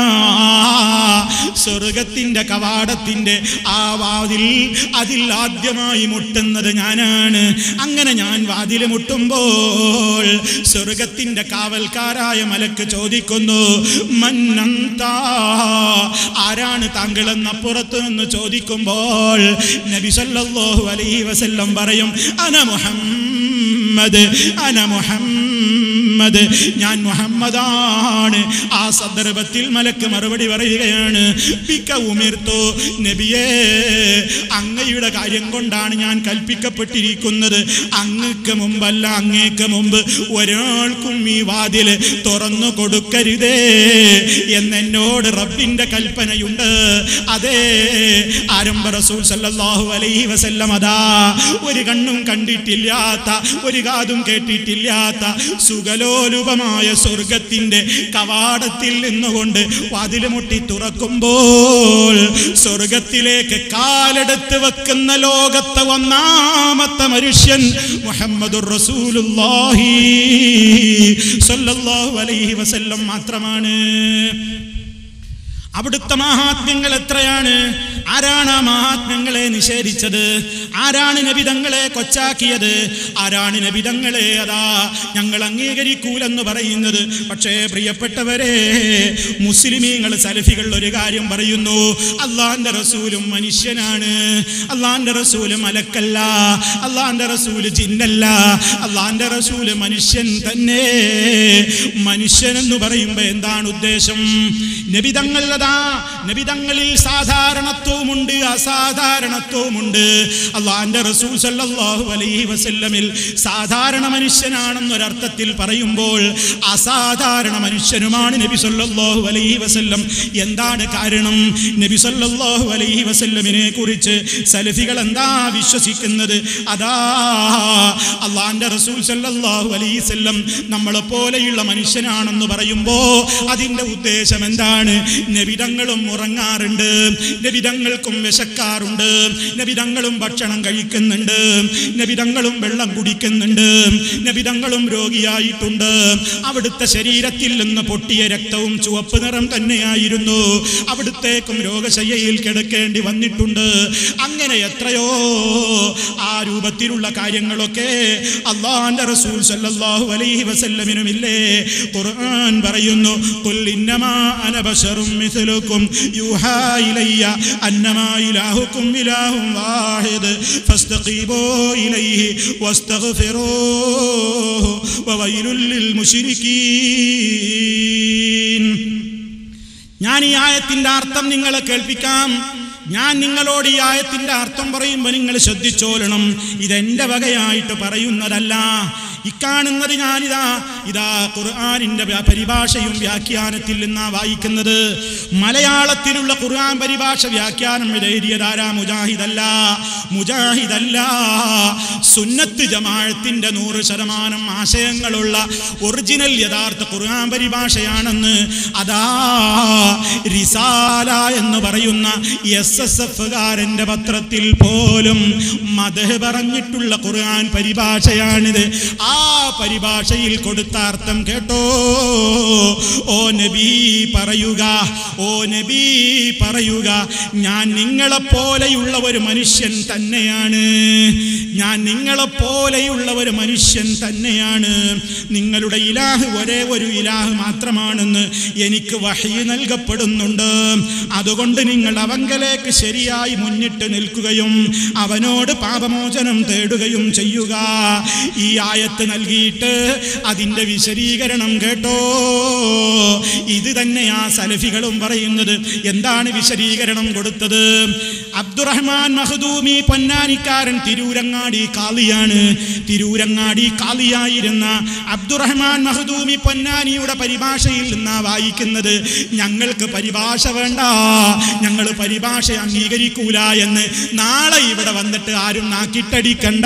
Speaker 2: സ്വർഗത്തിന്റെ കവാടത്തിന്റെ ആ വാതിൽ അതിൽ ആദ്യമായി മുട്ടുന്നത് ഞാനാണ് അങ്ങനെ ഞാൻ വാതിൽ മുട്ടുമ്പോൾ സ്വർഗത്തിന്റെ കാവൽക്കാരായ മലക്ക് ചോദിക്കുന്നു മന്നന്താ ആരാണ് താങ്കളെന്ന് അപ്പുറത്ത് നിന്ന് ചോദിക്കുമ്പോൾ നബി സല്ലല്ലാഹു അലൈഹി വസല്ലം പറയും അന മുഹമ്മദ് അന മുഹമ്മദ് ഞാൻ മുഹമ്മദാണ് ആ സന്ദർഭത്തിൽ മലക്ക് മറുപടി പറയുകയാണ് ബിക ഉമിർത്തു നബിയേ അങ്ങയുടെ കാര്യം കൊണ്ടാണ് ഞാൻ കൽപ്പിക്കപ്പെട്ടിരിക്കുന്നത് അങ്ങക്ക് മുമ്പല്ല അങ്ങേക്ക് മുമ്പ് ഒരാൾക്കും ഈ വാതില് തുറന്നു കൊടുക്കരുതേ എന്നെന്നോട് റബ്ബിന്റെ കൽപ്പനയുണ്ട് അതേ ആരംഭ റസൂൽ സല്ലല്ലാഹു അലൈഹി വസല്ലം അതാ ഒരു കണ്ണും കണ്ടിട്ടില്ലാത്ത ഒരു കാതും കേട്ടിട്ടില്ലാത്ത സുഖലോലുപമായ സ്വർഗത്തിന്റെ കവാടത്തിൽ നിന്നുകൊണ്ട് വാതില് മുട്ടി തുറക്കുമ്പോൾ സ്വർഗത്തിലേക്ക് കാലെടുത്ത് വെക്കുന്ന ലോകത്തെ ഒന്നാമത്തെ മനുഷ്യൻ മുഹമ്മദുർ റസൂലുള്ളാഹി സ്വല്ലല്ലാഹു അലൈഹി വസല്ലം മാത്രമാണ് അവിടുത്തെ മഹാത്മ്യങ്ങൾ എത്രയാണ് ആരാണ് ആ മഹാത്മ്യങ്ങളെ നിഷേധിച്ചത് ആരാണ് നബിതങ്ങളെ കൊച്ചാക്കിയത് ആരാണ് നബിതങ്ങളെ അതാ ഞങ്ങൾ അംഗീകരിക്കൂലെന്ന് പറയുന്നത് പക്ഷേ പ്രിയപ്പെട്ടവരെ മുസ്ലിമീങ്ങൾ സലഫികൾ ഒരു കാര്യം പറയുന്നു അള്ളാന്റെ റസൂലും മനുഷ്യനാണ് അള്ളാന്റെ റസൂല് മലക്കല്ല അള്ളാന്റെ റസൂല് ജിന്നല്ല അള്ളാന്റെ റസൂല് മനുഷ്യൻ തന്നെ മനുഷ്യൻ എന്ന് പറയുമ്പോ എന്താണ് ഉദ്ദേശം നബിതങ്ങൾ അതാ നബിതങ്ങളിൽ സാധാരണത്വം സാധാരണത്വവുമുണ്ട് അസാധാരണത്വവുമുണ്ട് അള്ളാന്റെ റസൂൽ സല്ലല്ലാഹു അലൈഹി വസല്ലമിൽ സാധാരണ മനുഷ്യനാണെന്നൊരർത്ഥത്തിൽ പറയുമ്പോൾ അസാധാരണ മനുഷ്യനുമാണ് നബി സല്ലല്ലാഹു അലൈഹി വസല്ലം എന്താണ് കാരണം നബി സല്ലല്ലാഹു അലൈഹി വസല്ലമിനെ കുറിച്ച് സലഫികൾ എന്താ വിശ്വസിക്കുന്നത് അതാ അള്ളാന്റെ റസൂൽ സല്ലല്ലാഹു അലൈഹി വസല്ലം നമ്മളെ പോലെയുള്ള മനുഷ്യനാണെന്ന് പറയുമ്പോ അതിന്റെ ഉദ്ദേശം എന്താണ് നബിതങ്ങളും ഉറങ്ങാറുണ്ട് നബിതങ്ങൾക്കും വിശക്കാറുണ്ട് നബിതങ്ങളും ഭക്ഷണം കഴിക്കുന്നുണ്ട് നബിതങ്ങളും വെള്ളം കുടിക്കുന്നുണ്ട് നബിതങ്ങളും രോഗിയായിട്ടുണ്ട് അവിടുത്തെ ശരീരത്തിൽ നിന്ന് പൊട്ടിയ രക്തവും ചുവപ്പ് നിറം തന്നെയായിരുന്നു അവിടുത്തേക്കും രോഗശയ്യയിൽ കിടക്കേണ്ടി വന്നിട്ടുണ്ട് അങ്ങനെ എത്രയോ ആ രൂപത്തിലുള്ള കാര്യങ്ങളൊക്കെ അള്ളാന്റെ റസൂൽ സല്ലല്ലാഹു അലൈഹി വസല്ലമിനുമില്ലേ ഖുർആൻ പറയുന്നു ഖുൽ ഇന്നമാ അന ബശറും മിസ്ലുക്കും യൂഹാ ഇലയ്യ അന്നമാ ഇലാഹുക്കും ഇലാഹും വാഹിദ് ഫസ്തഖീബൂ ഇലൈഹി വസ്തഗ്ഫിറൂഹു വവൈലുൽ ലിൽ മുശ്രിക്കീൻ ഞാൻ ഈ ആയത്തിന്റെ അർത്ഥം നിങ്ങളെ കേൾപ്പിക്കാം ഞാൻ നിങ്ങളോട് ഈ ആയത്തിന്റെ അർത്ഥം പറയുമ്പോൾ നിങ്ങൾ ശ്രദ്ധിച്ചോളണം ഇതെന്റെ വകയായിട്ട് പറയുന്നതല്ല ഇക്കാണുന്നത് ഞാനിതാ ഇതാ ഖുർആാനിന്റെ വ്യാ- പരിഭാഷയും വ്യാഖ്യാനത്തിൽ നിന്നാ വായിക്കുന്നത് മലയാളത്തിലുള്ള ഖുർആൻ പരിഭാഷ വ്യാഖ്യാനം എഴുതിയതാരാ മുജാഹിദല്ല മുജാഹിദല്ല സുന്നത്ത് ജമാഅത്തിന്റെ നൂറ് ശതമാനം ആശയങ്ങളുള്ള ഒറിജിനൽ യഥാർത്ഥ ഖുർആൻ പരിഭാഷയാണെന്ന് അതാ റിസാല എന്ന് പറയുന്ന എസ് എസ് എഫുകാരന്റെ പത്രത്തിൽ പോലും മതഹ് പറഞ്ഞിട്ടുള്ള ഖുർആൻ പരിഭാഷയാണിത് ആ പരിഭാഷയിൽ കൊടുത്ത അർത്ഥം കേട്ടോ ഓ നബി പറയുക ഓ നബി പറയുക ഞാൻ നിങ്ങളെ പോലെയുള്ള ഒരു മനുഷ്യൻ തന്നെയാണ് ഞാൻ നിങ്ങളെ പോലെയുള്ള ഒരു മനുഷ്യൻ തന്നെയാണ് നിങ്ങളുടെ ഇലാഹ് ഒരേ ഒരു ഇലാഹ് മാത്രമാണെന്ന് എനിക്ക് വഹി നൽകപ്പെടുന്നുണ്ട് അതുകൊണ്ട് നിങ്ങൾ അവങ്കലേക്ക് ശരിയായി മുന്നിട്ട് നിൽക്കുകയും അവനോട് പാപമോചനം തേടുകയും ചെയ്യുക ഈ ആയത്ത് നൽകിയിട്ട് അതിൻ്റെ വിശദീകരണം കേട്ടോ ഇത് തന്നെ ആ സലഫികളും പറയുന്നത് എന്താണ് വിശദീകരണം കൊടുത്തത് അബ്ദുറഹ്മാൻ മഹദൂമി പൊന്നാനിക്കാരൻ തിരൂരങ്ങാടി കാളിയാണ് തിരൂരങ്ങാടി കാളിയായിരുന്ന അബ്ദുറഹ്മാൻ മഹദൂമി പൊന്നാനിയുടെ പരിഭാഷയിൽ നിന്നാ വായിക്കുന്നത് ഞങ്ങൾക്ക് പരിഭാഷ വേണ്ട ഞങ്ങൾ പരിഭാഷ അംഗീകരിക്കൂല എന്ന് നാളെ ഇവിടെ വന്നിട്ട് ആരും നാക്കിട്ടടിക്കണ്ട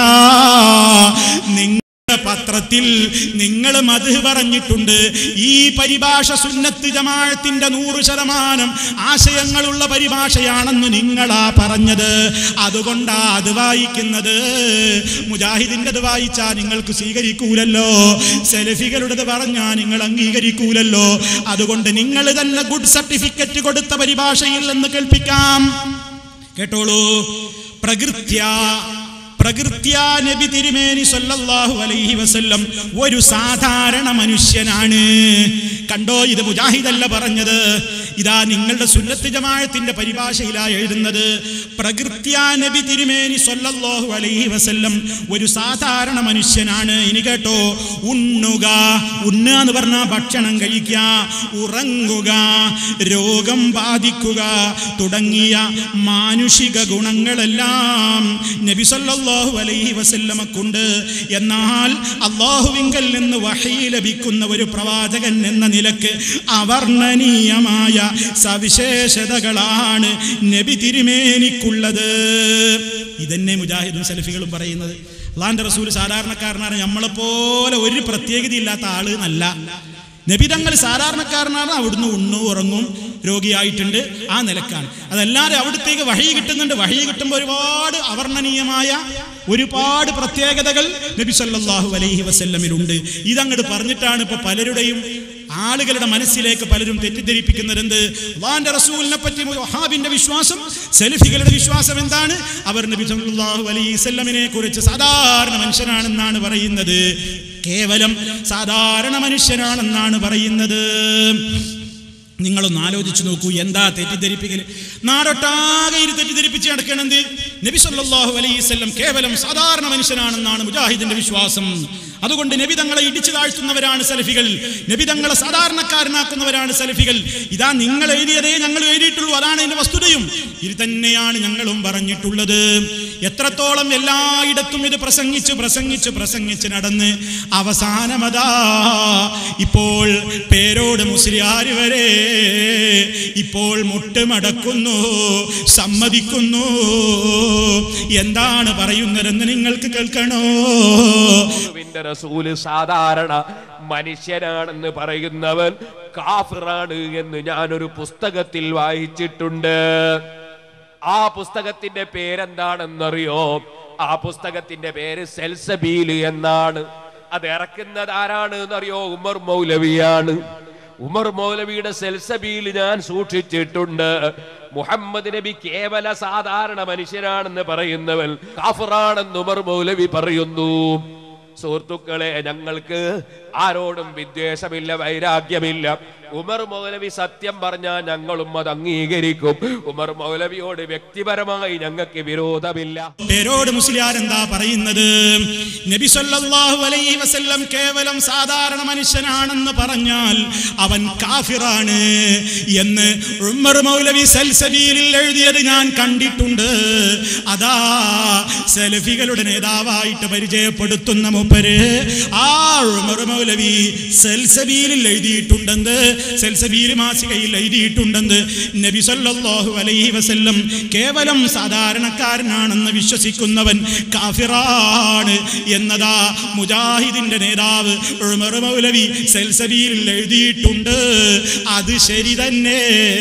Speaker 2: നിങ്ങൾ പത്രത്തിൽ നിങ്ങൾ മത് പറഞ്ഞിട്ടുണ്ട് ഈ പരിഭാഷ സുന്നത്ത് ജമാഅത്തിന്റെ നൂറ് ശതമാനം ആശയങ്ങളുള്ള പരിഭാഷയാണെന്ന് നിങ്ങളാ പറഞ്ഞത് അതുകൊണ്ടാ അത് വായിക്കുന്നത് മുജാഹിദിൻ്റെത് വായിച്ചാ നിങ്ങൾക്ക് സ്വീകരിക്കൂലല്ലോ സെലഫികളുടേത് പറഞ്ഞാ നിങ്ങൾ അംഗീകരിക്കൂലല്ലോ അതുകൊണ്ട് നിങ്ങൾ തന്നെ ഗുഡ് സർട്ടിഫിക്കറ്റ് കൊടുത്ത പരിഭാഷയിൽ നിന്ന് കേൾപ്പിക്കാം കേട്ടോളൂ പ്രകൃത്യ പ്രകൃത്യാ നബി തിരുമേനി സല്ലല്ലാഹു അലൈഹി വസല്ലം ഒരു സാധാരണ മനുഷ്യനാണ് കണ്ടോ ഇത് മുജാഹിദല്ല പറഞ്ഞത് ഇതാ നിങ്ങളുടെ സുന്നത്ത് ജമാഅത്തിന്റെ പരിഭാഷയിലാ എഴുതുന്നത് പ്രകൃത്യാ നബി തിരുമേനി സല്ലല്ലാഹു അലൈഹി വസല്ലം ഒരു സാധാരണ മനുഷ്യനാണ് ഇനി കേട്ടോ ഉണ്ണുക ഉണ്ണുക എന്ന് പറഞ്ഞാൽ ഭക്ഷണം കഴിക്കുക ഉറങ്ങുക രോഗം ബാധിക്കുക തുടങ്ങിയ മാനുഷിക ഗുണങ്ങളെല്ലാം നബി സല്ലല്ലാഹു അലൈഹി വസല്ലമക്കുണ്ട് എന്നാൽ അള്ളാഹുവിങ്കൽ നിന്ന് വഹി ലഭിക്കുന്ന ഒരു പ്രവാചകൻ എന്ന നിലക്ക് അവർണ്ണനീയമായ സവിശേഷതകളാണ് നബി തിരുമേനിക്കുള്ളത് ഇതന്നെ മുജാഹിദും സലഫികളും പറയുന്നത് അള്ളാന്റെ റസൂൽ സാധാരണക്കാരനാണ് നമ്മളെപ്പോലെ ഒരു പ്രത്യേകതയില്ലാത്ത ആള് എന്നല്ല നബിതങ്ങൾ സാധാരണക്കാരനാണ് അവിടുന്ന് ഉണ്ണു ഉറങ്ങും രോഗിയായിട്ടുണ്ട് ആ നിലക്കാണ് അതല്ലാതെ അവിടത്തേക്ക് വഴി കിട്ടുന്നുണ്ട് വഴി കിട്ടുമ്പോൾ ഒരുപാട് അവർണ്ണനീയമായ ഒരുപാട് പ്രത്യേകതകൾ നബി സല്ലല്ലാഹു അലൈഹി വസല്ലമിലുണ്ട് ഇതങ്ങോട്ട് പറഞ്ഞിട്ടാണ് ഇപ്പൊ പലരുടെയും ആളുകളുടെ മനസ്സിലേക്ക് പലരും തെറ്റിദ്ധരിപ്പിക്കുന്നത് എന്ത് അള്ളാന്റെ റസൂലിനെ പറ്റി വഹാബിന്റെ വിശ്വാസം സെൽഫികളുടെ വിശ്വാസം എന്താണ് അവർ നബി സല്ലല്ലാഹു അലൈഹി വസല്ലമിനെ കുറിച്ച് സാധാരണ മനുഷ്യനാണെന്നാണ് പറയുന്നത് കേവലം സാധാരണ മനുഷ്യനാണെന്നാണ് പറയുന്നത് നിങ്ങളൊന്ന് ആലോചിച്ച് നോക്കൂ എന്താ തെറ്റിദ്ധരിപ്പിക്കൽ നാടൊട്ടാകെ ഇത് തെറ്റിദ്ധരിപ്പിച്ച് നടക്കണെന്ത് നബി സല്ലല്ലാഹു അലൈഹി വസല്ലം കേവലം സാധാരണ മനുഷ്യനാണെന്നാണ് മുജാഹിദിന്റെ വിശ്വാസം അതുകൊണ്ട് നബി തങ്ങളെ ഇടിച്ചു താഴ്ത്തുന്നവരാണ് സലഫികൾ നബി തങ്ങളെ സാധാരണക്കാരനാക്കുന്നവരാണ് സലഫികൾ ഇതാ നിങ്ങൾ എഴുതിയതേ ഞങ്ങൾ എഴുതിയിട്ടുള്ളൂ അതാണ് ഇതിന്റെ വസ്തുതയും ഇത് തന്നെയാണ് ഞങ്ങളും പറഞ്ഞിട്ടുള്ളത് എത്രത്തോളം എല്ലായിടത്തും ഇത് പ്രസംഗിച്ച് പ്രസംഗിച്ച് പ്രസംഗിച്ച് നടന്ന് അവസാനമതാ ഇപ്പോൾ പേരോട് മുസ്ലിയാർ വരെ ഇപ്പോൾ മുട്ടുമടക്കുന്നു സമ്മതിക്കുന്നു എന്താണ് പറയുന്നതെന്ന് നിങ്ങൾക്ക് കേൾക്കണോ
Speaker 3: അള്ളാഹുവിന്റെ റസൂല് സാധാരണ മനുഷ്യനാണെന്ന് പറയുന്നവൻ കാഫിറാണ് എന്ന് ഞാനൊരു പുസ്തകത്തിൽ വായിച്ചിട്ടുണ്ട് ആ പുസ്തകത്തിന്റെ പേരെന്താണെന്നറിയോ ആ പുസ്തകത്തിന്റെ പേര് സെൽസബീൽ എന്നാണ് അത് ഇറക്കുന്നത് ആരാണ് എന്നറിയോ ഉമർ മൗലവിയാണ് ഉമർ മൗലവിയുടെ സെൽസബീൽ ഞാൻ സൂക്ഷിച്ചിട്ടുണ്ട് മുഹമ്മദ് നബി കേവല സാധാരണ മനുഷ്യനാണെന്ന് പറയുന്നവൻ കാഫിറാണെന്ന് ഉമർ മൗലവി പറയുന്നു സുഹൃത്തുക്കളെ ഞങ്ങൾക്ക് ആരോടും വിദ്വേഷമില്ല വൈരാഗ്യമില്ല ഉമർ മൗലവി സത്യം പറഞ്ഞാൽ ഞങ്ങളും അത് അംഗീകരിക്കും ഉമർ മൗലവിയോട് വ്യക്തിപരമായി ഞങ്ങൾക്ക് വിരോധമില്ല
Speaker 2: പേരോട് മുസ്ലിയാർ എന്താ പറയുന്നത് നബി സല്ലല്ലാഹു അലൈഹി വസല്ലം കേവലം സാധാരണ മനുഷ്യനാണെന്ന് പറഞ്ഞാൽ അവൻ കാഫിറാണ് എന്ന് ഉമ്മർ മൗലവി സൽസബീലിൽ എഴുതിയത് ഞാൻ കണ്ടിട്ടുണ്ട് അതാ സെലഫികളുടെ നേതാവായിട്ട് പരിചയപ്പെടുത്തുന്ന മൂപ്പര് ആ ഉമർ മൗലവി സൽസബീലിൽ എഴുതിയിട്ടുണ്ടെന്ന് സൽസബീൽ മാസികയിൽ എഴുതിയിട്ടുണ്ടെന്ന് നബി സല്ലല്ലാഹു അലൈഹി വസല്ലം കേവലം സാധാരണക്കാരനാണെന്ന് വിശ്വസിക്കുന്നവൻ കാഫിറാണ് എന്നതാ മുജാഹിദിന്റെ നേതാവ് ഉമർ മൗലവി സൽസബീലിൽ എഴുതിയിട്ടുണ്ട് അത് ശരി തന്നെ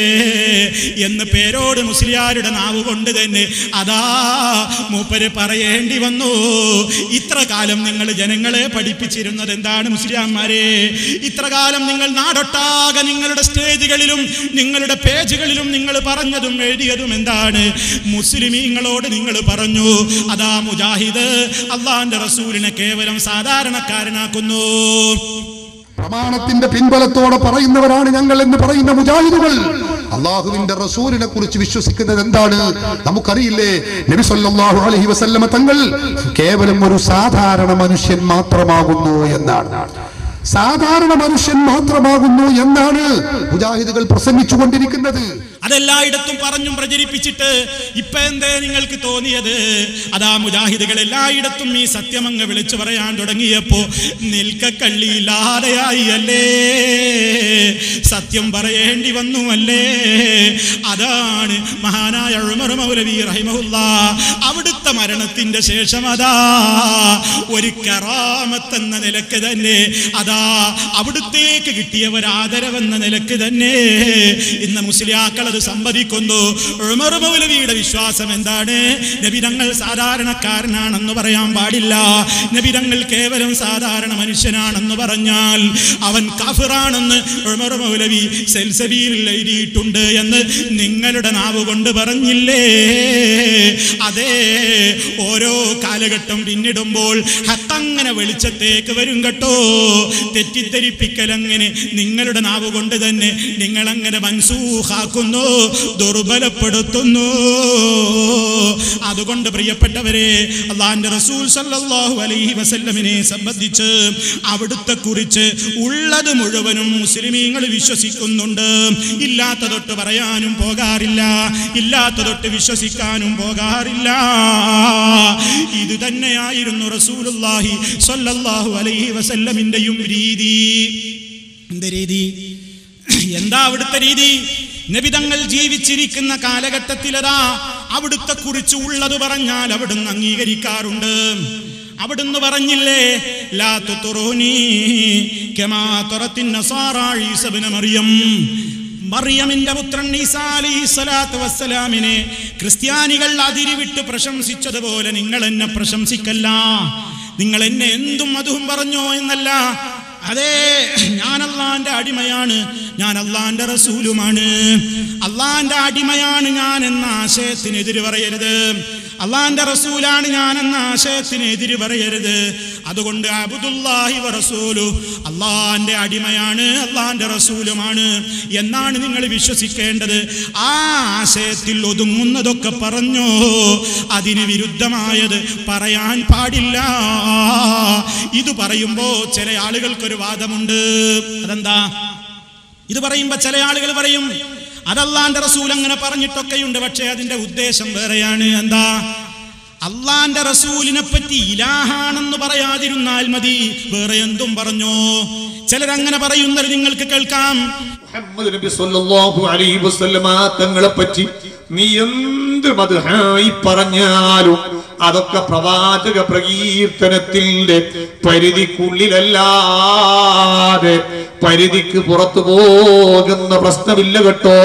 Speaker 2: എന്ന് പേരോട് മുസ്ലിയാരുടെ നാവ് കൊണ്ട് തന്നെ അതാ മൂപ്പര് പറയേണ്ടി വന്നു ഇത്ര കാലം നിങ്ങൾ ജനങ്ങളെ പഠിപ്പിച്ചിരുന്നത് എന്താണ് മുസ്ലിയാന്മാരെ ഇത്ര കാലം നിങ്ങൾ നാടൊട്ടാകെ നിങ്ങളുടെ സ്റ്റേജുകളിലും നിങ്ങളുടെ പേജുകളിലും നിങ്ങൾ പറഞ്ഞതും എഴുതിയതും എന്താണ് മുസ്ലിമീങ്ങളോട് നിങ്ങൾ പറഞ്ഞു അതാ മുജാഹിദ് അള്ളാന്റെ റസൂലിനെ കേവലം സാധാരണക്കാരനാക്കുന്നു
Speaker 6: പ്രമാണത്തിന്റെ പിൻബലത്തോടെ പറയുന്നവരാണ് ഞങ്ങൾ എന്ന് പറയുന്ന മുജാഹിദുകൾ അള്ളാഹുവിന്റെ റസൂലിനെ കുറിച്ച് വിശ്വസിക്കുന്നത് എന്താണ് നമുക്കറിയില്ലേ നബി സല്ലല്ലാഹു അലൈഹി വസല്ലമ തങ്ങൾ കേവലം ഒരു സാധാരണ മനുഷ്യൻ മാത്രമാകുന്നു എന്നാണ് സാധാരണ മനുഷ്യൻ മാത്രമാകുന്നു എന്നാണ് മുജാഹിദുകൾ പ്രസംഗിച്ചു കൊണ്ടിരിക്കുന്നത്
Speaker 2: അതെല്ലായിടത്തും പറഞ്ഞും പ്രചരിപ്പിച്ചിട്ട് ഇപ്പൊ എന്തേ നിങ്ങൾക്ക് തോന്നിയത് അതാ മുജാഹിദുകൾ എല്ലായിടത്തും ഈ സത്യമങ്ങ് വിളിച്ചു പറയാൻ തുടങ്ങിയപ്പോ നിൽക്കക്കള്ളിയില്ലാതെയായി അല്ലേ സത്യം പറയേണ്ടി വന്നു അല്ലേ അതാണ് മഹാനായ ഉമർ മൗലവി റഹിമഹുല്ല അവിടുത്തെ മരണത്തിന്റെ ശേഷം അതാ ഒരു കറാമത്തെന്ന നിലക്ക് തന്നെ അതാ അവിടുത്തേക്ക് കിട്ടിയ ഒരു ആദരവെന്ന നിലക്ക് തന്നെ ഇന്ന് മുസ്ലിയാക്കൾ അത് സമ്മതിക്കുന്നു ഉമർ മൗലവിയുടെ വിശ്വാസം എന്താണ് നബിതങ്ങൾ സാധാരണക്കാരനാണെന്ന് പറയാൻ പാടില്ല നബിതങ്ങൾ കേവലം സാധാരണ മനുഷ്യനാണെന്ന് പറഞ്ഞാൽ അവൻ കാഫിറാണെന്ന് ഉമർ മൗലവി സെൽസബീലിൽ എഴുതിയിട്ടുണ്ട് എന്ന് നിങ്ങളുടെ നാവ് കൊണ്ട് പറഞ്ഞില്ലേ അതെ ഓരോ കാലഘട്ടം പിന്നിടുമ്പോൾ ഹത്തങ്ങനെ വെളിച്ചത്തേക്ക് വരും കേട്ടോ തെറ്റിദ്ധരിപ്പിക്കൽ അങ്ങനെ നിങ്ങളുടെ നാവ് കൊണ്ട് തന്നെ നിങ്ങൾ അങ്ങനെ മൻസൂഹാക്കുന്നു ദുർബലപ്പെടുത്തുന്നു അതുകൊണ്ട് പ്രിയപ്പെട്ടവരെ അള്ളാന്റെ റസൂൽ സല്ലല്ലാഹു അലൈഹി വസല്ലമിനെ സംബന്ധിച്ച് അവിടുത്തെ കുറിച്ച് ഉള്ളത് മുഴുവനും മുസ്ലിമീങ്ങൾ വിശ്വസിക്കുന്നുണ്ട് ഇല്ലാത്തതൊട്ട് പറയാനും പോകാറില്ല ഇല്ലാത്തതൊട്ട് വിശ്വസിക്കാനും പോകാറില്ല ഇത് തന്നെയായിരുന്നു റസൂലുള്ളാഹി സ്വല്ലല്ലാഹു അലൈഹി വസല്ലമിന്റെയും രീതി എന്ത് രീതി എന്താ അവിടുത്തെ രീതി നബിതങ്ങൾ ജീവിച്ചിരിക്കുന്ന കാലഘട്ടത്തിലതാ അവിടുത്തെ കുറിച്ച് ഉള്ളത് പറഞ്ഞാൽ അവിടുന്ന് അംഗീകരിക്കാറുണ്ട് അവിടുന്ന് പറഞ്ഞില്ലേ ലാ തുതുറൂനി കമാ തുറത്തിൻ നസാറാ ഈസ ഇബ്നു മറിയം മറിയമിന്റെ പുത്രൻ ഈസാ അലൈഹി സ്വലാത്തു വസ്സലാമിനെ ക്രിസ്ത്യാനികൾ അതിരിവിട്ട് പ്രശംസിച്ചതുപോലെ നിങ്ങൾ എന്നെ പ്രശംസിക്കല്ല നിങ്ങൾ എന്നെ എന്തും അതും പറഞ്ഞോ എന്നല്ല അതെ ഞാൻ അള്ളാന്റെ അടിമയാണ് ഞാൻ അള്ളാന്റെ റസൂലുമാണ് അള്ളാന്റെ അടിമയാണ് ഞാൻ എന്ന ആശയത്തിന് എതിര് പറയരുത് അള്ളാന്റെ റസൂലാണ് ഞാൻ എന്ന ആശയത്തിന് എതിര് പറയരുത് അതുകൊണ്ട് അബുദുല്ലാഹി വ റസൂലു അള്ളാന്റെ അടിമയാണ് അള്ളാന്റെ റസൂലുമാണ് എന്നാണ് നിങ്ങൾ വിശ്വസിക്കേണ്ടത് ആ ആശയത്തിൽ ഒതുങ്ങുന്നതൊക്കെ പറഞ്ഞോ അതിന് വിരുദ്ധമായത് പറയാൻ പാടില്ല ഇത് പറയുമ്പോ ചില ആളുകൾക്കൊരു വാദമുണ്ട് അതെന്താ ഇത് പറയുമ്പോ ചില ആളുകൾ പറയും അതല്ലാന്റെ റസൂൽ അങ്ങനെ പറഞ്ഞിട്ടൊക്കെയുണ്ട് പക്ഷേ അതിന്റെ ഉദ്ദേശം വേറെയാണ് എന്താ അള്ളാന്റെ റസൂലിനെ പറ്റി ഇലാഹാണെന്ന് പറയാതിരുന്നാൽ മതി വേറെ എന്തും പറഞ്ഞോ ചിലരങ്ങനെ പറയുന്നത് നിങ്ങൾക്ക് കേൾക്കാം
Speaker 4: മുഹമ്മദ് നബി സല്ലല്ലാഹു അലൈഹി വസല്ലമ തങ്ങളെ പറ്റി നീ എന്ത് മദ്ഹായി പറഞ്ഞാലും അതൊക്കെ പ്രവാചക പ്രകീർത്തനത്തിന്റെ പരിധിക്കുള്ളിലല്ലാതെ പരിധിക്ക് പുറത്തു പോകുന്ന പ്രശ്നമില്ല കേട്ടോ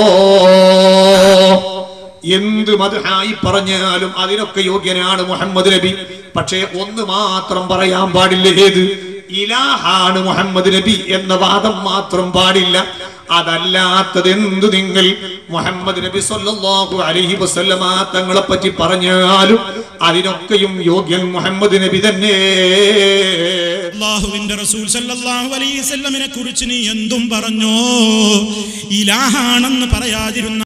Speaker 4: എന്ത് മദ്ഹായി പറഞ്ഞാലും അതിനൊക്കെ യോഗ്യനാണ് മുഹമ്മദ് നബി പക്ഷേ ഒന്ന് മാത്രം പറയാൻ പാടില്ല ഏത് ഇലാഹാണ് മുഹമ്മദ് നബി എന്ന വാദം മാത്രം പാടില്ല അതല്ലാത്തത് എന്തു നിങ്ങൾ മുഹമ്മദ് നബി സല്ലല്ലാഹു അലൈഹി വസല്ലമ തങ്ങളെ പറ്റി പറഞ്ഞാലും അതിനൊക്കെയും യോഗ്യൻ മുഹമ്മദ് നബി തന്നെ
Speaker 2: അള്ളാഹുവിന്റെ റസൂൽ സല്ലല്ലാഹു അലൈഹി വസല്ലമിനെ കുറിച്ച് നീ എന്തും പറഞ്ഞോ ഇലാഹാണെന്ന് പറയാതിരുന്ന